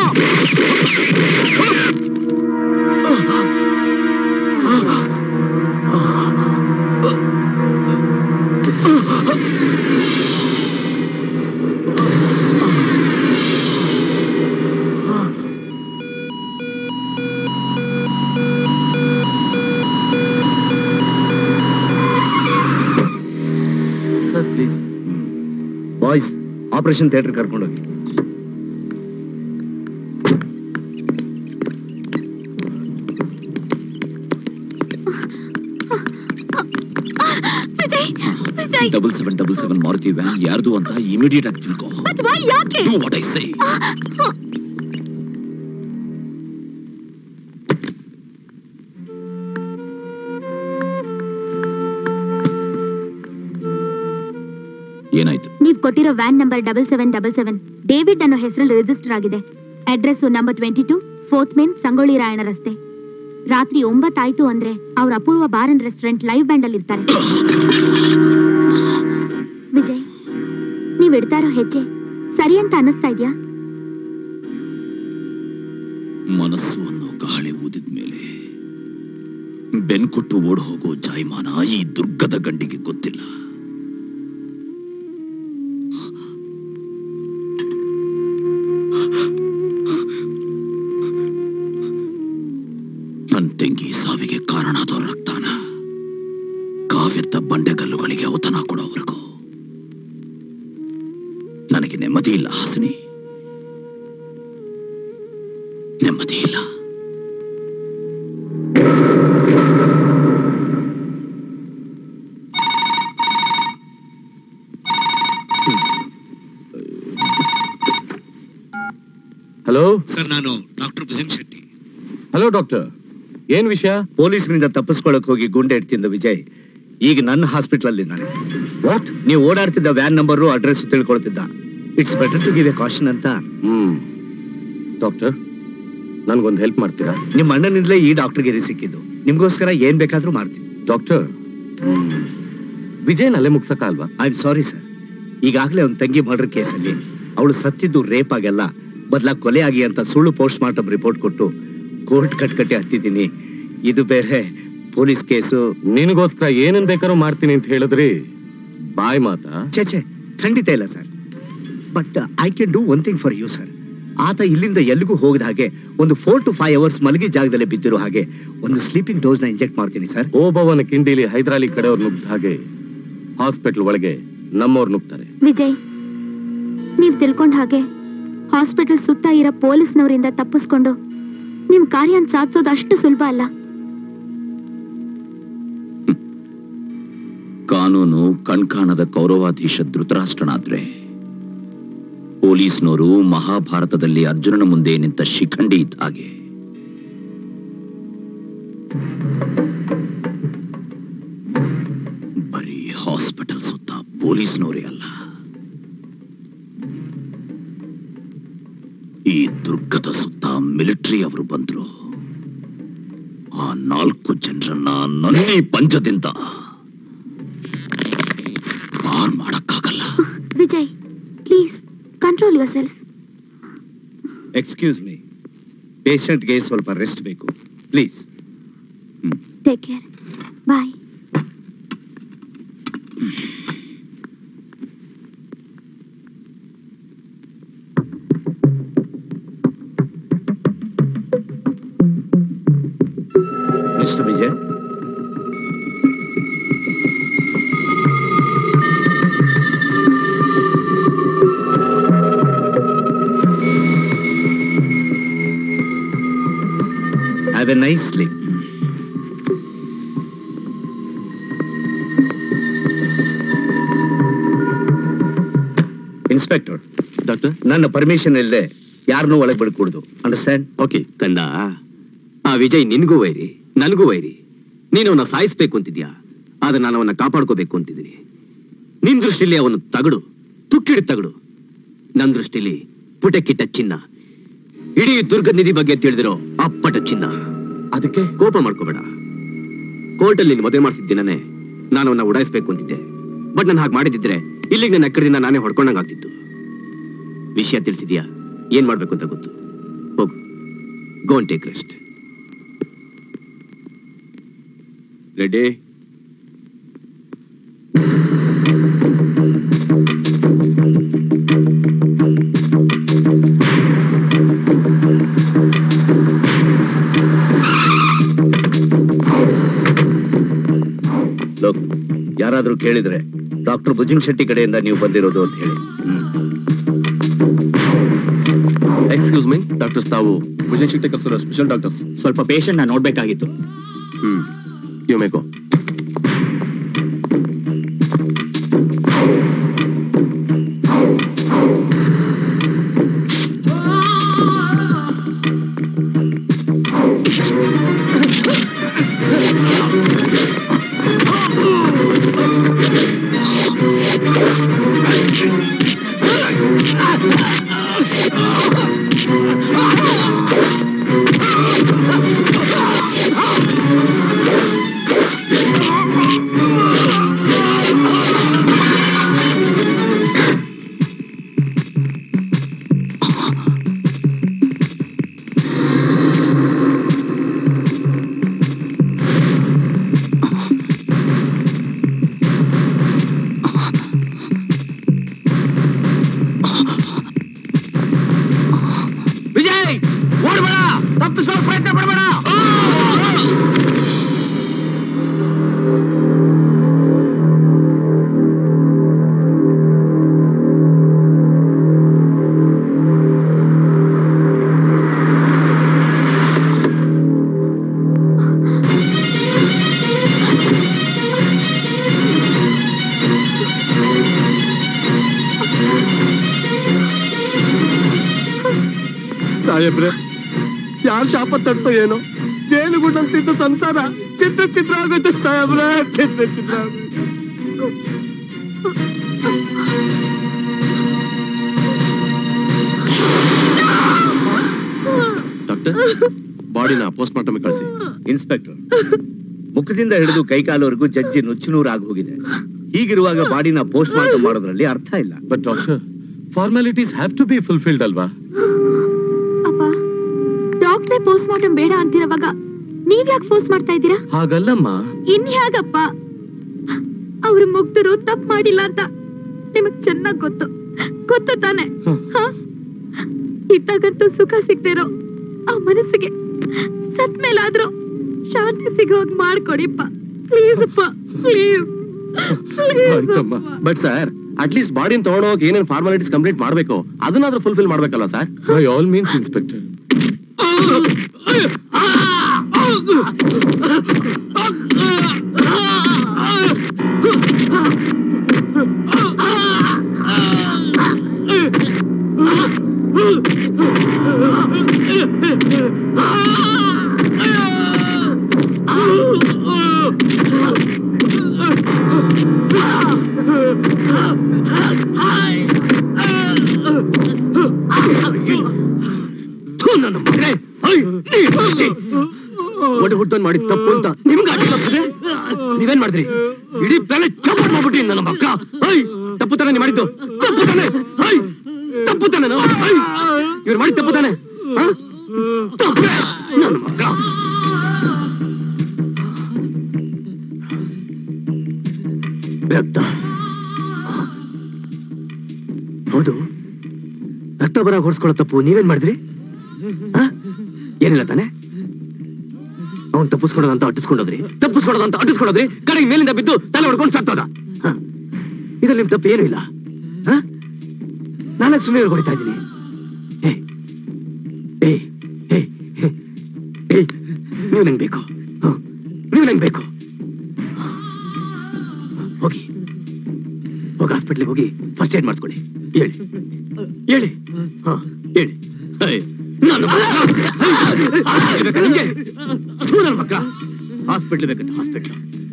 Sir please boys operation theatre ಕರ್ಕೊಂಡೋಗಿ Vijay Vijay double seven double seven Maruti van ಯಾರ್ದು ಅಂತ ಇಮಿಡಿಯೇಟ್ ಆಗಿ ತಿಳ್ಕೋ ಅಥವಾ ಯಾಕೆ Do what I say. ಏನಾಯ್ತು ನೀವ್ ಕೊಟ್ಟಿರೋ van number double seven double seven David ಅನ್ನೋ ಹೆಸರಲ್ಲಿ ರಿಜಿಸ್ಟರ್ ಆಗಿದೆ address number twenty two fourth main Sangolli Rayanna ರಸ್ತೆ ರಾತ್ರಿ ಒಂಬತ್ತಾಯ್ತು ಅಂದ್ರೆ ಅವ್ರ Apoorva bar and restaurant live band ಅಲ್ಲಿ ಇರ್ತಾರೆ ವಿಜಯ್ ನೀವ್ ಇಡ್ತಾ ಇರೋ ಹೆಜ್ಜೆ ಸರಿ ಅಂತ ಅನ್ನಿಸ್ತಾ ಇದ್ಯಾ ಮನಸ್ಸು ಅನ್ನೋ ಗಾಳಿ ಊದಿದ ಮೇಲೆ ಬೆನ್ಕೊಟ್ಟು ಓಡ್ ಹೋಗೋ ಜಾಯಮಾನ ಈ ದುರ್ಗದ ಗಂಡಿಗೆ ಗೊತ್ತಿಲ್ಲ ನನ್ ತಂಗಿ ಸಾವಿಗೆ ಕಾರಣಾದವ್ರ ರಕ್ತಾನ ಕಾವ್ಯತ್ತ ಬಂಡೆಗಲ್ಲುಗಳಿಗೆ ಔತಣ ಕೊಡೋವರೆಗೂ ನನಗೆ ನೆಮ್ಮದಿ ಇಲ್ಲ ಹಾಸಿನಿ ನೆಮ್ಮದಿ ಇಲ್ಲ ಹಲೋ ಸರ್ ನಾನು doctor Bhujan Shetty hello doctor ಏನ್ ವಿಷಯ ಪೊಲೀಸರಿಂದ ತಪ್ಪಿಸ್ಕೊಳಕ್ ಹೋಗಿ ಗುಂಡೆ ಇಡ್ತಿದ್ದ ವಿಜಯ್ ಈಗ ನನ್ನ ಹಾಸ್ಪಿಟಲ್ ಅಲ್ಲಿ ನಾನು ವಾಟ್ ನೀವು ಓಡಾಡ್ತಿದ್ದ ವ್ಯಾನ್ ನಂಬರು ಅಡ್ರೆಸ್ ತಿಳ್ಕೊಳ್ತಿದ್ದ it's better to give a caution ಅಂತ ಹ್ಮ್ ಡಾಕ್ಟರ್ ನನ್ಗೊಂದು ಹೆಲ್ಪ್ ಮಾಡ್ತೀರಾ ನಿಮ್ಮ ಅಣ್ಣನಿಂದಲೇ ಈ ಡಾಕ್ಟರ್ಗೆ ಸಿಕ್ಕಿದ್ದು ನಿಮ್ಗೋಸ್ಕರ ಏನ್ ಬೇಕಾದ್ರೂ ಮಾಡ್ತೀನಿ ಡಾಕ್ಟರ್ ವಿಜಯ್ ಅಲ್ಲೇ ಮುಗ್ಸಕ್ಕ ಅಲ್ವಾ ಐ ಆಮ್ ಸಾರಿ ಸರ್ ಈಗಾಗಲೇ ಒಂದು ತಂಗಿ ಮರ್ಡರ್ ಕೇಸಲ್ಲಿ ಅವಳು ಸತ್ತಿದ್ದು ರೇಪ್ ಆಗಲ್ಲ ಬದಲಾ ಕೊಲೆ ಆಗಿ ಅಂತ ಸುಳ್ಳು ಪೋಸ್ಟ್ ಮಾರ್ಟಮ್ ರಿಪೋರ್ಟ್ ಕೊಟ್ಟು ಕೋರ್ಟ್ ಕಟ್ಕಟ್ಟೆ ಹತ್ತಿದ್ದೀನಿ ಇದು ಬೇರೆ ಪೊಲೀಸ್ ಕೇಸು ನಿನಗೋಸ್ಕರ ಏನನ್ ಬೇಕಾದ್ರೂ ಮಾಡ್ತೀನಿ ಅಂತ ಹೇಳಿದ್ರಿ ಬಾಯ್ ಮಾತಾ ಛೇ ಛೇ ಖಂಡಿತ ಇಲ್ಲ sir but I can do one thing for you sir ಆತ ಇಲ್ಲಿಂದ ಎಲ್ಲಿಗೂ ಹೋಗದ ಹಾಗೆ ಒಂದು ಫೋರ್ ಟು ಫೈವ್ ಅವರ್ಸ್ ಮಲಗಿ ಜಾಗದಲ್ಲಿ ಬಿದ್ದಿರೋ ಹಾಗೆ ಒಂದು ಸ್ಲೀಪಿಂಗ್ ಡೋಸ್ ನ ಇಂಜೆಕ್ಟ್ ಮಾಡ್ತೀನಿ ಸರ್ ಓಬವ್ವನ ಕಿಂಡಿಲಿ ಹೈದರಾಲಿ ಕಡೆಯವ್ರು ನುಗ್ದ ಹಾಗೆ ಹಾಸ್ಪಿಟಲ್ ಒಳಗೆ ನಮ್ಮವ್ರು ನುಗ್ತಾರೆ ವಿಜಯ್ ನೀವ್ ತಿಳ್ಕೊಂಡ ಹಾಗೆ ಹಾಸ್ಪಿಟಲ್ ಸುತ್ತ ಇರೋ ಪೊಲೀಸ್ನವರಿಂದ ತಪ್ಪಿಸ್ಕೊಂಡು ನಿಮ್ ಕಾರ್ಯನ್ ಸಾಧಿಸೋದು ಅಷ್ಟು ಸುಲಭ ಅಲ್ಲ ಕಾನೂನು ಕಣ್ಕಾಣದ ಕೌರವಾಧೀಶ ಧೃತರಾಷ್ಟ್ರನಾದ್ರೆ ಪೊಲೀಸ್ನವರು ಮಹಾಭಾರತದಲ್ಲಿ ಅರ್ಜುನನ ಮುಂದೆ ನಿಂತ ಶಿಖಂಡಿ ಇದ್ದ ಹಾಗೆ ಬರೀ ಹಾಸ್ಪಿಟಲ್ ಸುತ್ತ ಪೊಲೀಸ್ನವರೇ ಅಲ್ಲ ಈ ದುರ್ಗದ ಸುತ್ತ ಮಿಲಿಟರಿ ಅವರು ಬಂದ್ರು ಆ ನಾಲ್ಕು ಜನರನ್ನ ನನ್ನಿ ಪಂಚದಿಂದ ಪಾರ್ ಮಾಡಕ್ಕಾಗಲ್ಲ Vijay please control yourself excuse me ಪೇಷಂಟ್ಗೆ ಸ್ವಲ್ಪ ರೆಸ್ಟ್ ಬೇಕು please take care boy mister Vijay have a nice sleep inspector doctor ನನ್ನ ಪರ್ಮಿಷನ್ ಇಲ್ಲದೆ ಯಾರನ್ನೂ ಒಳಗೆ ಬಿಡ್ಕೂಡ್ದು ಅಂಡರ್ಸ್ಟ್ಯಾಂಡ್ ಓಕೆ ಕಂದ ಆ ವಿಜಯ್ ನಿನ್ಗೂ ವೈರಿ ನನಗೂ ವೈರಿ ನೀನು ಅವನ ಸಾಯಿಸ್ಬೇಕು ಅಂತಿದ್ಯಾ ಆದ್ರೆ ನಾನು ಅವನ್ನ ಕಾಪಾಡ್ಕೋಬೇಕು ಅಂತಿದ್ದೀನಿ ನಿನ್ ದೃಷ್ಟಿಲಿ ಅವನು ತಗಡು ತುಕ್ಕಿಡ ತಗಡು ನನ್ ದೃಷ್ಟಿಲಿ ಪುಟಕ್ಕಿಟ್ಟ ಚಿನ್ನ ಇಡೀ ದುರ್ಗದ ನಿಧಿ ಬಗ್ಗೆ ತಿಳಿದಿರೋ ಅಪ್ಪಟ ಚಿನ್ನ ಅದಕ್ಕೆ ಕೋಪ ಮಾಡ್ಕೋಬೇಡ ಕೋರ್ಟಲ್ಲಿ ನೀನು ಮದುವೆ ಮಾಡಿಸಿದ್ದೀನೇ ನಾನು ಅವನ್ನ ಉಡಾಯಿಸ್ಬೇಕು ಅಂತಿದ್ದೆ ಬಟ್ ನಾನು ಹಾಗೆ ಮಾಡಿದಿದ್ರೆ ಇಲ್ಲಿಗೆ ನನ್ನ ಅಕ್ಕರಿಂದ ನಾನೇ ಹೊಡ್ಕೊಂಡಂಗಾಗ್ತಿತ್ತು ವಿಷಯ ತಿಳಿಸಿದ್ಯಾ ಏನ್ ಮಾಡ್ಬೇಕು ಅಂತ ಗೊತ್ತು ಹೋಗು ಗೋನ್ ಟೇಕ್ ರೆಸ್ಟ್ ರೆಡಿ ಲೋಕ್ ಯಾರಾದ್ರೂ ಕೇಳಿದ್ರೆ ಡಾಕ್ಟರ್ ಭುಜಂಗ್ ಶೆಟ್ಟಿ ಕಡೆಯಿಂದ ನೀವು ಬಂದಿರೋದು ಅಂತ ಹೇಳಿ ಎಕ್ಸ್ಕ್ಯೂಸ್ ಮೀ ಡಾಕ್ಟರ್ಸ್ ತಾವು ಭುಜನ್ ಶೆಟ್ಟಿ ಕರ್ಸಿರೋ ಸ್ಪೆಷಲ್ ಡಾಕ್ಟರ್ಸ್ ಸ್ವಲ್ಪ ಪೇಷಂಟ್ ನ ನೋಡ್ಬೇಕಾಗಿತ್ತು ಹ್ಮ್ ಯು ಮೇಕೋ ಆ ಸಾಹೇಬ್ರೆ ಯಾರ್ ಶಾಪ ತಟ್ಟೋ ಏನೋ ಜೇನುಗುಡ್ಡಂತಿದ್ದ ಸಂಸಾರ ಚಿತ್ರ ಚಿತ್ರ ಆಗುತ್ತೆ ಸಾಹೇಬ್ರೆ ಚಿತ್ರ ಚಿತ್ರ ಆಗುತ್ತೆ. ಡಾಕ್ಟರ್ ಬಾಡಿನ ಪೋಸ್ಟ್ ಮಾರ್ಟಮ್ ಕಳಿಸಿ ಇನ್ಸ್ಪೆಕ್ಟರ್ ಮುಖದಿಂದ ಹಿಡಿದು ಕೈಕಾಲವರೆಗೂ ಜಜ್ಜಿ ನುಚ್ಚುನೂರು ಆಗಿ ಹೋಗಿದೆ ಹೀಗಿರುವಾಗ ಬಾಡಿನ ಪೋಸ್ಟ್ ಮಾರ್ಟಮ್ ಮಾಡೋದ್ರಲ್ಲಿ ಅರ್ಥ ಇಲ್ಲ but doctor formalities have to be fulfilled ಅಲ್ವಾ ಅಪ್ಪ ಡಾಕ್ಟ್ರೇ ಪೋಸ್ಟ್ ಮಾರ್ಟಮ್ ಬೇಡ ಅಂತಿರುವಾಗ ನೀವ್ ಯಾಕೆ ಫೋರ್ಸ್ ಮಾಡ್ತಾ ಇದ್ದೀರಾ ಹಾಗಲ್ಲಮ್ಮ ಇನ್ ಹೇಗಪ್ಪ ಅವ್ರು ಮುಗ್ಧರು ತಪ್ಪು ಮಾಡಿಲ್ಲ ಅಂತ ನಿಮಗ್ ಚೆನ್ನಾಗ್ ಗೊತ್ತು ಗೊತ್ತು ತಾನೆ ಹ? ಇದ್ದಾಗಂತೂ ಸುಖ ಸಿಗ್ತಿರೋ ಆ ಮನಸ್ಸಿಗೆ ಸತ್ ಮೇಲಾದ್ರೂ ಶಾಂತಿ ಸಿಗೋಗ್ ಮಾಡ್ಕೊಡಿಪ್ಪ ಪ್ಲೀಸ್ ಅಪ್ಪ ಪ್ಲೀಸ್ ಆಯ್ತಮ್ಮ ಬಟ್ ಸರ್ ಅಟ್ಲೀಸ್ಟ್ ಬಾಡಿನ ತಗೊಂಡೋಗಿ ಏನೇನ್ ಫಾರ್ಮಾಲಿಟೀಸ್ ಕಂಪ್ಲೀಟ್ ಮಾಡ್ಬೇಕು ಅದನ್ನಾದ್ರೂ ಫುಲ್ಫಿಲ್ ಮಾಡ್ಬೇಕಲ್ವಾ sir by all means inspector ಒಡ ಹುಟ್ಟನ್ ಮಾಡಿದ ತಪ್ಪು ಅಂತ ನಿಮ್ಗೆ ಆಗಿಲ್ಲ ನೀವೇನ್ ಮಾಡಿದ್ರಿ ಇಡೀ ಪ್ಲಾನೆಟ್ ಕವರ್ ಮಾಡ್ಬಿಟ್ಟಿ ನನ್ನ ಮಕ್ಕ ಐ ತಪ್ಪು ತಾನೆ ನೀವ್ ಮಾಡಿದ್ದು ತಪ್ಪು ತಾನೆ ಐ ತಪ್ಪು ತಾನೆ ಇವ್ರು ಮಾಡಿ ತಪ್ಪು ತಾನೆ ಹ? ತಪ್ಪೇ ನನ್ನ ಮಕ್ಕ ರಕ್ತ ಹೌದು ರಕ್ತ ಬರ ಹೊಡ್ಸ್ಕೊಳ್ಳೋ ತಪ್ಪು ನೀವೇನ್ ಮಾಡಿದ್ರಿ ಆ? ಏನಿಲ್ಲ ತಾನೆ ಅವ್ನ್ ತಪ್ಪಿಸ್ಕೊಡೋದು ಅಂತ ಅಟ್ಟಿಸ್ಕೊಂಡೋದ್ರಿ ತಪ್ಪಿಸ್ಕೊಡೋದು ಅಂತ ಅಟ್ಟಿಸ್ಕೊಂಡೋದ್ರಿ ಕಡೆಗೆ ಮೇಲಿಂದ ಬಿದ್ದು ತಲೆ ಹೊಡ್ಕೊಂಡು ಸತ್ತೋದ ಹ. ಇದ್ರಲ್ಲಿ ನಿಮ್ ತಪ್ಪು ಏನೂ ಇಲ್ಲ ಹ? ನಾಲ್ಕು ಸುಮ್ಮನೆ ಹೊಡಿತಾ ಇದ್ದೀನಿ ಏ ಏ ಏ ಏ, ಏ ನೀವು ನಂಗೆ ಬೇಕು ಹ. ನೀವು ನಂಗೆ ಬೇಕು ಹೋಗಿ ಹೋಗಿ ಹಾಸ್ಪಿಟ್ಲಿಗೆ ಹೋಗಿ ಫಸ್ಟ್ ಏಡ್ ಮಾಡಿಸ್ಕೊಳ್ಳಿ ಹೇಳಿ ಹೇಳಿ ಹಾ ಹೇಳಿ ಹೇ, ನನ್ನ ಮಗ. ಹೇ, ಬೇಕಾ ನಿಮ್ಗೆ ಥು, ನನ್ನ ಮಕ್ಕ ಹಾಸ್ಪಿಟ್ಲ್ ಬೇಕಂತ ಹಾಸ್ಪಿಟ್ಲ್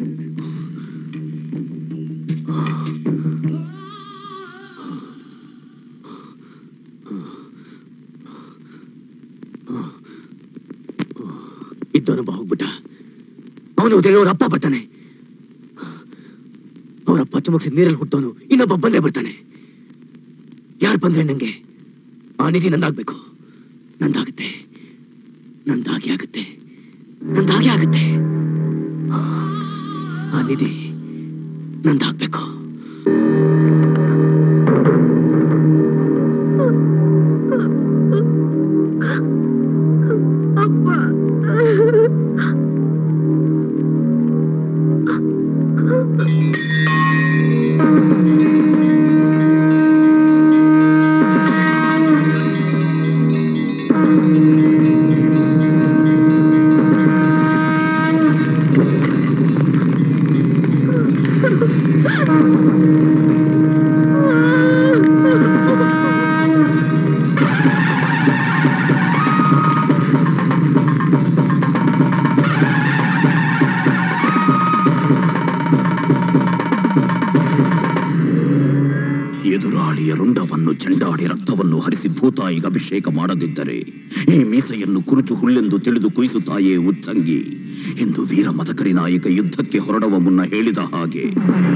ಇದ್ದವನೊಬ್ಬ ಹೋಗ್ಬಿಟ್ಟ ಅವನು ಹೋದ್ರೆ ಅವ್ರ ಅಪ್ಪ ಬರ್ತಾನೆ ಅವರಪ್ಪ ಚುಮಕ್ಸಿದ ನೀರಲ್ಲಿ ಹುಟ್ಟೋನು ಇನ್ನೊಬ್ಬ ಬಂದೇ ಬರ್ತಾನೆ ಯಾರು ಬಂದ್ರೆ ನಂಗೆ ಆ ನಿಧಿ ನಂದಾಗ್ಬೇಕು ನಂದಾಗುತ್ತೆ ನಂದಾಗೆ ಆಗುತ್ತೆ ನಂದಾಗೆ ಆಗುತ್ತೆ ಆ ನಿಧಿ ನಂದಾಗ್ಬೇಕು ಎದುರಾಳಿಯ ರುಂಡವನ್ನು ಚೆಂಡಾಡಿ ರಕ್ತವನ್ನು ಹರಿಸಿ ಭೂತಾಯಿಗೆ ಅಭಿಷೇಕ ಮಾಡದಿದ್ದರೆ ಈ ಮೀಸೆಯನ್ನು ಕುರುಚು ಹುಲ್ಲೆಂದು ತಿಳಿದು ಕುಯಿಸುತ್ತಾಯೇ ಉಚ್ಚಂಗಿ ಎಂದು ವೀರ ಮದಕರಿ ನಾಯಕ ಯುದ್ಧಕ್ಕೆ ಹೊರಡುವ ಮುನ್ನ ಹೇಳಿದ ಹಾಗೆ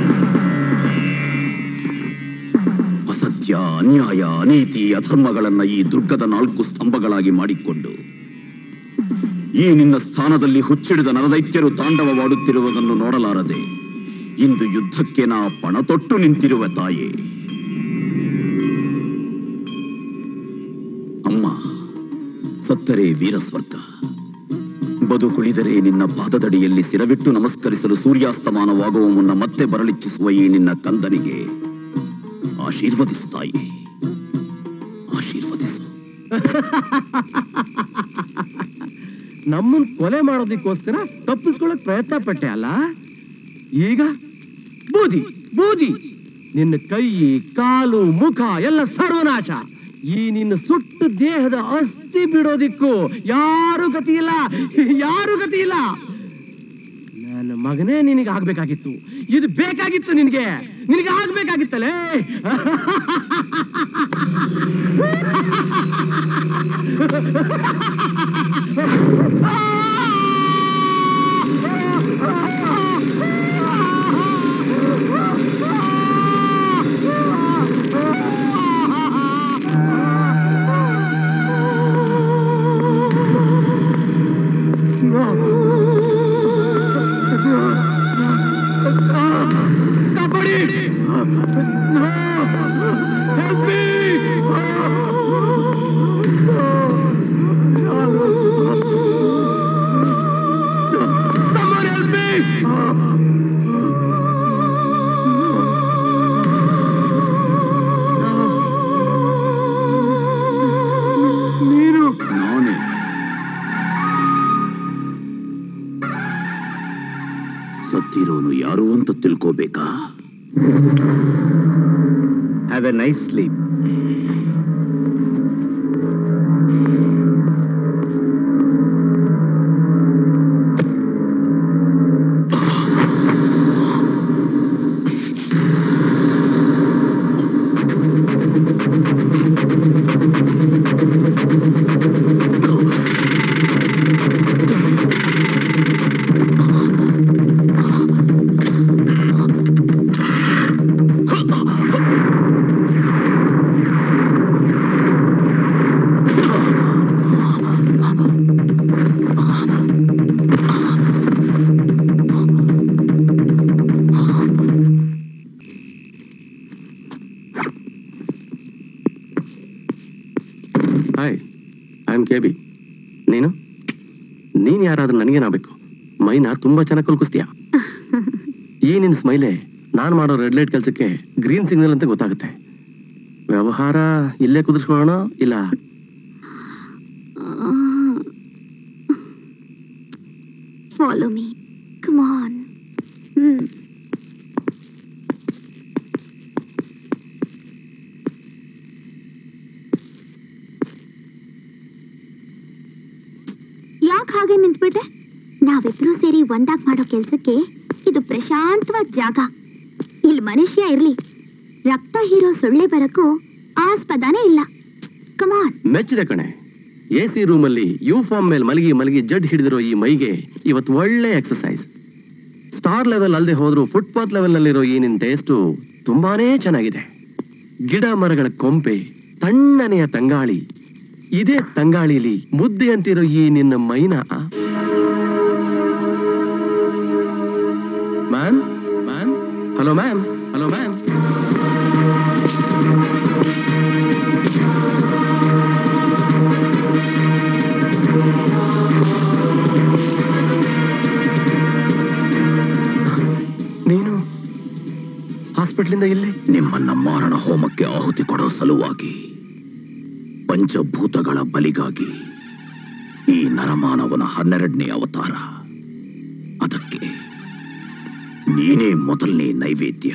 ಅಸತ್ಯ ಅನ್ಯಾಯ ಅನೀತಿ ಅಧರ್ಮಗಳನ್ನ ಈ ದುರ್ಗದ ನಾಲ್ಕು ಸ್ತಂಭಗಳಾಗಿ ಮಾಡಿಕೊಂಡು ಈ ನಿನ್ನ ಸ್ಥಾನದಲ್ಲಿ ಹುಚ್ಚಿಡಿದ ನರದೈತ್ಯರು ತಾಂಡವವಾಡುತ್ತಿರುವುದನ್ನು ನೋಡಲಾರದೆ ಇಂದು ಯುದ್ಧಕ್ಕೆ ನಾ ಪಣ ತೊಟ್ಟು ನಿಂತಿರುವ ತಾಯೇ ಅಮ್ಮ ಸತ್ತರೆ ವೀರ ಸ್ವರ್ಗ ಬದುಕುಳಿದರೆ ನಿನ್ನ ಪಾದದಡಿಯಲ್ಲಿ ಸಿರವಿಟ್ಟು ನಮಸ್ಕರಿಸಲು ಸೂರ್ಯಾಸ್ತಮಾನವಾಗುವ ಮುನ್ನ ಮತ್ತೆ ಬರಲಿಚ್ಛಿಸುವ ಈ ನಿನ್ನ ಕಂದನಿಗೆ ಆಶೀರ್ವದಿಸ್ತಾಯಿ ಆಶೀರ್ವದಿಸು ನಮ್ಮನ್ ಕೊಲೆ ಮಾಡೋದಕ್ಕೋಸ್ಕರ ತಪ್ಪಿಸ್ಕೊಳ್ಳಕ್ ಪ್ರಯತ್ನ ಪಟ್ಟೆ ಅಲ್ಲ ಈಗ ಬೂದಿ ಬೂದಿ ನಿನ್ನ ಕೈ ಕಾಲು ಮುಖ ಎಲ್ಲ ಸರ್ವನಾಶ ಈ ನಿನ್ನ ಸುಟ್ಟು ದೇಹದ ಅಸ್ಥಿ ಬಿಡೋದಿಕ್ಕೂ ಯಾರು ಗತಿ ಇಲ್ಲ ಯಾರು ಗತಿ ಇಲ್ಲ ನನ್ನ ಮಗನೇ ನಿನಗೆ ಆಗ್ಬೇಕಾಗಿತ್ತು ಇದು ಬೇಕಾಗಿತ್ತು ನಿನಗೆ ನಿನಗೆ ಆಗ್ಬೇಕಾಗಿತ್ತಲೇ ಕಾಪಾಡಿ Help me! Someone help me! ನೀನು ನಾನೇ ಸತ್ತಿರೋನು ಯಾರು ಅಂತ ತಿಳ್ಕೋಬೇಕಾ have a nice sleep hi I am K B ನೀನು ನೀನ್ ಯಾರಾದ್ರೂ ನನಗೇನಾಗಬೇಕು ಮೈನ ತುಂಬಾ ಚೆನ್ನಾಗಿ ಕಲ್ಕಿಸ್ತೀಯ ಈ ನಿನ್ ಸ್ಮೈಲೆ ನಾನ್ ಮಾಡೋ ರೆಡ್ ಲೈಟ್ ಕೆಲಸಕ್ಕೆ ಗ್ರೀನ್ ಸಿಗ್ನಲ್ ಅಂತ ಗೊತ್ತಾಗುತ್ತೆ ವ್ಯವಹಾರ ಇಲ್ಲೇ ಕುದಿಸ್ಕೊಳ್ಳೋಣ ಇಲ್ಲ follow me come on hmm ಯಾಕೆ ಹಾಗೆ ನಿಂತ್ಬಿಟ್ಟೆ ನಾವಿಬ್ರು ಸೇರಿ ಒಂದಾಗ್ ಮಾಡೋ ಕೆಲ್ಸಕ್ಕೆ ಇದು ಪ್ರಶಾಂತವಾದ ಜಾಗ ಇಲ್ಲಿ ಮನುಷ್ಯ ಇರ್ಲಿ ರಕ್ತ ಹೀರೋ ಸೊಳ್ಳೆ ಬರಕ್ಕೂ ಆಸ್ಪದನೇ ಇಲ್ಲ ಕಮಾನ್ ಮೆಚ್ಚಿದೆ ಕಣೆ ಎ ಸಿ ರೂಮಲ್ಲಿ ಯೂಫಾರ್ಮ್ ಮೇಲೆ ಮಲಗಿ ಮಲಗಿ ಜಡ್ ಹಿಡಿದಿರೋ ಈ ಮೈಗೆ ಇವತ್ತು ಒಳ್ಳೆ ಎಕ್ಸಸೈಸ್ ಸ್ಟಾರ್ ಲೆವೆಲ್ ಅಲ್ಲದೆ ಹೋದ್ರು ಫುಟ್ಪಾತ್ ಲೆವೆಲ್ ನಲ್ಲಿರೋ ಈ ನಿನ್ ಟೇಸ್ಟು ತುಂಬಾನೇ ಚೆನ್ನಾಗಿದೆ ಗಿಡ ಮರಗಳ ಕೊಂಪೆ ತಣ್ಣನೆಯ ತಂಗಾಳಿ ಇದೇ ತಂಗಾಳಿಲಿ ಮುದ್ದೆ ಅಂತಿರೋ ಈ ನಿನ್ನ ಮೈನ ma'am ma'am hello ma'am hello ma'am ನೀನು ಹಾಸ್ಪಿಟ್ಲಿಂದ ಇಲ್ಲಿ ನಿಮ್ಮನ್ನ ಮಾರಣ ಹೋಮಕ್ಕೆ ಆಹುತಿ ಕೊಡೋ ಸಲುವಾಗಿ ಪಂಚಭೂತಗಳ ಬಲಿಗಾಗಿ ಈ ನರಮಾನವನ ಹನ್ನೆರಡನೇ ಅವತಾರ ಅದಕ್ಕೆ ನೀನೇ ಮೊದಲನೇ ನೈವೇದ್ಯ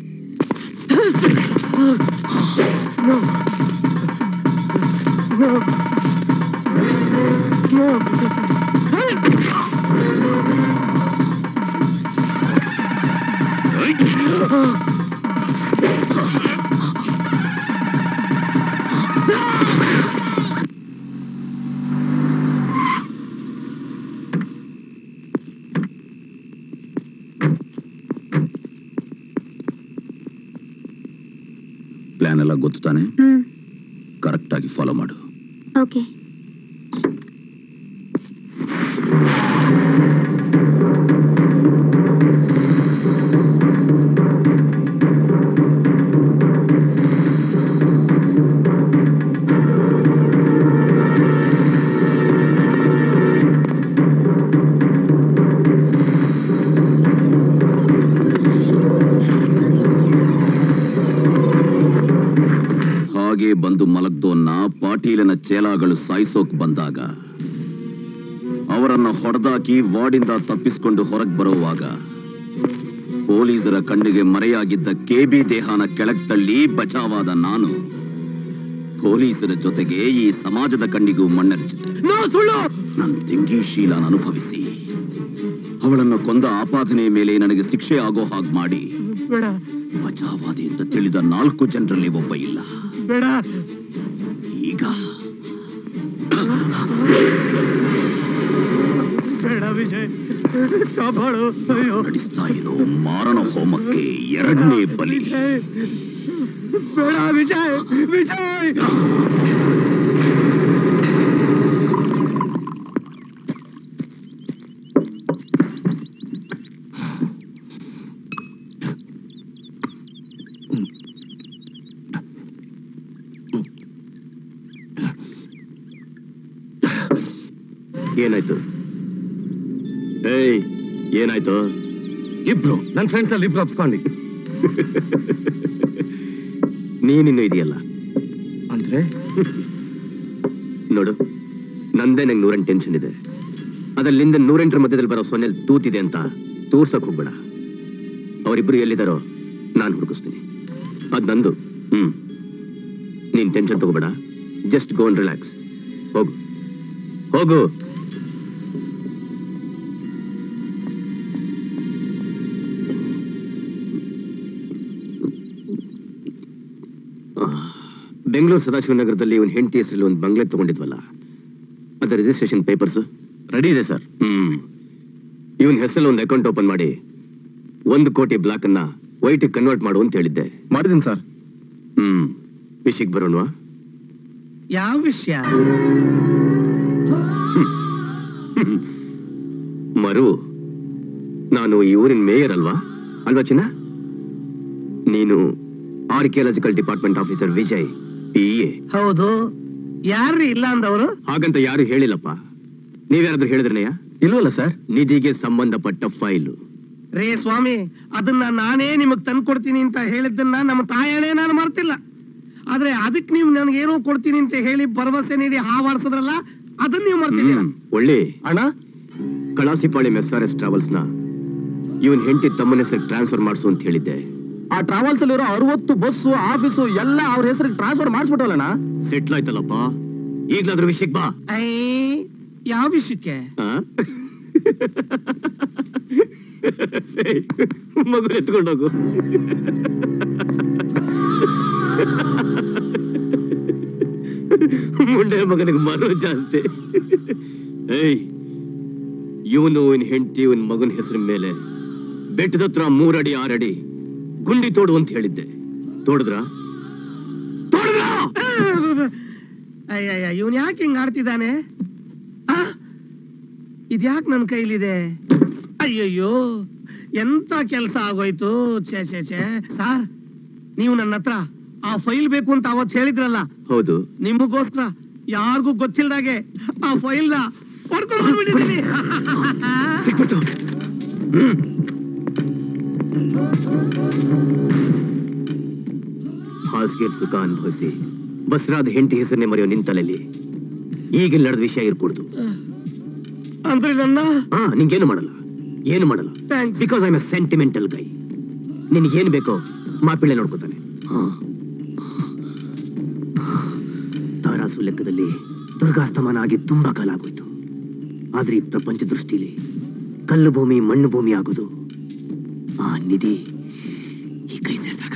ಪ್ಲಾನ್ ಎಲ್ಲ ಗೊತ್ತು ತಾನೆ ಹ್ಮ್ ಕರೆಕ್ಟ್ ಆಗಿ ಫಾಲೋ ಮಾಡು ಓಕೆ ಹಾಗೆ ಬಂದು ಮಲಗ್ದೋನ್ನ ಪಾಟೀಲನ ಚೇಲಾಗಳು ಸಾಯಿಸೋಕ್ ಬಂದಾಗ ಅವರನ್ನ ಹೊಡೆದಾಕಿ ವಾರ್ಡಿಂದ ತಪ್ಪಿಸ್ಕೊಂಡು ಹೊರಗ್ ಬರುವಾಗ ಪೊಲೀಸರ ಕಣ್ಣಿಗೆ ಮರೆಯಾಗಿದ್ದ ಕೆಬಿ ದೇಹನ ಕೆಳಗ್ ತಳ್ಳಿ ಬಚಾವಾದ ನಾನು ಪೊಲೀಸರ ಜೊತೆಗೆ ಈ ಸಮಾಜದ ಕಣ್ಣಿಗೂ ಮಣ್ಣೆರಚಿದೆ ನೋ ಸುಳ್ಳು ನನ್ನ ತೆಂಗಿ ಶೀಲನ ಅನುಭವಿಸಿ ಅವಳನ್ನು ಕೊಂದ ಆಪಾದನೆ ಮೇಲೆ ನನಗೆ ಶಿಕ್ಷೆ ಆಗೋ ಹಾಗೆ ಮಾಡಿ ಬೇಡ ಬಚಾವಾದಿ ಅಂತ ತಿಳಿದ ನಾಲ್ಕು ಜನರಲ್ಲಿ ಒಬ್ಬ ಇಲ್ಲ ಬೇಡ ಈಗ ಬೇಡ ವಿಜಯ್ ಕಾಪಾಡು ಅಯ್ಯೋ ನಡೆಸ್ತಾ ಇರೋ ಮಾರಣ ಹೋಮಕ್ಕೆ ಎರಡನೇ ಬಲಿ ವಿಜಯ್ ಬೇಡ ವಿಜಯ್ ವಿಜಯ್ ಏನಾಯ್ತು ಏಯ್ ಏನಾಯ್ತು ಇಬ್ರು ನನ್ನ ಫ್ರೆಂಡ್ಸ್ ಅಲ್ಲಿ ಇಬ್ರು ಅಪ್ಸ್ಕೊಂಡಿ ನೀನಿನ್ನು ಇದೆಯಲ್ಲ ಅಂದ್ರೆ ನೋಡು ನಂದೇ ನಂಗೆ ನೂರೆಂಟು ಟೆನ್ಷನ್ ಇದೆ ಅದಲ್ಲಿಂದ ನೂರೆಂಟರ ಮಧ್ಯದಲ್ಲಿ ಬರೋ ಸೊನ್ನೆಲ್ ತೂತಿದೆ ಅಂತ ತೋರ್ಸಕ್ ಹೋಗ್ಬೇಡ ಅವರಿಬ್ರು ಎಲ್ಲಿದ್ದಾರೋ ನಾನು ಹುಡುಕಿಸ್ತೀನಿ ಅದ್ ನಂದು ಹ್ಮ್ ನೀನ್ ಟೆನ್ಷನ್ ತಗೋಬೇಡ ಜಸ್ಟ್ ಗೋ ಅಂಡ್ ರಿಲ್ಯಾಕ್ಸ್ ಹೋಗು ಹೋಗು ಬೆಂಗಳೂರು ಸದಾಶಿವನಗರದಲ್ಲಿ ಇವನ್ ಹೆಂಡತಿ ಹೆಸರಲ್ಲಿ ಒಂದು ಬಂಗ್ಲೆ ತಗೊಂಡಿದ್ವಲ್ಲ ಅದ ರಿಜಿಸ್ಟ್ರೇಷನ್ ಪೇಪರ್ಸ್ ರೆಡಿ ಇದೆ ಸರ್ ಹ್ಮ್ ಇವನ್ ಹೆಸರಲ್ಲಿ ಒಂದು ಅಕೌಂಟ್ ಓಪನ್ ಮಾಡಿ ಒಂದು ಕೋಟಿ ಬ್ಲಾಕ್ ಅನ್ನ ವೈಟ್ ಕನ್ವರ್ಟ್ ಮಾಡು ಅಂತ ಹೇಳಿದ್ದೆ ಮಾಡಿದೀನಿ ಸರ್ ಹ್ಮ್ ವಿಷಯಕ್ಕೆ ಬರೋಣವಾ ಯಾವ ವಿಷಯ ಮರು ನಾನು ಈ ಊರಿನ ಮೇಯರ್ ಅಲ್ವಾ ಅಲ್ವಾ ಚಿನ್ನ ನೀನು archaeological department officer Vijay P A ಹೌದು ಯಾರ್ರೀ ಇಲ್ಲ ಅಂದವರು ಹಾಗಂತ ಯಾರು ಹೇಳಿಲ್ಲಪ್ಪ ನೀವ್ಯಾರಾದ್ರೂ ಹೇಳಿದ್ರನಯ್ಯ ಇಲ್ವಲ್ಲ ಸರ್ ನಿಧಿಗೆ ಸಂಬಂಧಪಟ್ಟ ಫೈಲು ರೇ ಸ್ವಾಮಿ ಅದನ್ನ ನಾನೇ ನಿಮಗ್ ತಂದ್ಕೊಡ್ತೀನಿ ಅಂತ ಹೇಳಿದ್ದನ್ನ ನಮ್ಮ ತಾಯನೇ ನಾನು ಮರ್ತಿಲ್ಲ ಆದ್ರೆ ಅದಕ್ಕೆ ನೀವು ನನಗೇನೋ ಕೊಡ್ತೀನಿ ಅಂತ ಹೇಳಿ ಭರವಸೆ ನೀಡಿ ಹಾವಾಡ್ಸದ್ರಲ್ಲ ಅದನ್ನ ನೀವು ಮರ್ತಿದ್ದೀರ ಹ್ಮ್ ಒಳ್ಳೆ ಅಣ್ಣ Kalasipalyam S R S travels ನ ಇವನ್ ಹೆಂಡತಿ ತಮ್ಮನ ಹೆಸರು ಟ್ರಾನ್ಸ್ಫರ್ ಮಾಡಿಸು ಅಂತ ಹೇಳಿದ್ದೆ ಆ ಟ್ರಾವೆಲ್ಸ್ ಅಲ್ಲಿರೋ ಅರವತ್ತು ಬಸ್ಸು ಆಫೀಸು ಎಲ್ಲ ಅವ್ರ ಹೆಸರಿಗೆ ಟ್ರಾನ್ಸ್ಫರ್ ಮಾಡಿಸ್ಬಿಟ್ಟಲ್ಲಣ್ಣ ಸೆಟ್ಲ್ ಆಯ್ತಲ್ಲಪ್ಪ ಈಗ್ಲಾದ್ರ ವಿಷಯಕ್ಕೆ ಬಾ ಐ ಯಾವ ವಿಷಯಕ್ಕೆ ಆ? ಏಯ್, ಮಗು ಎತ್ಕೊಂಡೋಗು ಮುಂಡೆ ಮಗನಿಗೆ ಮರು ಜಾಸ್ತಿ ಏಯ್ ಇವನು ಇವನ್ ಹೆಂಡತಿ ಇವನ್ ಮಗನ ಹೆಸರ ಮೇಲೆ ಬೆಟ್ಟದ ಹತ್ರ ಮೂರಡಿ ಆರಡಿ ಗುಂಡಿ ತೋಡು ಅಂತ ಹೇಳಿದ್ದೆ ತೋಡಿದ್ರ ತೋಡಿದ್ರ ಅಯ್ಯಯ್ಯ ಇವನ್ ಯಾಕೆ ಹಿಂಗ್ ಆಡ್ತಿದ್ದಾನೆ ಆ? ಇದ್ಯಾಕ್ ನನ್ ಕೈಲಿದೆ ಅಯ್ಯಯ್ಯೋ ಎಂತ ಕೆಲ್ಸ ಆಗೋಯ್ತು ಛೇ ಛೇ ಛೇ ಸಾರ್ ನೀವು ನನ್ನ ಹತ್ರ ಆ ಫೈಲ್ ಬೇಕು ಅಂತ ಅವತ್ ಹೇಳಿದ್ರಲ್ಲ ಹೌದು ನಿಮಗೋಸ್ಕರ ಯಾರಿಗೂ ಗೊತ್ತಿಲ್ದಾಗೆ ಆ ಫೈಲ್ ನ ಪಡ್ಕೊಂಡು ಬಂದ್ಬಿಟ್ಟಿದ್ದೀನಿ ಸಿಕ್ಬಿಡ್ತು ಹಾಸಿಗೆ ಸುಖ ಅನುಭವಿಸಿ ಬಸರಾದ ಹೆಂಡತಿ ಹೆಸರನ್ನೇ ಮರೆಯೋ ನಿನ್ ತಲೆಯಲ್ಲಿ ಈಗ ನಡೆದ ವಿಷಯ ಇರ್ಕೂಡ್ದು ಅಂದ್ರೆ ನನ್ನ ಹಾ ನಿಂಗೇನು ಮಾಡಲ್ಲ ಏನು ಮಾಡಲ್ಲ thanks because I a sentimental guy ನಿನಗೇನು ಬೇಕೋ ಮಾಪಿಳೆ ನೋಡ್ಕೋತಾನೆ ಹಾ. ತಾರಾಸು ಲೆಕ್ಕದಲ್ಲಿ ದುರ್ಗಾಸ್ತಮಾನ ಆಗಿ ತುಂಬಾ ಕಾಲ ಆಗೋಯ್ತು ಆದ್ರೆ ಈ ಪ್ರಪಂಚ ದೃಷ್ಟಿಲಿ ಕಲ್ಲು ಭೂಮಿ ಮಣ್ಣು ಭೂಮಿ ಆಗೋದು ಆ ನಿಧಿ ಈ ಕೈ ಸೇರಿದಾಗ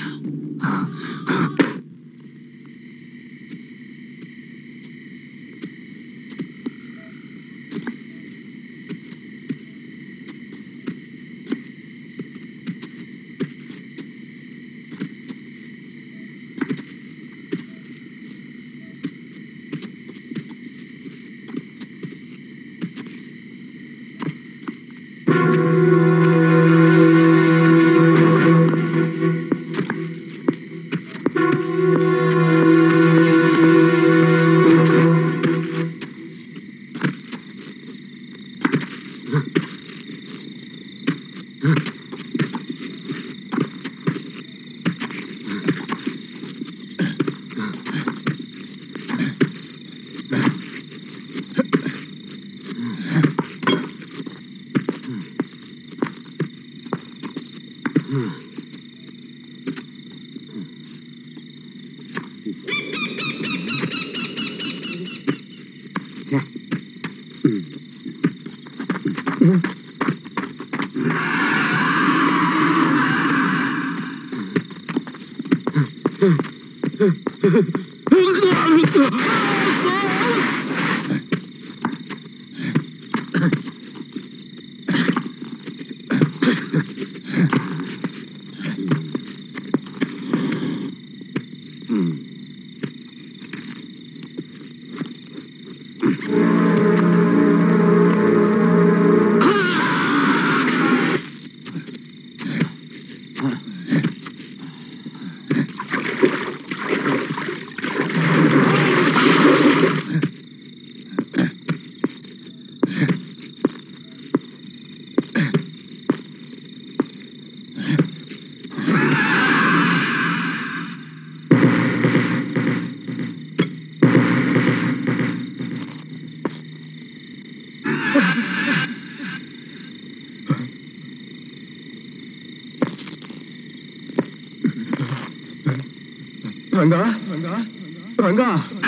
ರಂಗ ರಂಗ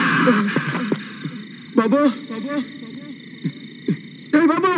ಬಾಬು ಏ ಬಾಬು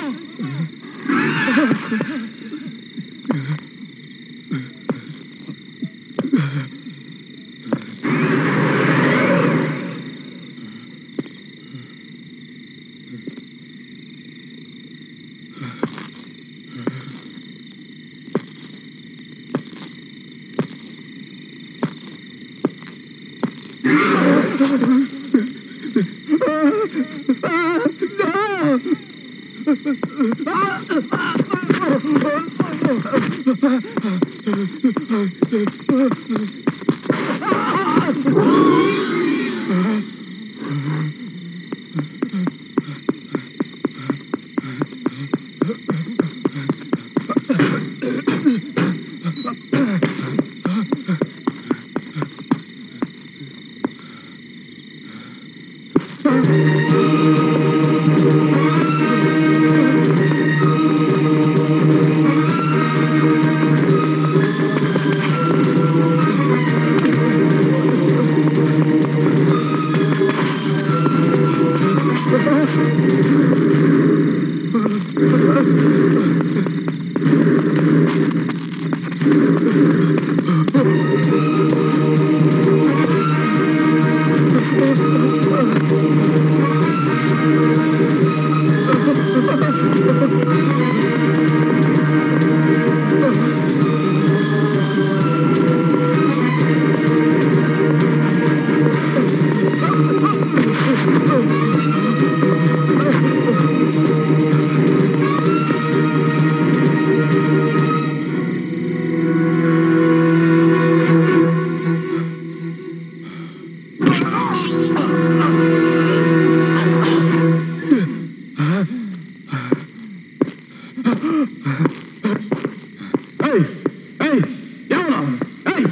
ಏಯ್ ಏಯ್ ಯಾವನು ಏಯ್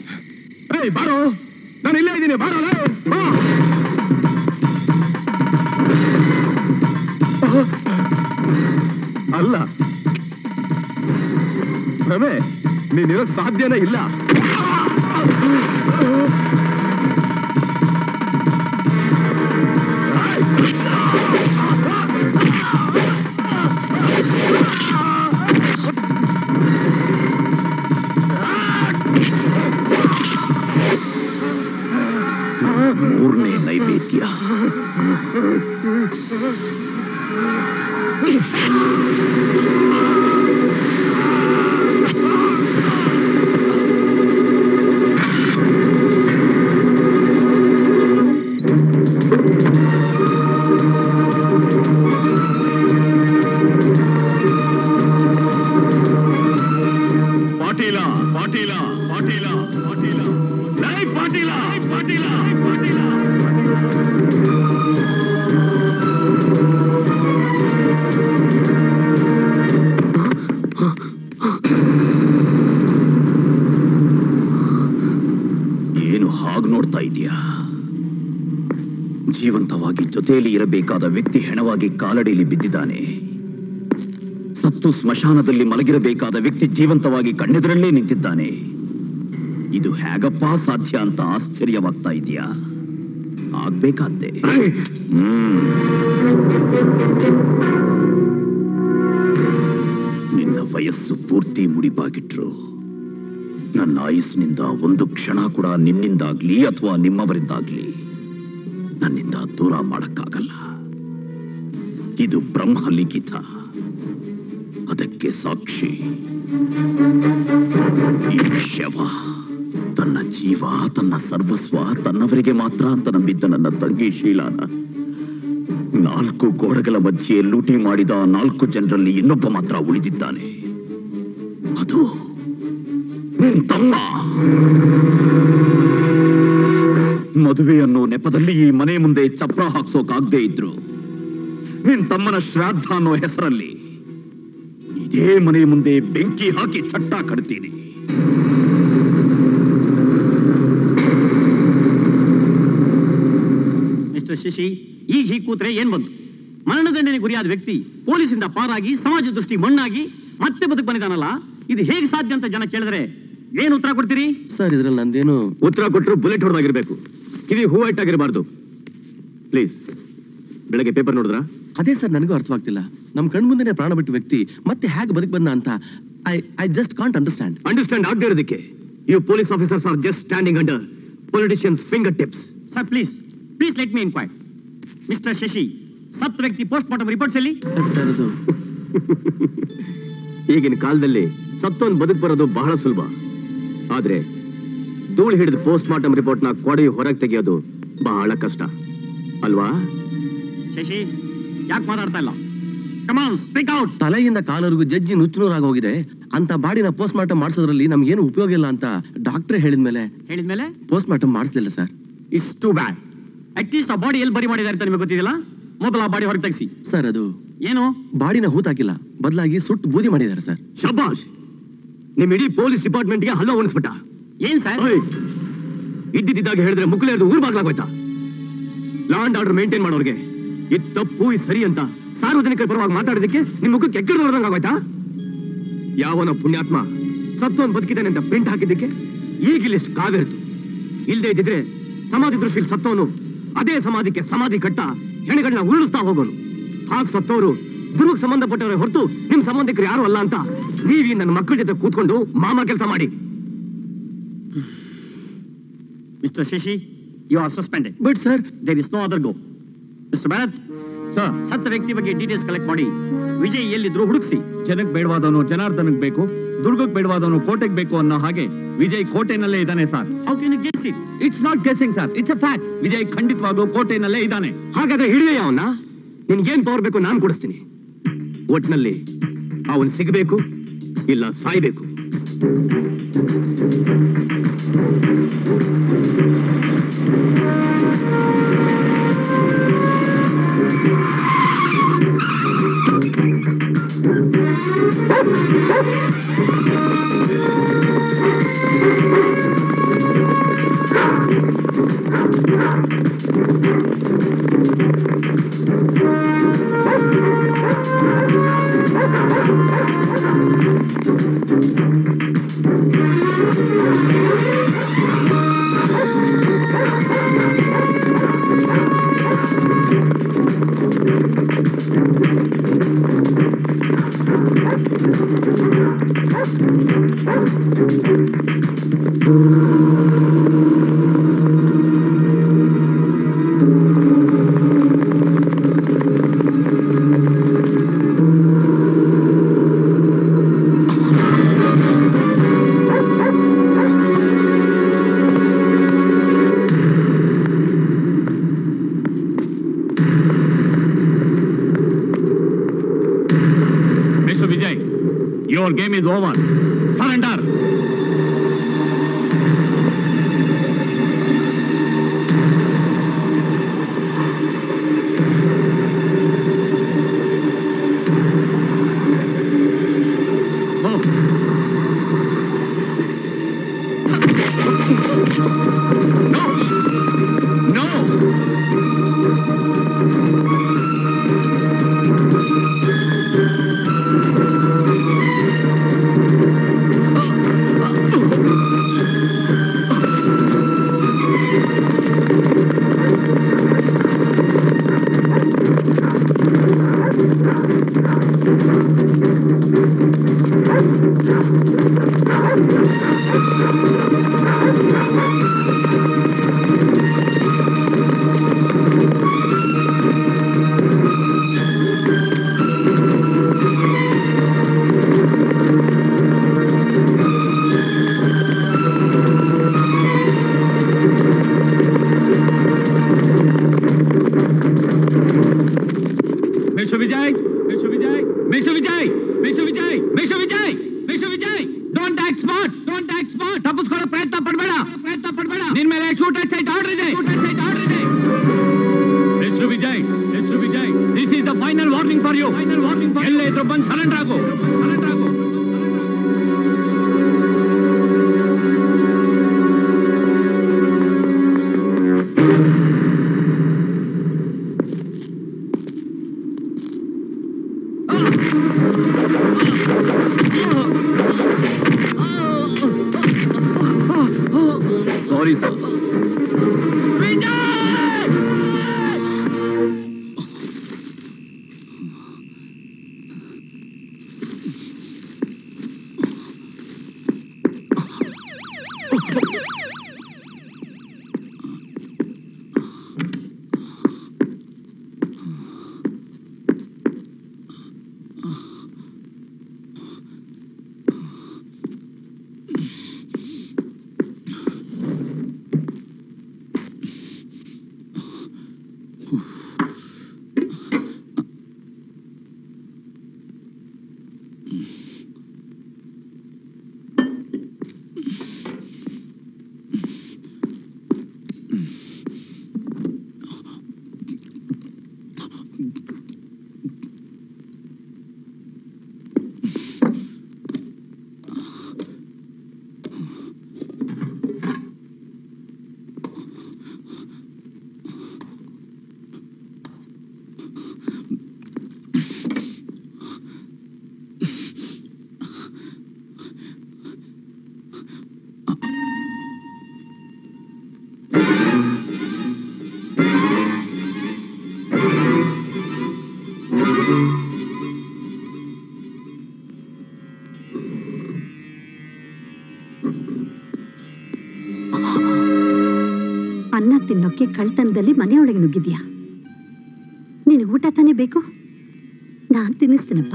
ಏಯ್ ಬಾರೋ ನಾನು ಇಲ್ಲೇ ಇದ್ದೀನಿ ಬಾರೋ ಲೇ, ಬಾ ಅಲ್ಲ ರಮೆ ನೀನಿರೋಕ್ ಸಾಧ್ಯನೇ ಇಲ್ಲ ಮೂರನೇ ನೈವೇದ್ಯ ಪಾಟೀಲ ಪಾಟೀಲ ಪಾಟೀಲ ಪಾಟೀಲ ಲೈ ಪಾಟೀಲ ಪಾಟೀಲ ಪಾಟೀಲ ಏನು ಹಾಗೆ ನೋಡ್ತಾ ಇದೀಯಾ ಜೀವಂತವಾಗಿ ಜೊತೆಯಲ್ಲಿ ಇರಬೇಕಾದ ವ್ಯಕ್ತಿ ಹೆಣವಾಗಿ ಕಾಲಡಿಯಲ್ಲಿ ಬಿದ್ದಿದ್ದಾನೆ ಸತ್ತು ಸ್ಮಶಾನದಲ್ಲಿ ಮಲಗಿರಬೇಕಾದ ವ್ಯಕ್ತಿ ಜೀವಂತವಾಗಿ ಕಣ್ಣೆದುರಲ್ಲೇ ನಿಂತಿದ್ದಾನೆ ಇದು ಹೇಗಪ್ಪ ಸಾಧ್ಯ ಅಂತ ಆಶ್ಚರ್ಯವಾಗ್ತಾ ಇದೆಯಾ ಆಗ್ಬೇಕಾದ್ದೆ ಹ್ಮ್ ನಿನ್ನ ವಯಸ್ಸು ಪೂರ್ತಿ ಮುಡಿಪಾಗಿಟ್ರು ನನ್ನ ಆಯುಸ್ಸಿನಿಂದ ಒಂದು ಕ್ಷಣ ಕೂಡ ನಿನ್ನಿಂದಾಗ್ಲಿ ಅಥವಾ ನಿಮ್ಮವರಿಂದಾಗ್ಲಿ ನನ್ನಿಂದ ದೂರ ಮಾಡಕ್ಕಾಗಲ್ಲ ಇದು ಬ್ರಹ್ಮ ಲಿಖಿತ ಅದಕ್ಕೆ ಸಾಕ್ಷಿ ಈ ಶವ ತನ್ನ ಜೀವ ತನ್ನ ಸರ್ವಸ್ವ ತನ್ನವರಿಗೆ ಮಾತ್ರ ಅಂತ ನಂಬಿದ್ದ ನನ್ನ ತಂಗಿ ಶೀಲಾನ ನಾಲ್ಕು ಗೋಡೆಗಳ ಮಧ್ಯೆ ಲೂಟಿ ಮಾಡಿದ ನಾಲ್ಕು ಜನರಲ್ಲಿ ಇನ್ನೊಬ್ಬ ಮಾತ್ರ ಉಳಿದಿದ್ದಾನೆ ಅದು ನಿನ್ ತಮ್ಮ ಮದುವೆ ಅನ್ನೋ ನೆಪದಲ್ಲಿ ಈ ಮನೆ ಮುಂದೆ ಚಪ್ರ ಹಾಕ್ಸೋಕಾಗ್ದೇ ಇದ್ರು ನಿನ್ ತಮ್ಮನ ಶ್ರಾದ್ದ ಅನ್ನೋ ಹೆಸರಲ್ಲಿ ಇದೇ ಮನೆ ಮುಂದೆ ಬೆಂಕಿ ಹಾಕಿ ಚಟ್ಟ ಕಡ್ತೀನಿ ಮಿಸ್ಟರ್ ಶಶಿ ಈಗ ಹೀಗೆ ಕೂತ್ರೆ ಏನ್ ಬಂತು ಮರಣದಂಡನೆ ಗುರಿಯಾದ ವ್ಯಕ್ತಿ ಪೊಲೀಸಿಂದ ಪಾರಾಗಿ ಸಮಾಜ ದೃಷ್ಟಿ ಮಣ್ಣಾಗಿ ಮತ್ತೆ ಬದುಕು ಬಂದಿದ್ದಾನಲ್ಲ ಇದು ಹೇಗೆ ಸಾಧ್ಯ ಅಂತ ಜನ ಕೇಳಿದ್ರೆ ಏನ್ ಉತ್ತರ ಕೊಡ್ತೀರಿ ಸರ್ ಇದ್ರಲ್ಲಿ ನಂದೇನು ಉತ್ತರ ಕೊಟ್ಟರು ಬುಲೆಟ್ ಹೊಡೆದಾಗಿರ್ಬೇಕು ಕಿವಿ ಹೂವೈಟ್ ಆಗಿರಬಾರ್ದು ಪ್ಲೀಸ್ ಬೆಳಗ್ಗೆ ಪೇಪರ್ ನೋಡಿದ್ರಾ ಅದೇ ಸರ್ ನನಗೂ ಅರ್ಥವಾಗ್ತಿಲ್ಲ ನಮ್ ಕಣ್ಮುಂದೆನೆ ಪ್ರಾಣ ಬಿಟ್ಟ ವ್ಯಕ್ತಿ ಮತ್ತೆ ಹೇಗೆ ಬದುಕ್ ಬಂದ ಅಂತ I I just can't understand understand ಆಗದೆ ಇರೋದಕ್ಕೆ you police officers are just standing under politicians fingertips sir please please let me inquire mister Shashi ಸತ್ ವ್ಯಕ್ತಿ ಪೋಸ್ಟ್ ಮಾರ್ಟಮ್ ರಿಪೋರ್ಟ್ಸ್ ಅಲ್ಲಿ ಸರ್ ಅದು ಈಗಿನ ಕಾಲದಲ್ಲಿ ಸತ್ತೋನ್ ಬದುಕು ಬರೋದು ಬಹಳ ಸುಲಭ ಆದ್ರೆ ಧೂಳು ಹಿಡಿದ ಪೋಸ್ಟ್ ಮಾರ್ಟಮ್ ರಿಪೋರ್ಟ್ ನ ಕೊಡಿ ಹೊರಗೆ ತೆಗೆಯೋದು ಬಹಳ ಕಷ್ಟ ಅಲ್ವಾ ಶಶಿ ಯಾಕೆ ಮಾತಾಡ್ತಾ ಇಲ್ಲ ಕಮಾನ್ ಸ್ಪೀಕ್ ಔಟ್ ತಲೆಯಿಂದ ಕಾಲವರೆಗೂ ಜಜ್ಜಿ ನುಚ್ಚುನೂರಾಗಿ ಹೋಗಿದೆ ಅಂತ ಬಾಡಿನ ಪೋಸ್ಟ್ ಮಾರ್ಟಮ್ ಮಾಡಿಸೋದ್ರಲ್ಲಿ ನಮ್ಗೇನು ಉಪಯೋಗ ಇಲ್ಲ ಅಂತ ಡಾಕ್ಟ್ರೇ ಹೇಳಿದ್ಮೇಲೆ ಹೇಳಿದ್ಮೇಲೆ ಪೋಸ್ಟ್ ಮಾರ್ಟಮ್ ಮಾಡಿಸ್ಲಿಲ್ಲ sir it's too bad at least ಆ ಬಾಡಿ ಎಲ್ಲಿ ಬರಿ ಮಾಡಿದ್ದಾರೆ ಅಂತ ನಿಮಗೆ ಗೊತ್ತಿದಿಲ್ಲ ಮೊದಲ ಆ ಬಾಡಿ ಹೊರಗೆ ತೆಗಿಸಿ ಸರ್ ಅದು ಏನು ಬಾಡಿನ ಹೂತಾಕಿಲ್ಲ ಬದಲಾಗಿ ಸುಟ್ಟು ಬೂದಿ ಮಾಡಿದ್ದಾರೆ ಸರ್ ಶಬಾಷ್ ನಿಮ್ ಇಡೀ ಪೊಲೀಸ್ ಡಿಪಾರ್ಟ್ಮೆಂಟ್ಗೆ ಹಲ್ಲೋ ಉಣಿಸ್ಬಿಟ್ಟ ಏನ್ ಸರ್ ಇದ್ದಿದ್ದಾಗ ಹೇಳಿದ್ರೆ ಮುಕ್ಕಲೇ ಊರ್ ಬಾಗ್ಲಾಗೋಯ್ತಾ ಲಾ ಅಂಡ್ ಆರ್ಡರ್ ಮೇಂಟೈನ್ ಮಾಡೋರ್ಗೆ ಇದು ತಪ್ಪು ಇದು ಸರಿ ಅಂತ ಸಾರ್ವಜನಿಕರ ಪರವಾಗಿ ಮಾತಾಡೋದಕ್ಕೆ ನಿಮ್ ಮುಖಕ್ಕೆ ಎಕ್ಕಡ ನೋಡ್ದಂಗ್ ಆಗೋಯ್ತಾ ಯಾವನ ಪುಣ್ಯಾತ್ಮ ಸತ್ತೋನ್ ಬದುಕಿದ್ದಾನೆ ಅಂತ ಪ್ರಿಂಟ್ ಹಾಕಿದ್ದಕ್ಕೆ ಈಗ ಇಲ್ಲಿಷ್ಟು ಕಾವೇರಿತು ಇಲ್ದೇ ಇದ್ದಿದ್ರೆ ಸಮಾಧಿ ದೃಷ್ಟಿಯಲ್ಲಿ ಸತ್ತವನು ಅದೇ ಸಮಾಧಿಗೆ ಸಮಾಧಿ ಕಟ್ಟ ಹೆಣಗಳನ್ನ ಉರುಳಿಸ್ತಾ ಹೋಗೋನು ಹಾಗ್ ಸತ್ತವರು ಗುರುಗ್ ಸಂಬಂಧಪಟ್ಟವರೇ ಹೊರತು ನಿಮ್ ಸಂಬಂಧಿಕರು ಯಾರು ಅಲ್ಲ ಅಂತ ನೀವೀ ನನ್ನ ಮಕ್ಕಳ ಜೊತೆ ಕೂತ್ಕೊಂಡು ಮಾಮ ಕೆಲಸ ಮಾಡಿ mister Shashi you are suspended but sir there is no other go mister Bharat sir ಸತ್ತ ವ್ಯಕ್ತಿ ಬಗ್ಗೆ ಡೀಟೇಲ್ಸ್ ಕಲೆಕ್ಟ್ ಮಾಡಿ ವಿಜಯ್ ಎಲ್ಲಿದ್ರು ಹುಡುಕ್ಸಿ ಜನಕ್ ಬೇಡವಾದವನು ಜನಾರ್ದನಕ್ ಬೇಕು ದುರ್ಗಕ್ ಬೇಡವಾದವನು ಕೋಟೆಗೆ ಬೇಕು ಅನ್ನೋ ಹಾಗೆ ವಿಜಯ್ ಕೋಟೆನಲ್ಲೇ ಇದ್ದಾನೆ sir how can you guess it it's not guessing sir it's a fact Vijay ಖಂಡಿತವಾಗ್ಲೂ ಕೋಟೆನಲ್ಲೇ ಇದ್ದಾನೆ ಹಾಗಾದ್ರೆ ಹಿಡಿಯ ಅವನ್ನ ನಿನ್ಗೇನ್ ಪವರ್ ಬೇಕು ನಾನು ಕೊಡಿಸ್ತೀನಿ ಒಟ್ನಲ್ಲಿ ಅವನ್ ಸಿಗಬೇಕು ಇಲ್ಲ ಸಾಯ್ಬೇಕು mister Vijay your game is over surrender mister shoot sight order ಇದೆ ಸೈಟ್ ಆರ್ಡರ್ ಇದೆ ಹೆಸರು ವಿಜಯ್ ಹೆಸರು Vijay this is the final warning for you final warning for ಎಲ್ಲ ಇದ್ರು ಬಂದು ಸರೆಂಡರ್ ಆಗು ಸರೆಂಡರ್ ಆಗು ಸಾರಿ ಸರ್ ಅನ್ನ ತಿನ್ನೋಕೆ ಕಳ್ತನದಲ್ಲಿ ಮನೆಯೊಳಗೆ ನುಗ್ಗಿದ್ಯಾ ನಿನಗೆ ಊಟ ತಾನೇ ಬೇಕು ನಾನ್ ತಿನ್ನಿಸ್ತೀನಪ್ಪ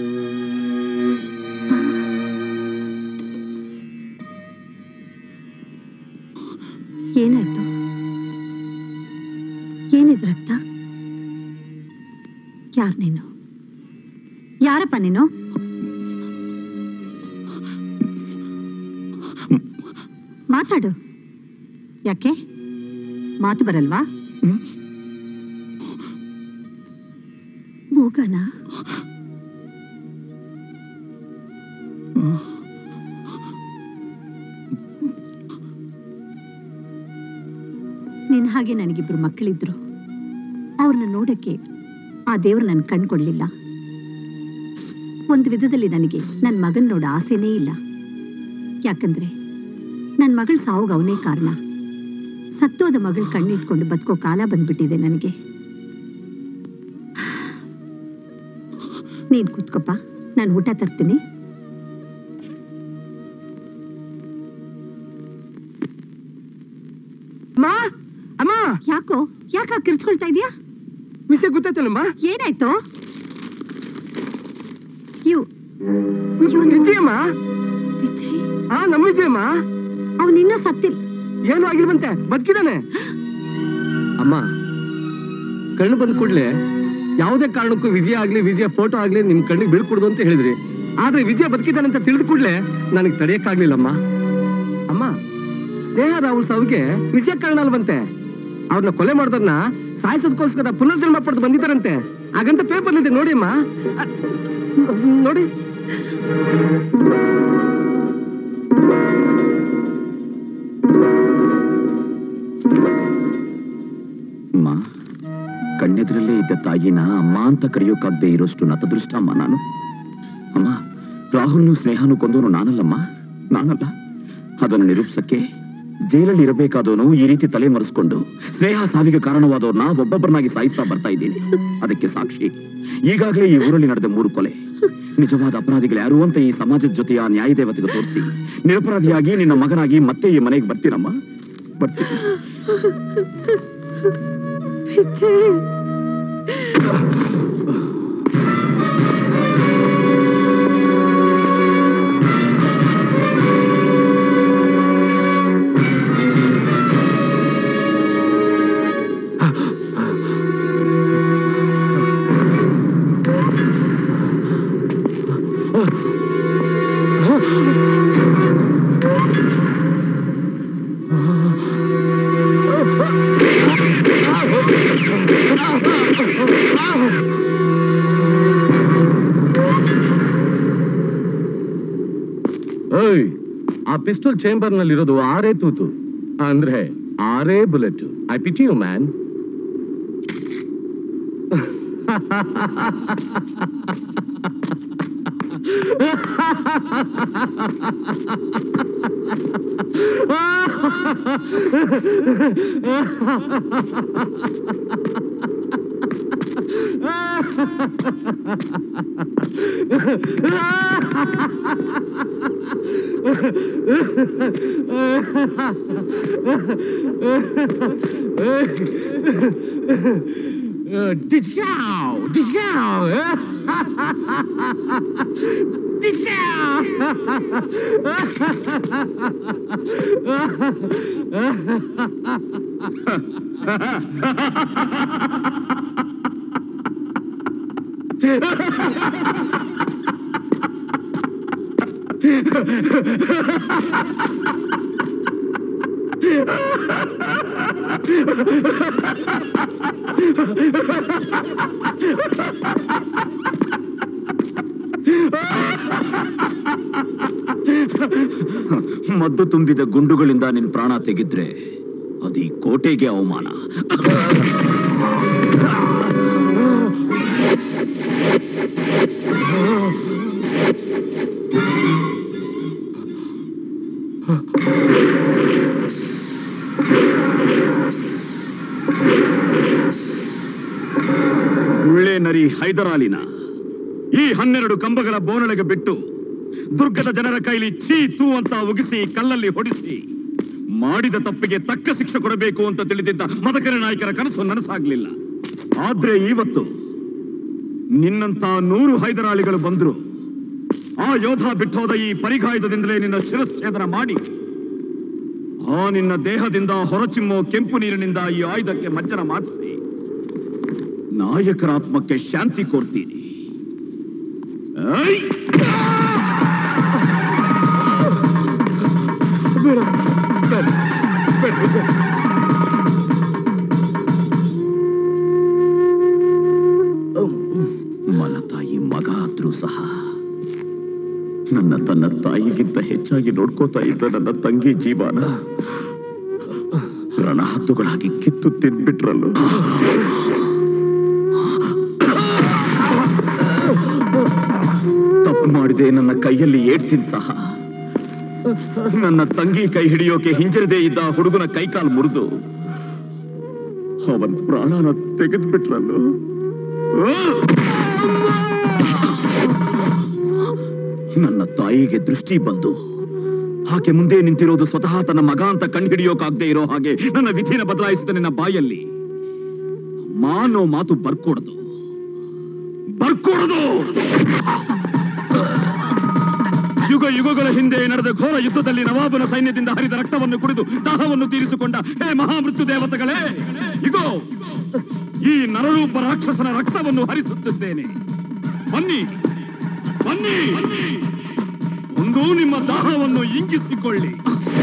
ಏನಾಯ್ತು ಏನಿದ್ ರಕ್ತ ಯಾರ್ ನೀನು ಯಾರಪ್ಪ ನೀನು ಮಾತಾಡು ಯಾಕೆ ಮಾತು ಬರಲ್ವಾ ಮೂಗನ ನಿನ್ ಹಾಗೆ ನನಗಿಬ್ರು ಮಕ್ಕಳಿದ್ರು ಅವ್ರನ್ನ ನೋಡಕ್ಕೆ ಆ ದೇವ್ರು ನನ್ ಕಣ್ಕೊಡ್ಲಿಲ್ಲ ಒಂದು ವಿಧದಲ್ಲಿ ನನಗೆ ನನ್ ಮಗನ್ ನೋಡ ಆಸೆನೇ ಇಲ್ಲ ಯಾಕಂದ್ರೆ ನನ್ ಮಗಳ ಸಾವುಗ ಅವನೇ ಕಾರಣ ಸತ್ತೋದ ಮಗಳ ಕಣ್ಣಿಟ್ಕೊಂಡು ಬದುಕೋ ಕಾಲ ಬಂದ್ಬಿಟ್ಟಿದೆ ನನಗೆ ನೀನ್ ಕೂತ್ಕೊಪ್ಪ ನಾನು ಊಟ ತರ್ತೀನಿ ಅಮ್ಮ ಅಮ್ಮ ಯಾಕೋ ಯಾಕ ಕಿರ್ಚ್ಕೊಳ್ತಾ ಇದೀಯಾ ವಿಷಯ ಗೊತ್ತಾಯ್ತಲ್ಲಮ್ಮ ಏನಾಯ್ತು ಇವ್ ವಿಜಯಮ್ಮ ವಿಜಯ್ ಹಾ ನಮ್ಮ ವಿಜಯಮ್ಮ ಅವನಿನ್ನ ಸತ್ತಿಲ್ ಏನು ಆಗಿಲ್ವಂತೆ ಬದುಕಿದಾನೆ ಅಮ್ಮ ಕಣ್ಣು ಬಂದ ಕೂಡ್ಲೆ ಯಾವುದೇ ಕಾರಣಕ್ಕೂ ವಿಜಯ ಆಗ್ಲಿ ವಿಜಯ ಫೋಟೋ ಆಗ್ಲಿ ನಿಮ್ ಕಣ್ಣಿಗೆ ಬೀಳ್ಕೊಡುದು ಅಂತ ಹೇಳಿದ್ರಿ ಆದ್ರೆ ವಿಜಯ ಬದುಕಿದ್ದಾನೆ ಅಂತ ತಿಳಿದ ಕೂಡ್ಲೆ ನನಗೆ ತಡೆಯಕ್ಕಾಗ್ಲಿಲ್ಲಮ್ಮ ಅಮ್ಮ ಸ್ನೇಹ ರಾಹುಲ್ ಸಾವಿಗೆ ವಿಜಯ ಕಾರಣ ಅಲ್ವಂತೆ ಅವ್ರನ್ನ ಕೊಲೆ ಮಾಡೋದನ್ನ ಸಾಯಿಸೋದಕ್ಕೋಸ್ಕರ ಪುನರ್ಜನ್ಮ ಪಡೆದು ಬಂದಿದ್ದಾರಂತೆ ಹಾಗಂತ ಪೇಪರ್ ಇದೆ ನೋಡಿ ಅಮ್ಮ ಅ, ನೋಡಿ ಅಮ್ಮ ಕಣ್ಣೆದುರಲ್ಲೇ ಇದ್ದ ತಾಯಿನ ಅಮ್ಮ ಅಂತ ಕರೆಯೋಕಾಗದೆ ಇರೋಷ್ಟು ನತದೃಷ್ಟ ಅಮ್ಮ ನಾನು ಅಮ್ಮ ರಾಹುಲ್ನು ಸ್ನೇಹನು ಕೊಂದವನು ನಾನಲ್ಲಮ್ಮ ನಾನಲ್ಲ ಅದನ್ನು ನಿರೂಪಿಸಕ್ಕೆ ಜೈಲಲ್ಲಿ ಇರಬೇಕಾದವನು ಈ ರೀತಿ ತಲೆ ಮರೆಸ್ಕೊಂಡು ಸ್ನೇಹ ಸಾವಿಗೆ ಕಾರಣವಾದವ್ರನ್ನ ಒಬ್ಬೊಬ್ಬರನ್ನಾಗಿ ಸಾಯಿಸ್ತಾ ಬರ್ತಾ ಇದ್ದೀನಿ ಅದಕ್ಕೆ ಸಾಕ್ಷಿ ಈಗಾಗಲೇ ಈ ಊರಲ್ಲಿ ನಡೆದ ಮೂರು ಕೊಲೆ ನಿಜವಾದ ಅಪರಾಧಿಗಳು ಯಾರು ಅಂತ ಈ ಸಮಾಜದ ಜೊತೆಯ ನ್ಯಾಯದೇವತೆಗೆ ತೋರಿಸಿ ನಿರಪರಾಧಿಯಾಗಿ ನಿನ್ನ ಮಗನಾಗಿ ಮತ್ತೆ ಈ ಮನೆಗೆ ಬರ್ತೀನಮ್ಮ ಬರ್ತೀನಿ ಆ ಪಿಸ್ಟಲ್ ಚೇಂಬರ್ ನಲ್ಲಿ ಇರೋದು ಆರೇ ತೂತು ಅಂದ್ರೆ ಆರೇ bullet I pity you man Discow! Discow! ಮದ್ದು ತುಂಬಿದ ಗುಂಡುಗಳಿಂದ ನಿನ್ ಪ್ರಾಣ ತೆಗಿದ್ರೆ ಅದೀ ಕೋಟೆಗೆ ಅವಮಾನ ಗುಳ್ಳೆ ನರಿ ಹೈದರಾಲಿನ ಈ ಹನ್ನೆರಡು ಕಂಬಗಳ ಬೋನಳೆಗೆ ಬಿಟ್ಟು ದುರ್ಗದ ಜನರ ಕೈಲಿ ಛೀ ತೂ ಅಂತ ಉಗಿಸಿ ಕಲ್ಲಲ್ಲಿ ಹೊಡಿಸಿ ಮಾಡಿದ ತಪ್ಪಿಗೆ ತಕ್ಕ ಶಿಕ್ಷೆ ಕೊಡಬೇಕು ಅಂತ ತಿಳಿದಿದ್ದ ಮದಕರಿ ನಾಯಕರ ಕನಸು ನನಸಾಗ್ಲಿಲ್ಲ ಆದ್ರೆ ಇವತ್ತು ನಿನ್ನಂತ ನೂರು ಹೈದರಾಳಿಗಳು ಬಂದ್ರು ಆ ಯೋಧ ಬಿಟ್ಟೋದ ಈ ಪರಿಗಾಯದಿಂದಲೇ ನಿನ್ನ ಶಿರಚ್ಛೇದನ ಮಾಡಿ ಆ ನಿನ್ನ ದೇಹದಿಂದ ಹೊರಚಿಮ್ಮೋ ಕೆಂಪು ನೀರಿನಿಂದ ಈ ಆಯುಧಕ್ಕೆ ಮಜ್ಜನ ಮಾಡಿಸಿ ನಾಯಕರ ಆತ್ಮಕ್ಕೆ ಶಾಂತಿ ಕೋರ್ತೀನಿ ಐ! ಮಲತಾಯಿ ಮಗ ಆದ್ರೂ ಸಹ ನನ್ನ ತನ್ನ ತಾಯಿಗಿಂತ ಹೆಚ್ಚಾಗಿ ನೋಡ್ಕೋತಾ ಇದ್ದ ನನ್ನ ತಂಗಿ ಜೀವನ ರಣಹದ್ದುಗಳಾಗಿ ಕಿತ್ತು ತಿಂದ್ಬಿಟ್ರಲ್ಲ ತಪ್ಪು ಮಾಡಿದೆ ನನ್ನ ಕೈಯಲ್ಲಿ ಏಡ್ತೀನಿ ಸಹ ನನ್ನ ತಂಗಿ ಕೈ ಹಿಡಿಯೋಕೆ ಹಿಂಜರಿದೇ ಇದ್ದ ಆ ಹುಡುಗನ ಕೈಕಾಲು ಮುರಿದು ಅವನ್ ಪ್ರಾಣನ ತೆಗೆದ್ಬಿಟ್ರಲ್ಲ ನನ್ನ ತಾಯಿಗೆ ದೃಷ್ಟಿ ಬಂದು ಆಕೆ ಮುಂದೆ ನಿಂತಿರೋದು ಸ್ವತಃ ತನ್ನ ಮಗ ಅಂತ ಕಂಡುಹಿಡಿಯೋಕಾಗದೆ ಇರೋ ಹಾಗೆ ನನ್ನ ವಿಧಿನ ಬದಲಾಯಿಸಿದ ನಿನ್ನ ಬಾಯಲ್ಲಿ ಮಾನೋ ಮಾತು ಬರ್ಕೊಡದು ಬರ್ಕೊಡದು ಯುಗ ಯುಗಗಳ ಹಿಂದೆ ನಡೆದ ಘೋರ ಯುದ್ಧದಲ್ಲಿ ನವಾಬನ ಸೈನ್ಯದಿಂದ ಹರಿದ ರಕ್ತವನ್ನು ಕುಡಿದು ದಾಹವನ್ನು ತೀರಿಸಿಕೊಂಡ ಹೇ ಮಹಾಮೃತ್ಯು ದೇವತೆಗಳೇ ಇಗೋ ಈ ನರರೂಪ ರಾಕ್ಷಸನ ರಕ್ತವನ್ನು ಹರಿಸುತ್ತಿದ್ದೇನೆ ಬನ್ನಿ ಬನ್ನಿ ಒಂದು ನಿಮ್ಮ ದಾಹವನ್ನು ಇಂಗಿಸಿಕೊಳ್ಳಿ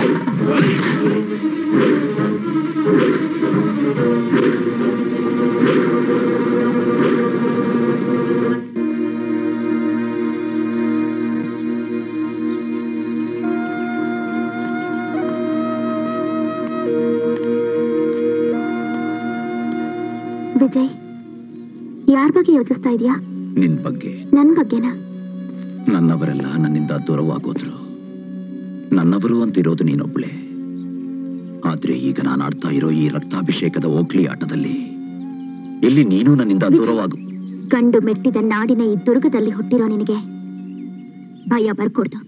ವಿಜಯ್ ಯಾರ ಬಗ್ಗೆ ಯೋಚಿಸ್ತಾ ಇದೀಯಾ ನಿನ್ ಬಗ್ಗೆ ನನ್ ಬಗ್ಗೆನಾ ನನ್ನವರೆಲ್ಲ ನನ್ನಿಂದ ದೂರವಾಗೋದ್ರು ನನ್ನವರು ಅಂತಿರೋದು ನೀನೊಬ್ಳೆ ಆದ್ರೆ ಈಗ ನಾನು ಆಡ್ತಾ ಇರೋ ಈ ರಕ್ತಾಭಿಷೇಕದ ಓಕ್ಲಿ ಆಟದಲ್ಲಿ ಇಲ್ಲಿ ನೀನು ನನ್ನಿಂದ ದೂರವಾಗು ಗಂಡು ಮೆಟ್ಟಿದ ನಾಡಿನ ಈ ದುರ್ಗದಲ್ಲಿ ಹುಟ್ಟಿರೋ ನಿನಗೆ ಭಯ ಬರ್ಕೊಡ್ದು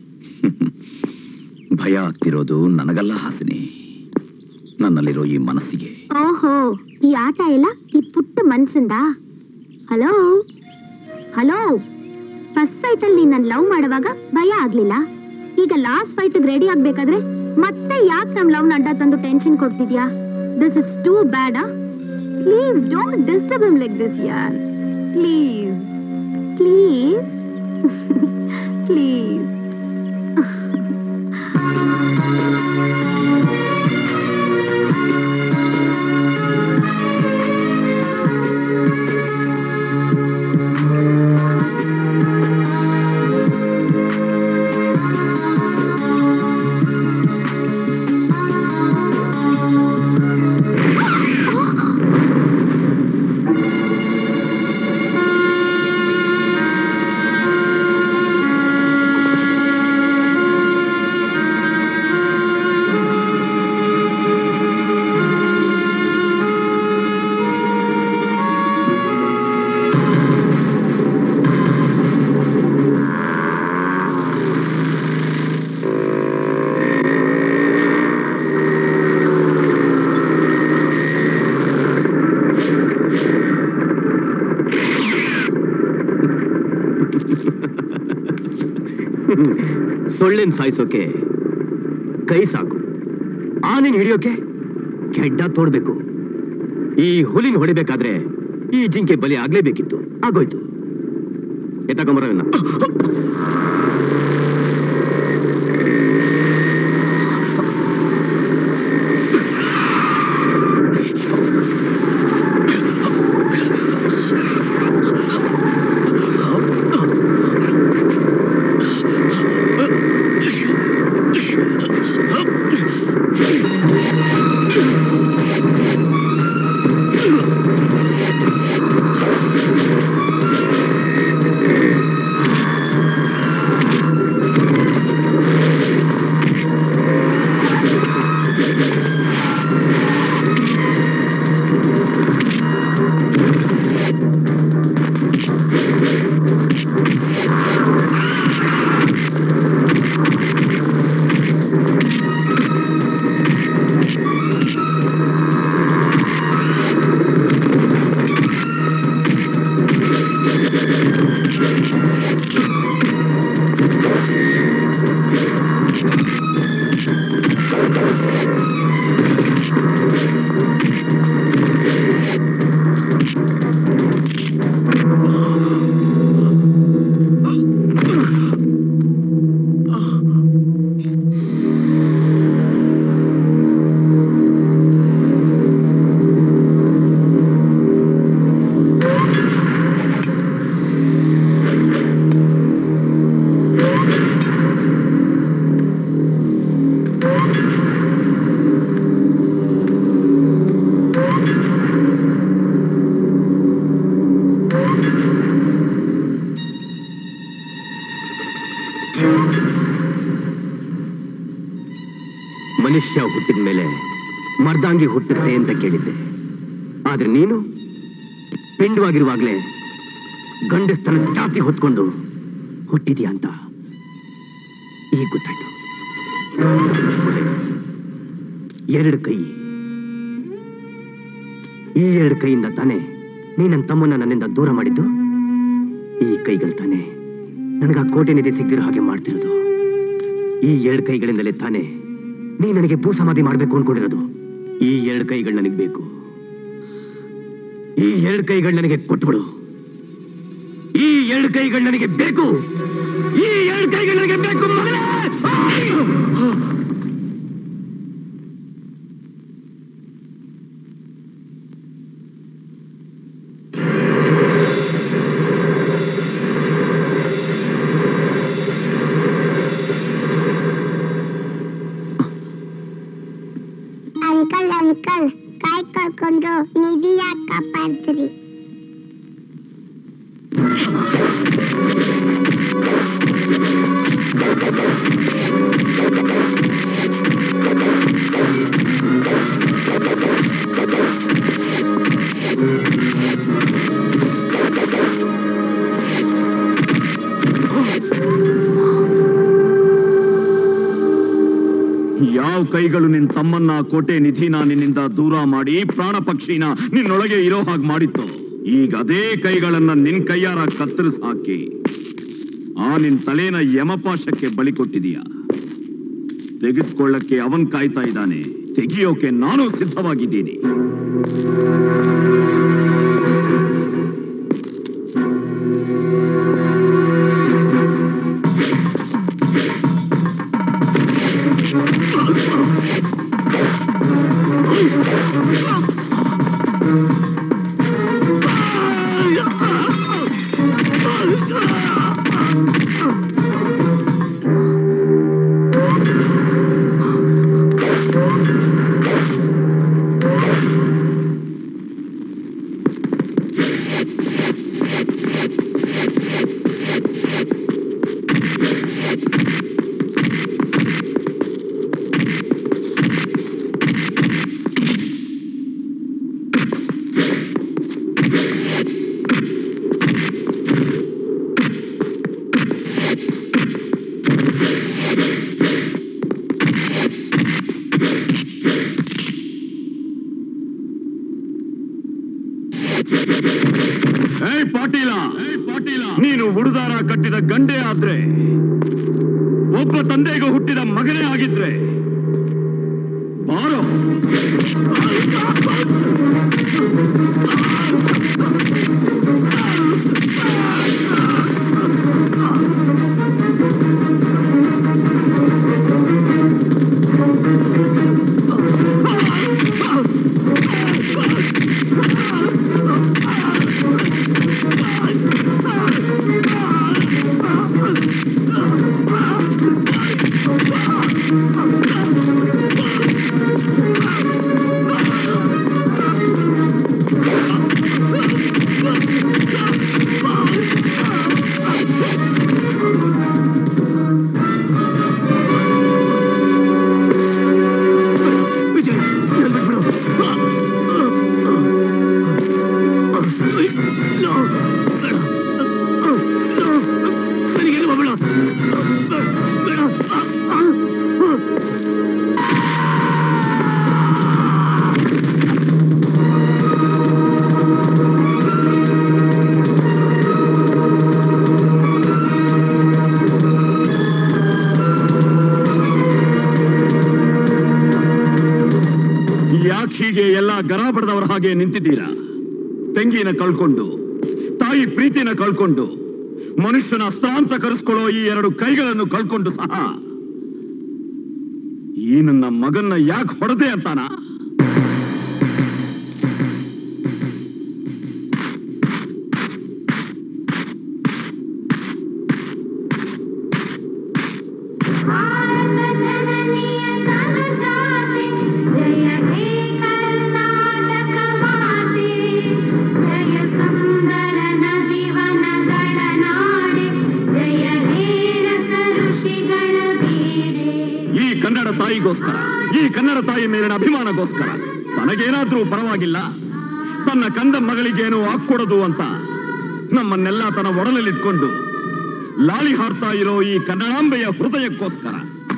ಭಯ ಆಗ್ತಿರೋದು ನನಗಲ್ಲ ಹಾಸಿನಿ ನನ್ನಲ್ಲಿರೋ ಈ ಮನಸ್ಸಿಗೆ ಓಹೋ ಈ ಆಟ ಎಲ್ಲ ಈ ಪುಟ್ಟ ಮನ್ಸಿಂದ ಹಲೋ ಹಲೋ ಫಸ್ಟ್ ಫೈಟ್ ಅಲ್ಲಿ ನನ್ ಲವ್ ಮಾಡುವಾಗ ಭಯ ಆಗ್ಲಿಲ್ಲ ಈಗ ಲಾಸ್ಟ್ ಫೈಟ್ ರೆಡಿ ಆಗ್ಬೇಕಾದ್ರೆ ಮತ್ತೆ ಯಾಕೆ ನಮ್ ಲವ್ ಅಡ್ಡ ತಂದು ಟೆನ್ಷನ್ ಕೊಡ್ತಿದ್ಯಾ this is too bad please don't disturb him like this ಯಾರ್ ಪ್ಲೀಸ್ ಪ್ಲೀಸ್ ಪ್ಲೀಸ್ ಸೊಳ್ಳೆನ್ ಸಾಯಿಸೋಕೆ ಕೈ ಸಾಕು ಆನೆನ್ ಹಿಡಿಯೋಕೆ ಕೆಡ್ಡ ತೋಡ್ಬೇಕು ಈ ಹುಲಿನ ಹೊಡಿಬೇಕಾದ್ರೆ ಈ ಜಿಂಕೆ ಬಲಿ ಆಗ್ಲೇಬೇಕಿತ್ತು ಆಗೋಯ್ತು ಎತ್ತಕೊಂಬರೋಣ ಮನುಷ್ಯ ಹುಟ್ಟಿದ ಮೇಲೆ ಮರ್ದಾಂಗಿ ಹುಟ್ಟುತ್ತೆ ಅಂತ ಕೇಳಿದ್ದೆ ಆದ್ರೆ ನೀನು ಪಿಂಡವಾಗಿರುವಾಗ್ಲೇ ಗಂಡಸ್ತನ ಜಾತಿ ಹೊತ್ಕೊಂಡು ಹುಟ್ಟಿದ್ಯಾ ಅಂತ ಈಗ ಗೊತ್ತಾಯ್ತು ಎರಡು ಕೈ ಈ ಎರಡು ಕೈಯಿಂದ ತಾನೇ ನೀ ನನ್ನ ತಮ್ಮನ್ನ ನನ್ನಿಂದ ದೂರ ಮಾಡಿದ್ದು ಈ ಕೈಗಳು ತಾನೇ ನನಗ ಕೋಟೆ ನಿಧಿ ಸಿಗ್ದಿರೋ ಹಾಗೆ ಮಾಡ್ತಿರೋದು ಈ ಎರಡು ಕೈಗಳಿಂದಲೇ ತಾನೇ ನೀ ನನಗೆ ಭೂ ಸಮಾಧಿ ಮಾಡ್ಬೇಕು ಅನ್ಕೊಂಡಿರೋದು ಈ ಎರಡು ಕೈಗಳು ನನಗೆ ಬೇಕು ಈ ಎರಡು ಕೈಗಳು ನನಗೆ ಕೊಟ್ಬಿಡು ಈ ಎರಡು ಕೈಗಳು ನನಗೆ ಬೇಕು ಈ ಎರಡು ಕೈಗಳು ನನಗೆ ಬೇಕು ಮಗನೇ ಅಂಕಲ್ ಅಂಕಲ್ ಕಾಯಿ ಕಳ್ಕೊಂಡು ನಿಧಿ ಯಾಕೆ ಕಾಪಾಡ್ತೀರಿ ಯಾವ ಕೈಗಳು ನಿನ್ ತಮ್ಮನ್ನ ಕೋಟೆ ನಿಧಿನ ನಿನ್ನಿಂದ ದೂರ ಮಾಡಿ ಪ್ರಾಣ ಪಕ್ಷಿನ ನಿನ್ನೊಳಗೆ ಇರೋ ಹಾಗೆ ಮಾಡಿತ್ತು ಈಗ ಅದೇ ಕೈಗಳನ್ನ ನಿನ್ ಕೈಯಾರ ಕತ್ತರಿಸ್ ಹಾಕಿ ಆ ನಿನ್ ತಲೆನ ಯಮಪಾಶಕ್ಕೆ ಬಲಿ ಕೊಟ್ಟಿದೀಯ ತೆಗೆದುಕೊಳ್ಳಕ್ಕೆ ಅವನ್ ಕಾಯ್ತಾ ಇದ್ದಾನೆ ತೆಗಿಯೋಕೆ ನಾನು ಸಿದ್ಧವಾಗಿದ್ದೀನಿ ಏಯ್ ಪಾಟೀಲ ಏಯ್ ಪಾಟೀಲ ನೀನು ಹುಡುದಾರ ಕಟ್ಟಿದ ಗಂಡೆ ಆದ್ರೆ ಒಬ್ಬ ತಂದೆಗೆ ಹುಟ್ಟಿದ ಮಗನೇ ಆಗಿದ್ರೆ ಬಾರೋ ಯಾಕೆ ಹೀಗೆ ಎಲ್ಲ ಗರ ಬಡದವರ ಹಾಗೆ ನಿಂತಿದ್ದೀರಾ ತಂಗಿನ ಕಳ್ಕೊಂಡು ತಾಯಿ ಪ್ರೀತಿನ ಕಳ್ಕೊಂಡು ಮನುಷ್ಯನ ಅಸ್ತಾಂತ ಕರೆಸ್ಕೊಳ್ಳೋ ಈ ಎರಡು ಕೈಗಳನ್ನು ಕಳ್ಕೊಂಡು ಸಹ ಈ ನನ್ನ ಮಗನ್ನ ಯಾಕೆ ಹೊಡೆದೆ ಅಂತಾನ ಈ ಕನ್ನಡ ತಾಯಿಗೋಸ್ಕರ ಈ ಕನ್ನಡ ತಾಯಿ ಮೇಲಿನ ಅಭಿಮಾನಗೋಸ್ಕರ ತನಗೇನಾದ್ರೂ ಪರವಾಗಿಲ್ಲ ತನ್ನ ಕಂದ ಮಗಳಿಗೇನು ಹಾಕ್ಕೊಡೋದು ಅಂತ ನಮ್ಮನ್ನೆಲ್ಲ ತನ್ನ ಒಡಲಲ್ಲಿಟ್ಕೊಂಡು ಲಾಳಿ ಹಾಡ್ತಾ ಇರೋ ಈ ಕನ್ನಡಾಂಬೆಯ ಹೃದಯಕ್ಕೋಸ್ಕರ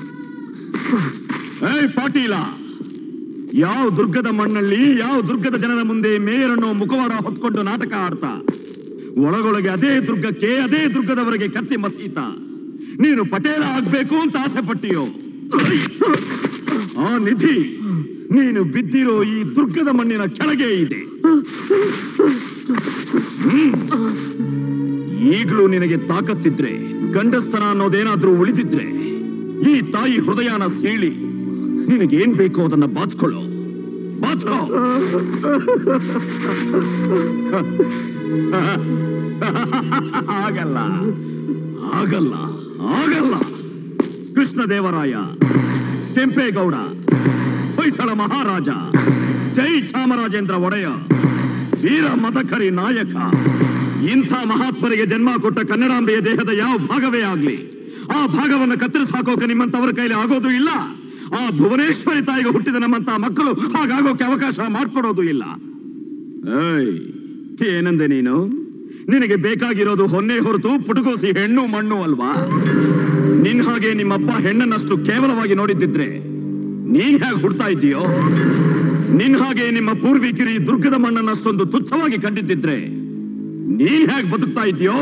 ಏಯ್ ಪಾಟೀಲ ಯಾವ ದುರ್ಗದ ಮಣ್ಣಲ್ಲಿ ಯಾವ ದುರ್ಗದ ಜನರ ಮುಂದೆ ಮೇಯರನ್ನು ಮುಖವಾಡ ಹೊತ್ಕೊಂಡು ನಾಟಕ ಆಡ್ತಾ ಒಳಗೊಳಗೆ ಅದೇ ದುರ್ಗಕ್ಕೆ ಅದೇ ದುರ್ಗದವರೆಗೆ ಕತ್ತಿ ಮಸೀತ ನೀನು ಪಟೇಲ ಆಗ್ಬೇಕು ಅಂತ ಆಸೆ ಪಟ್ಟಿಯೋ ಆ ನಿಧಿ ನೀನು ಬಿದ್ದಿರೋ ಈ ದುರ್ಗದ ಮಣ್ಣಿನ ಕೆಳಗೆ ಇದೆ ಹ್ಮ್. ಈಗಲೂ ನಿನಗೆ ತಾಕತ್ತಿದ್ರೆ ಗಂಡಸ್ತನ ಅನ್ನೋದೇನಾದ್ರೂ ಉಳಿದಿದ್ರೆ ಈ ತಾಯಿ ಹೃದಯನ ಸೀಳಿ ನಿನಗೇನ್ ಬೇಕೋ ಅದನ್ನ ಬಾಚ್ಕೊಳ್ಳೋ ಬಾಚ್ಕೋ ಆಗಲ್ಲ ಆಗಲ್ಲ ಆಗಲ್ಲ ಕೃಷ್ಣದೇವರಾಯ ಕೆಂಪೇಗೌಡ ಹೊಯ್ಸಳ ಮಹಾರಾಜ ಜೈ ಚಾಮರಾಜೇಂದ್ರ ಒಡೆಯ ವೀರ ಮದಕರಿ ನಾಯಕ ಇಂಥ ಮಹಾತ್ಮರಿಗೆ ಜನ್ಮ ಕೊಟ್ಟ ಕನ್ನಡಾಂಬೆಯ ದೇಹದ ಯಾವ ಭಾಗವೇ ಆಗ್ಲಿ ಆ ಭಾಗವನ್ನು ಕತ್ತರಿಸಿ ಹಾಕೋಕೆ ನಿಮ್ಮಂತವರ ಕೈಲಿ ಆಗೋದು ಇಲ್ಲ ಆ ಭುವನೇಶ್ವರಿ ತಾಯಿಗೆ ಹುಟ್ಟಿದ ನಮ್ಮಂತ ಮಕ್ಕಳು ಹಾಗಾಗೋಕೆ ಅವಕಾಶ ಮಾಡ್ಕೊಡೋದು ಇಲ್ಲ ಏಯ್ ಏನಂದೆ ನೀನು ನಿನಗೆ ಬೇಕಾಗಿರೋದು ಹೊನ್ನೆ ಹೊರತು ಪುಟಗೋಸಿ ಹೆಣ್ಣು ಮಣ್ಣು ಅಲ್ವಾ ನಿನ್ ಹಾಗೆ ನಿಮ್ಮಪ್ಪ ಹೆಣ್ಣನ್ನಷ್ಟು ಕೇವಲವಾಗಿ ನೋಡಿದ್ದಿದ್ರೆ ನೀನ್ ಹೇಗೆ ಹುಡ್ತಾ ಇದ್ದೀಯೋ ನಿನ್ ಹಾಗೆ ನಿಮ್ಮ ಪೂರ್ವಿಕರು ಈ ದುರ್ಗದ ಮಣ್ಣನ್ನಷ್ಟೊಂದು ತುಚ್ಛವಾಗಿ ಕಂಡಿದ್ದಿದ್ರೆ ನೀನ್ ಹೇಗೆ ಬದುಕ್ತಾ ಇದ್ದೀಯೋ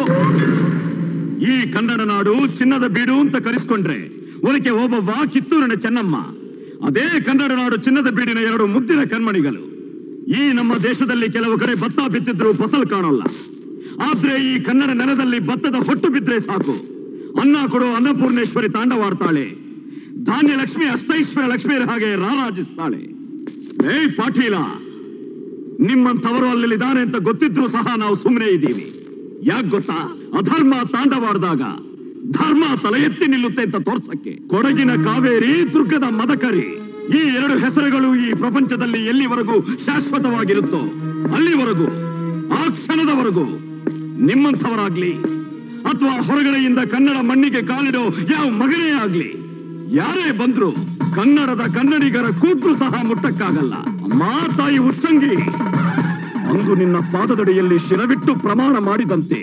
ಈ ಕನ್ನಡ ನಾಡು ಚಿನ್ನದ ಬೀಡು ಅಂತ ಕರೆಸ್ಕೊಂಡ್ರೆ ಒಳಗೆ ಒಬ್ಬವ್ವ ಕಿತ್ತೂರಿನ ಚೆನ್ನಮ್ಮ ಅದೇ ಕನ್ನಡ ನಾಡು ಚಿನ್ನದ ಬೀಡಿನ ಎರಡು ಮುದ್ದಿನ ಕಣ್ಮಣಿಗಳು ಈ ನಮ್ಮ ದೇಶದಲ್ಲಿ ಕೆಲವು ಕಡೆ ಭತ್ತ ಬಿತ್ತಿದ್ರು ಫಸಲ್ ಕಾಣೋಲ್ಲ ಆದ್ರೆ ಈ ಕನ್ನಡ ನೆಲದಲ್ಲಿ ಭತ್ತದ ಹೊಟ್ಟು ಬಿದ್ರೆ ಸಾಕು ಅನ್ನ ಕೊಡೋ ಅನ್ನಪೂರ್ಣೇಶ್ವರಿ ತಾಂಡವಾಡ್ತಾಳೆ ಧಾನ್ಯ ಲಕ್ಷ್ಮಿ ಅಷ್ಟೈಶ್ವರ ಲಕ್ಷ್ಮಿಯರ ಹಾಗೆ ರಾರಾಜಿಸ್ತಾಳೆ ಏಯ್ ಪಾಟೀಲ ನಿಮ್ಮಂಥವರು ಅಲ್ಲಿದ್ದಾನೆ ಅಂತ ಗೊತ್ತಿದ್ರು ಸಹ ನಾವು ಸುಮ್ಮನೆ ಇದ್ದೀವಿ ಯಾಕೆ ಗೊತ್ತಾ ಅಧರ್ಮ ತಾಂಡವಾಡ್ದಾಗ ಧರ್ಮ ತಲೆ ಎತ್ತಿ ನಿಲ್ಲುತ್ತೆ ಅಂತ ತೋರ್ಸಕ್ಕೆ ಕೊಡಗಿನ ಕಾವೇರಿ ದುರ್ಗದ ಮದಕರಿ ಈ ಎರಡು ಹೆಸರುಗಳು ಈ ಪ್ರಪಂಚದಲ್ಲಿ ಎಲ್ಲಿವರೆಗೂ ಶಾಶ್ವತವಾಗಿರುತ್ತೋ ಅಲ್ಲಿವರೆಗೂ ಆ ಕ್ಷಣದವರೆಗೂ ನಿಮ್ಮಂಥವರಾಗ್ಲಿ ಅಥವಾ ಹೊರಗಡೆಯಿಂದ ಕನ್ನಡ ಮಣ್ಣಿಗೆ ಕಾಲಿಡೋ ಯಾವ ಮಗನೇ ಆಗ್ಲಿ ಯಾರೇ ಬಂದ್ರು ಕನ್ನಡದ ಕನ್ನಡಿಗರ ಕೂತ್ರು ಸಹ ಮುಟ್ಟಕ್ಕಾಗಲ್ಲ ಅಮ್ಮ ತಾಯಿ ಉಚ್ಚಂಗಿ ಅಂದು ನಿನ್ನ ಪಾದದಡಿಯಲ್ಲಿ ಶಿರವಿಟ್ಟು ಪ್ರಮಾಣ ಮಾಡಿದಂತೆ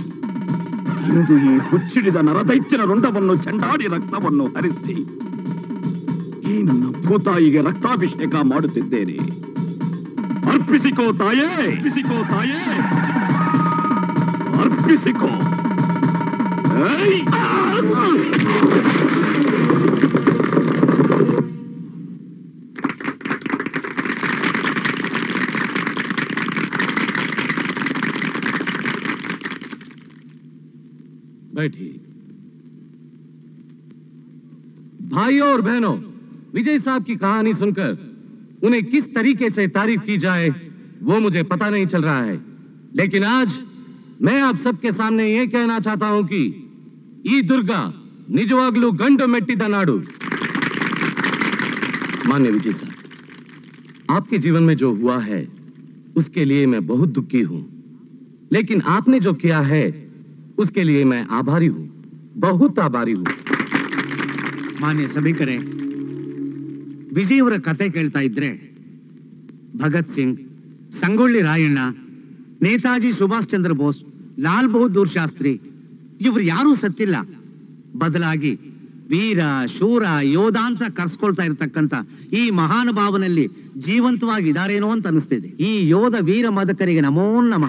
ಇಂದು ಈ ಹುಚ್ಚಿಡಿದ ನರದೈತ್ಯನ ರುಂಡವನ್ನು ಚಂಡಾಡಿ ರಕ್ತವನ್ನು ಹರಿಸಿ ಈ ನನ್ನ ಭೂತಾಯಿಗೆ ರಕ್ತಾಭಿಷೇಕ ಮಾಡುತ್ತಿದ್ದೇನೆ ಅರ್ಪಿಸಿಕೋ ತಾಯೇ ಅರ್ಪಿಸಿಕೋ ತಾಯೇ ಅರ್ಪಿಸಿಕೋ बैठिए भाइयों और बहनों विजय साहब की कहानी सुनकर उन्हें किस तरीके से तारीफ की जाए वो मुझे पता नहीं चल रहा है लेकिन आज मैं आप सबके सामने ये कहना चाहता हूं कि ಈ ದುರ್ಗ ನಿಜವಾಗ್ಲೂ ಗಂಡು ಮೆಟ್ಟಿದ ನಾಡು मान्य विजय साहब आपके जीवन में जो हुआ है उसके लिए मैं बहुत दुखी हूं लेकिन आपने जो किया है उसके लिए मैं आभारी हूं बहुत आभारी हूं ಮಾನ್ಯ ಸಭಿಕರೇ ವಿಜಯ್ ಅವರ ಕತೆ ಕೇಳ್ತಾ ಇದ್ರೆ ಭಗತ್ ಸಿಂಗ್ ಸಂಗೊಳ್ಳಿ ರಾಯಣ್ಣ ನೇತಾಜಿ ಸುಭಾಷ್ ಚಂದ್ರ ಬೋಸ್ ಲಾಲ್ ಬಹದ್ದೂರ್ ಶಾಸ್ತ್ರಿ ಇವರು ಯಾರೂ ಸತ್ತಿಲ್ಲ ಬದಲಾಗಿ ವೀರ ಶೂರ ಯೋಧ ಅಂತ ಕರ್ಸ್ಕೊಳ್ತಾ ಇರತಕ್ಕಂತ ಈ ಮಹಾನುಭಾವನಲ್ಲಿ ಜೀವಂತವಾಗಿದ್ದಾರೇನೋ ಅಂತ ಅನಿಸ್ತಿದೆ ಈ ಯೋಧ ವೀರ ಮದಕರಿಗೆ ನಮೋ ನಮಃ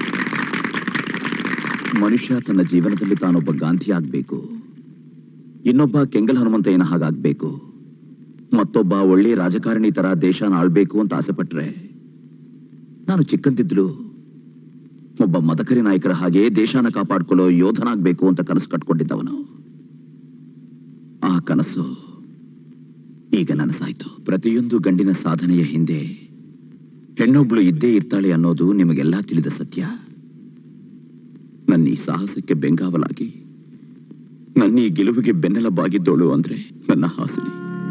ಮನುಷ್ಯ ತನ್ನ ಜೀವನದಲ್ಲಿ ತಾನೊಬ್ಬ ಗಾಂಧಿ ಆಗ್ಬೇಕು ಇನ್ನೊಬ್ಬ ಕೆಂಗಲ್ ಹನುಮಂತಯ್ಯನ ಹಾಗಾಗ್ಬೇಕು ಮತ್ತೊಬ್ಬ ಒಳ್ಳೆ ರಾಜಕಾರಣಿ ತರ ದೇಶನ ಆಳ್ಬೇಕು ಅಂತ ಆಸೆ ಪಟ್ರೆ ನಾನು ಚಿಕ್ಕಂದಿದ್ಲು ಒಬ್ಬ ಮದಕರಿ ನಾಯಕರ ಹಾಗೆ ದೇಶನ ಕಾಪಾಡ್ಕೊಳ್ಳೋ ಯೋಧನಾಗ್ಬೇಕು ಅಂತ ಕನಸು ಕಟ್ಕೊಂಡಿದ್ದವನು ಆ ಕನಸು ಈಗ ನನಸಾಯ್ತು ಪ್ರತಿಯೊಂದು ಗಂಡಿನ ಸಾಧನೆಯ ಹಿಂದೆ ಹೆಣ್ಣೊಬ್ಳು ಇದ್ದೇ ಇರ್ತಾಳೆ ಅನ್ನೋದು ನಿಮಗೆಲ್ಲ ತಿಳಿದ ಸತ್ಯ ನನ್ನ ಈ ಸಾಹಸಕ್ಕೆ ಬೆಂಗಾವಲಾಗಿ ನನ್ನ ಈ ಗೆಲುವಿಗೆ ಬೆನ್ನೆಲುಬಾಗಿದ್ದೋಳು ಅಂದ್ರೆ ನನ್ನ ಹಾಸಿನಿ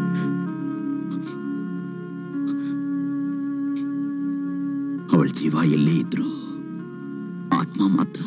ಅವಳ ಜೀವ ಎಲ್ಲೇ ಇದ್ರು ಆತ್ಮ ಮಾತ್ರ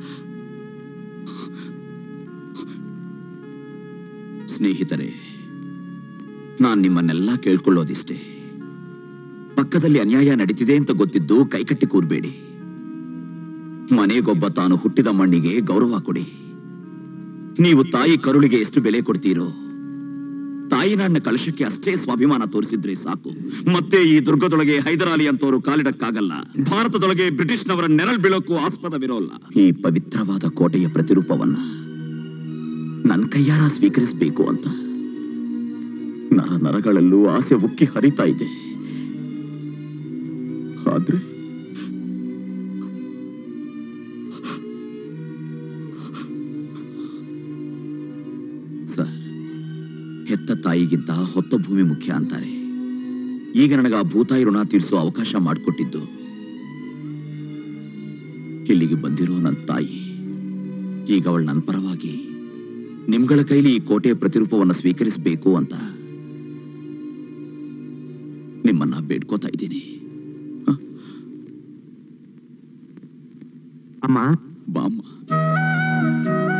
ಸ್ನೇಹಿತರೆ ನಾನ್ ನಿಮ್ಮನ್ನೆಲ್ಲ ಕೇಳ್ಕೊಳ್ಳೋದಿಷ್ಟೇ ಪಕ್ಕದಲ್ಲಿ ಅನ್ಯಾಯ ನಡೀತಿದೆ ಅಂತ ಗೊತ್ತಿದ್ದು ಕೈಕಟ್ಟಿ ಕೂರ್ಬೇಡಿ ಮನೆಗೊಬ್ಬ ತಾನು ಹುಟ್ಟಿದ ಮಣ್ಣಿಗೆ ಗೌರವ ಕೊಡಿ ನೀವು ತಾಯಿ ಕರುಳಿಗೆ ಎಷ್ಟು ಬೆಲೆ ಕೊಡ್ತೀರೋ ತಾಯಿನಾಡಿನ ಕಳಶಕ್ಕೆ ಅಷ್ಟೇ ಸ್ವಾಭಿಮಾನ ತೋರಿಸಿದ್ರೆ ಸಾಕು ಮತ್ತೆ ಈ ದುರ್ಗದೊಳಗೆ ಹೈದರಾಲಿ ಅಂತವರು ಕಾಲಿಡಕ್ಕಾಗಲ್ಲ ಭಾರತದೊಳಗೆ ಬ್ರಿಟಿಷ್ನವರ ನೆರಳು ಬೀಳೋಕ್ಕೂ ಆಸ್ಪದವಿರೋಲ್ಲ ಈ ಪವಿತ್ರವಾದ ಕೋಟೆಯ ಪ್ರತಿರೂಪವನ್ನ ನನ್ನ ಕೈಯಾರ ಸ್ವೀಕರಿಸಬೇಕು ಅಂತ ನರ ನರಗಳಲ್ಲೂ ಆಸೆ ಉಕ್ಕಿ ಹರಿತಾ ಇದೆ ಆದ್ರೆ ಸರ್ ಹೆತ್ತ ತಾಯಿಗಿಂತ ಹೊತ್ತ ಭೂಮಿ ಮುಖ್ಯ ಅಂತಾರೆ ಈಗ ನನಗೆ ಆ ಭೂತಾಯಿ ಋಣ ತೀರಿಸೋ ಅವಕಾಶ ಮಾಡಿಕೊಟ್ಟಿದ್ದು ಇಲ್ಲಿಗೆ ಬಂದಿರೋ ನನ್ನ ತಾಯಿ ಈಗ ಅವಳು ನನ್ನ ಪರವಾಗಿ ನಿಮ್ಗಳ ಕೈಲಿ ಈ ಕೋಟೆಯ ಪ್ರತಿರೂಪವನ್ನು ಸ್ವೀಕರಿಸಬೇಕು ಅಂತ ನಿಮ್ಮನ್ನ ಬೇಡ್ಕೋತಾ ಇದ್ದೀನಿ ಅಮ್ಮ ಬಾಮ್ಮ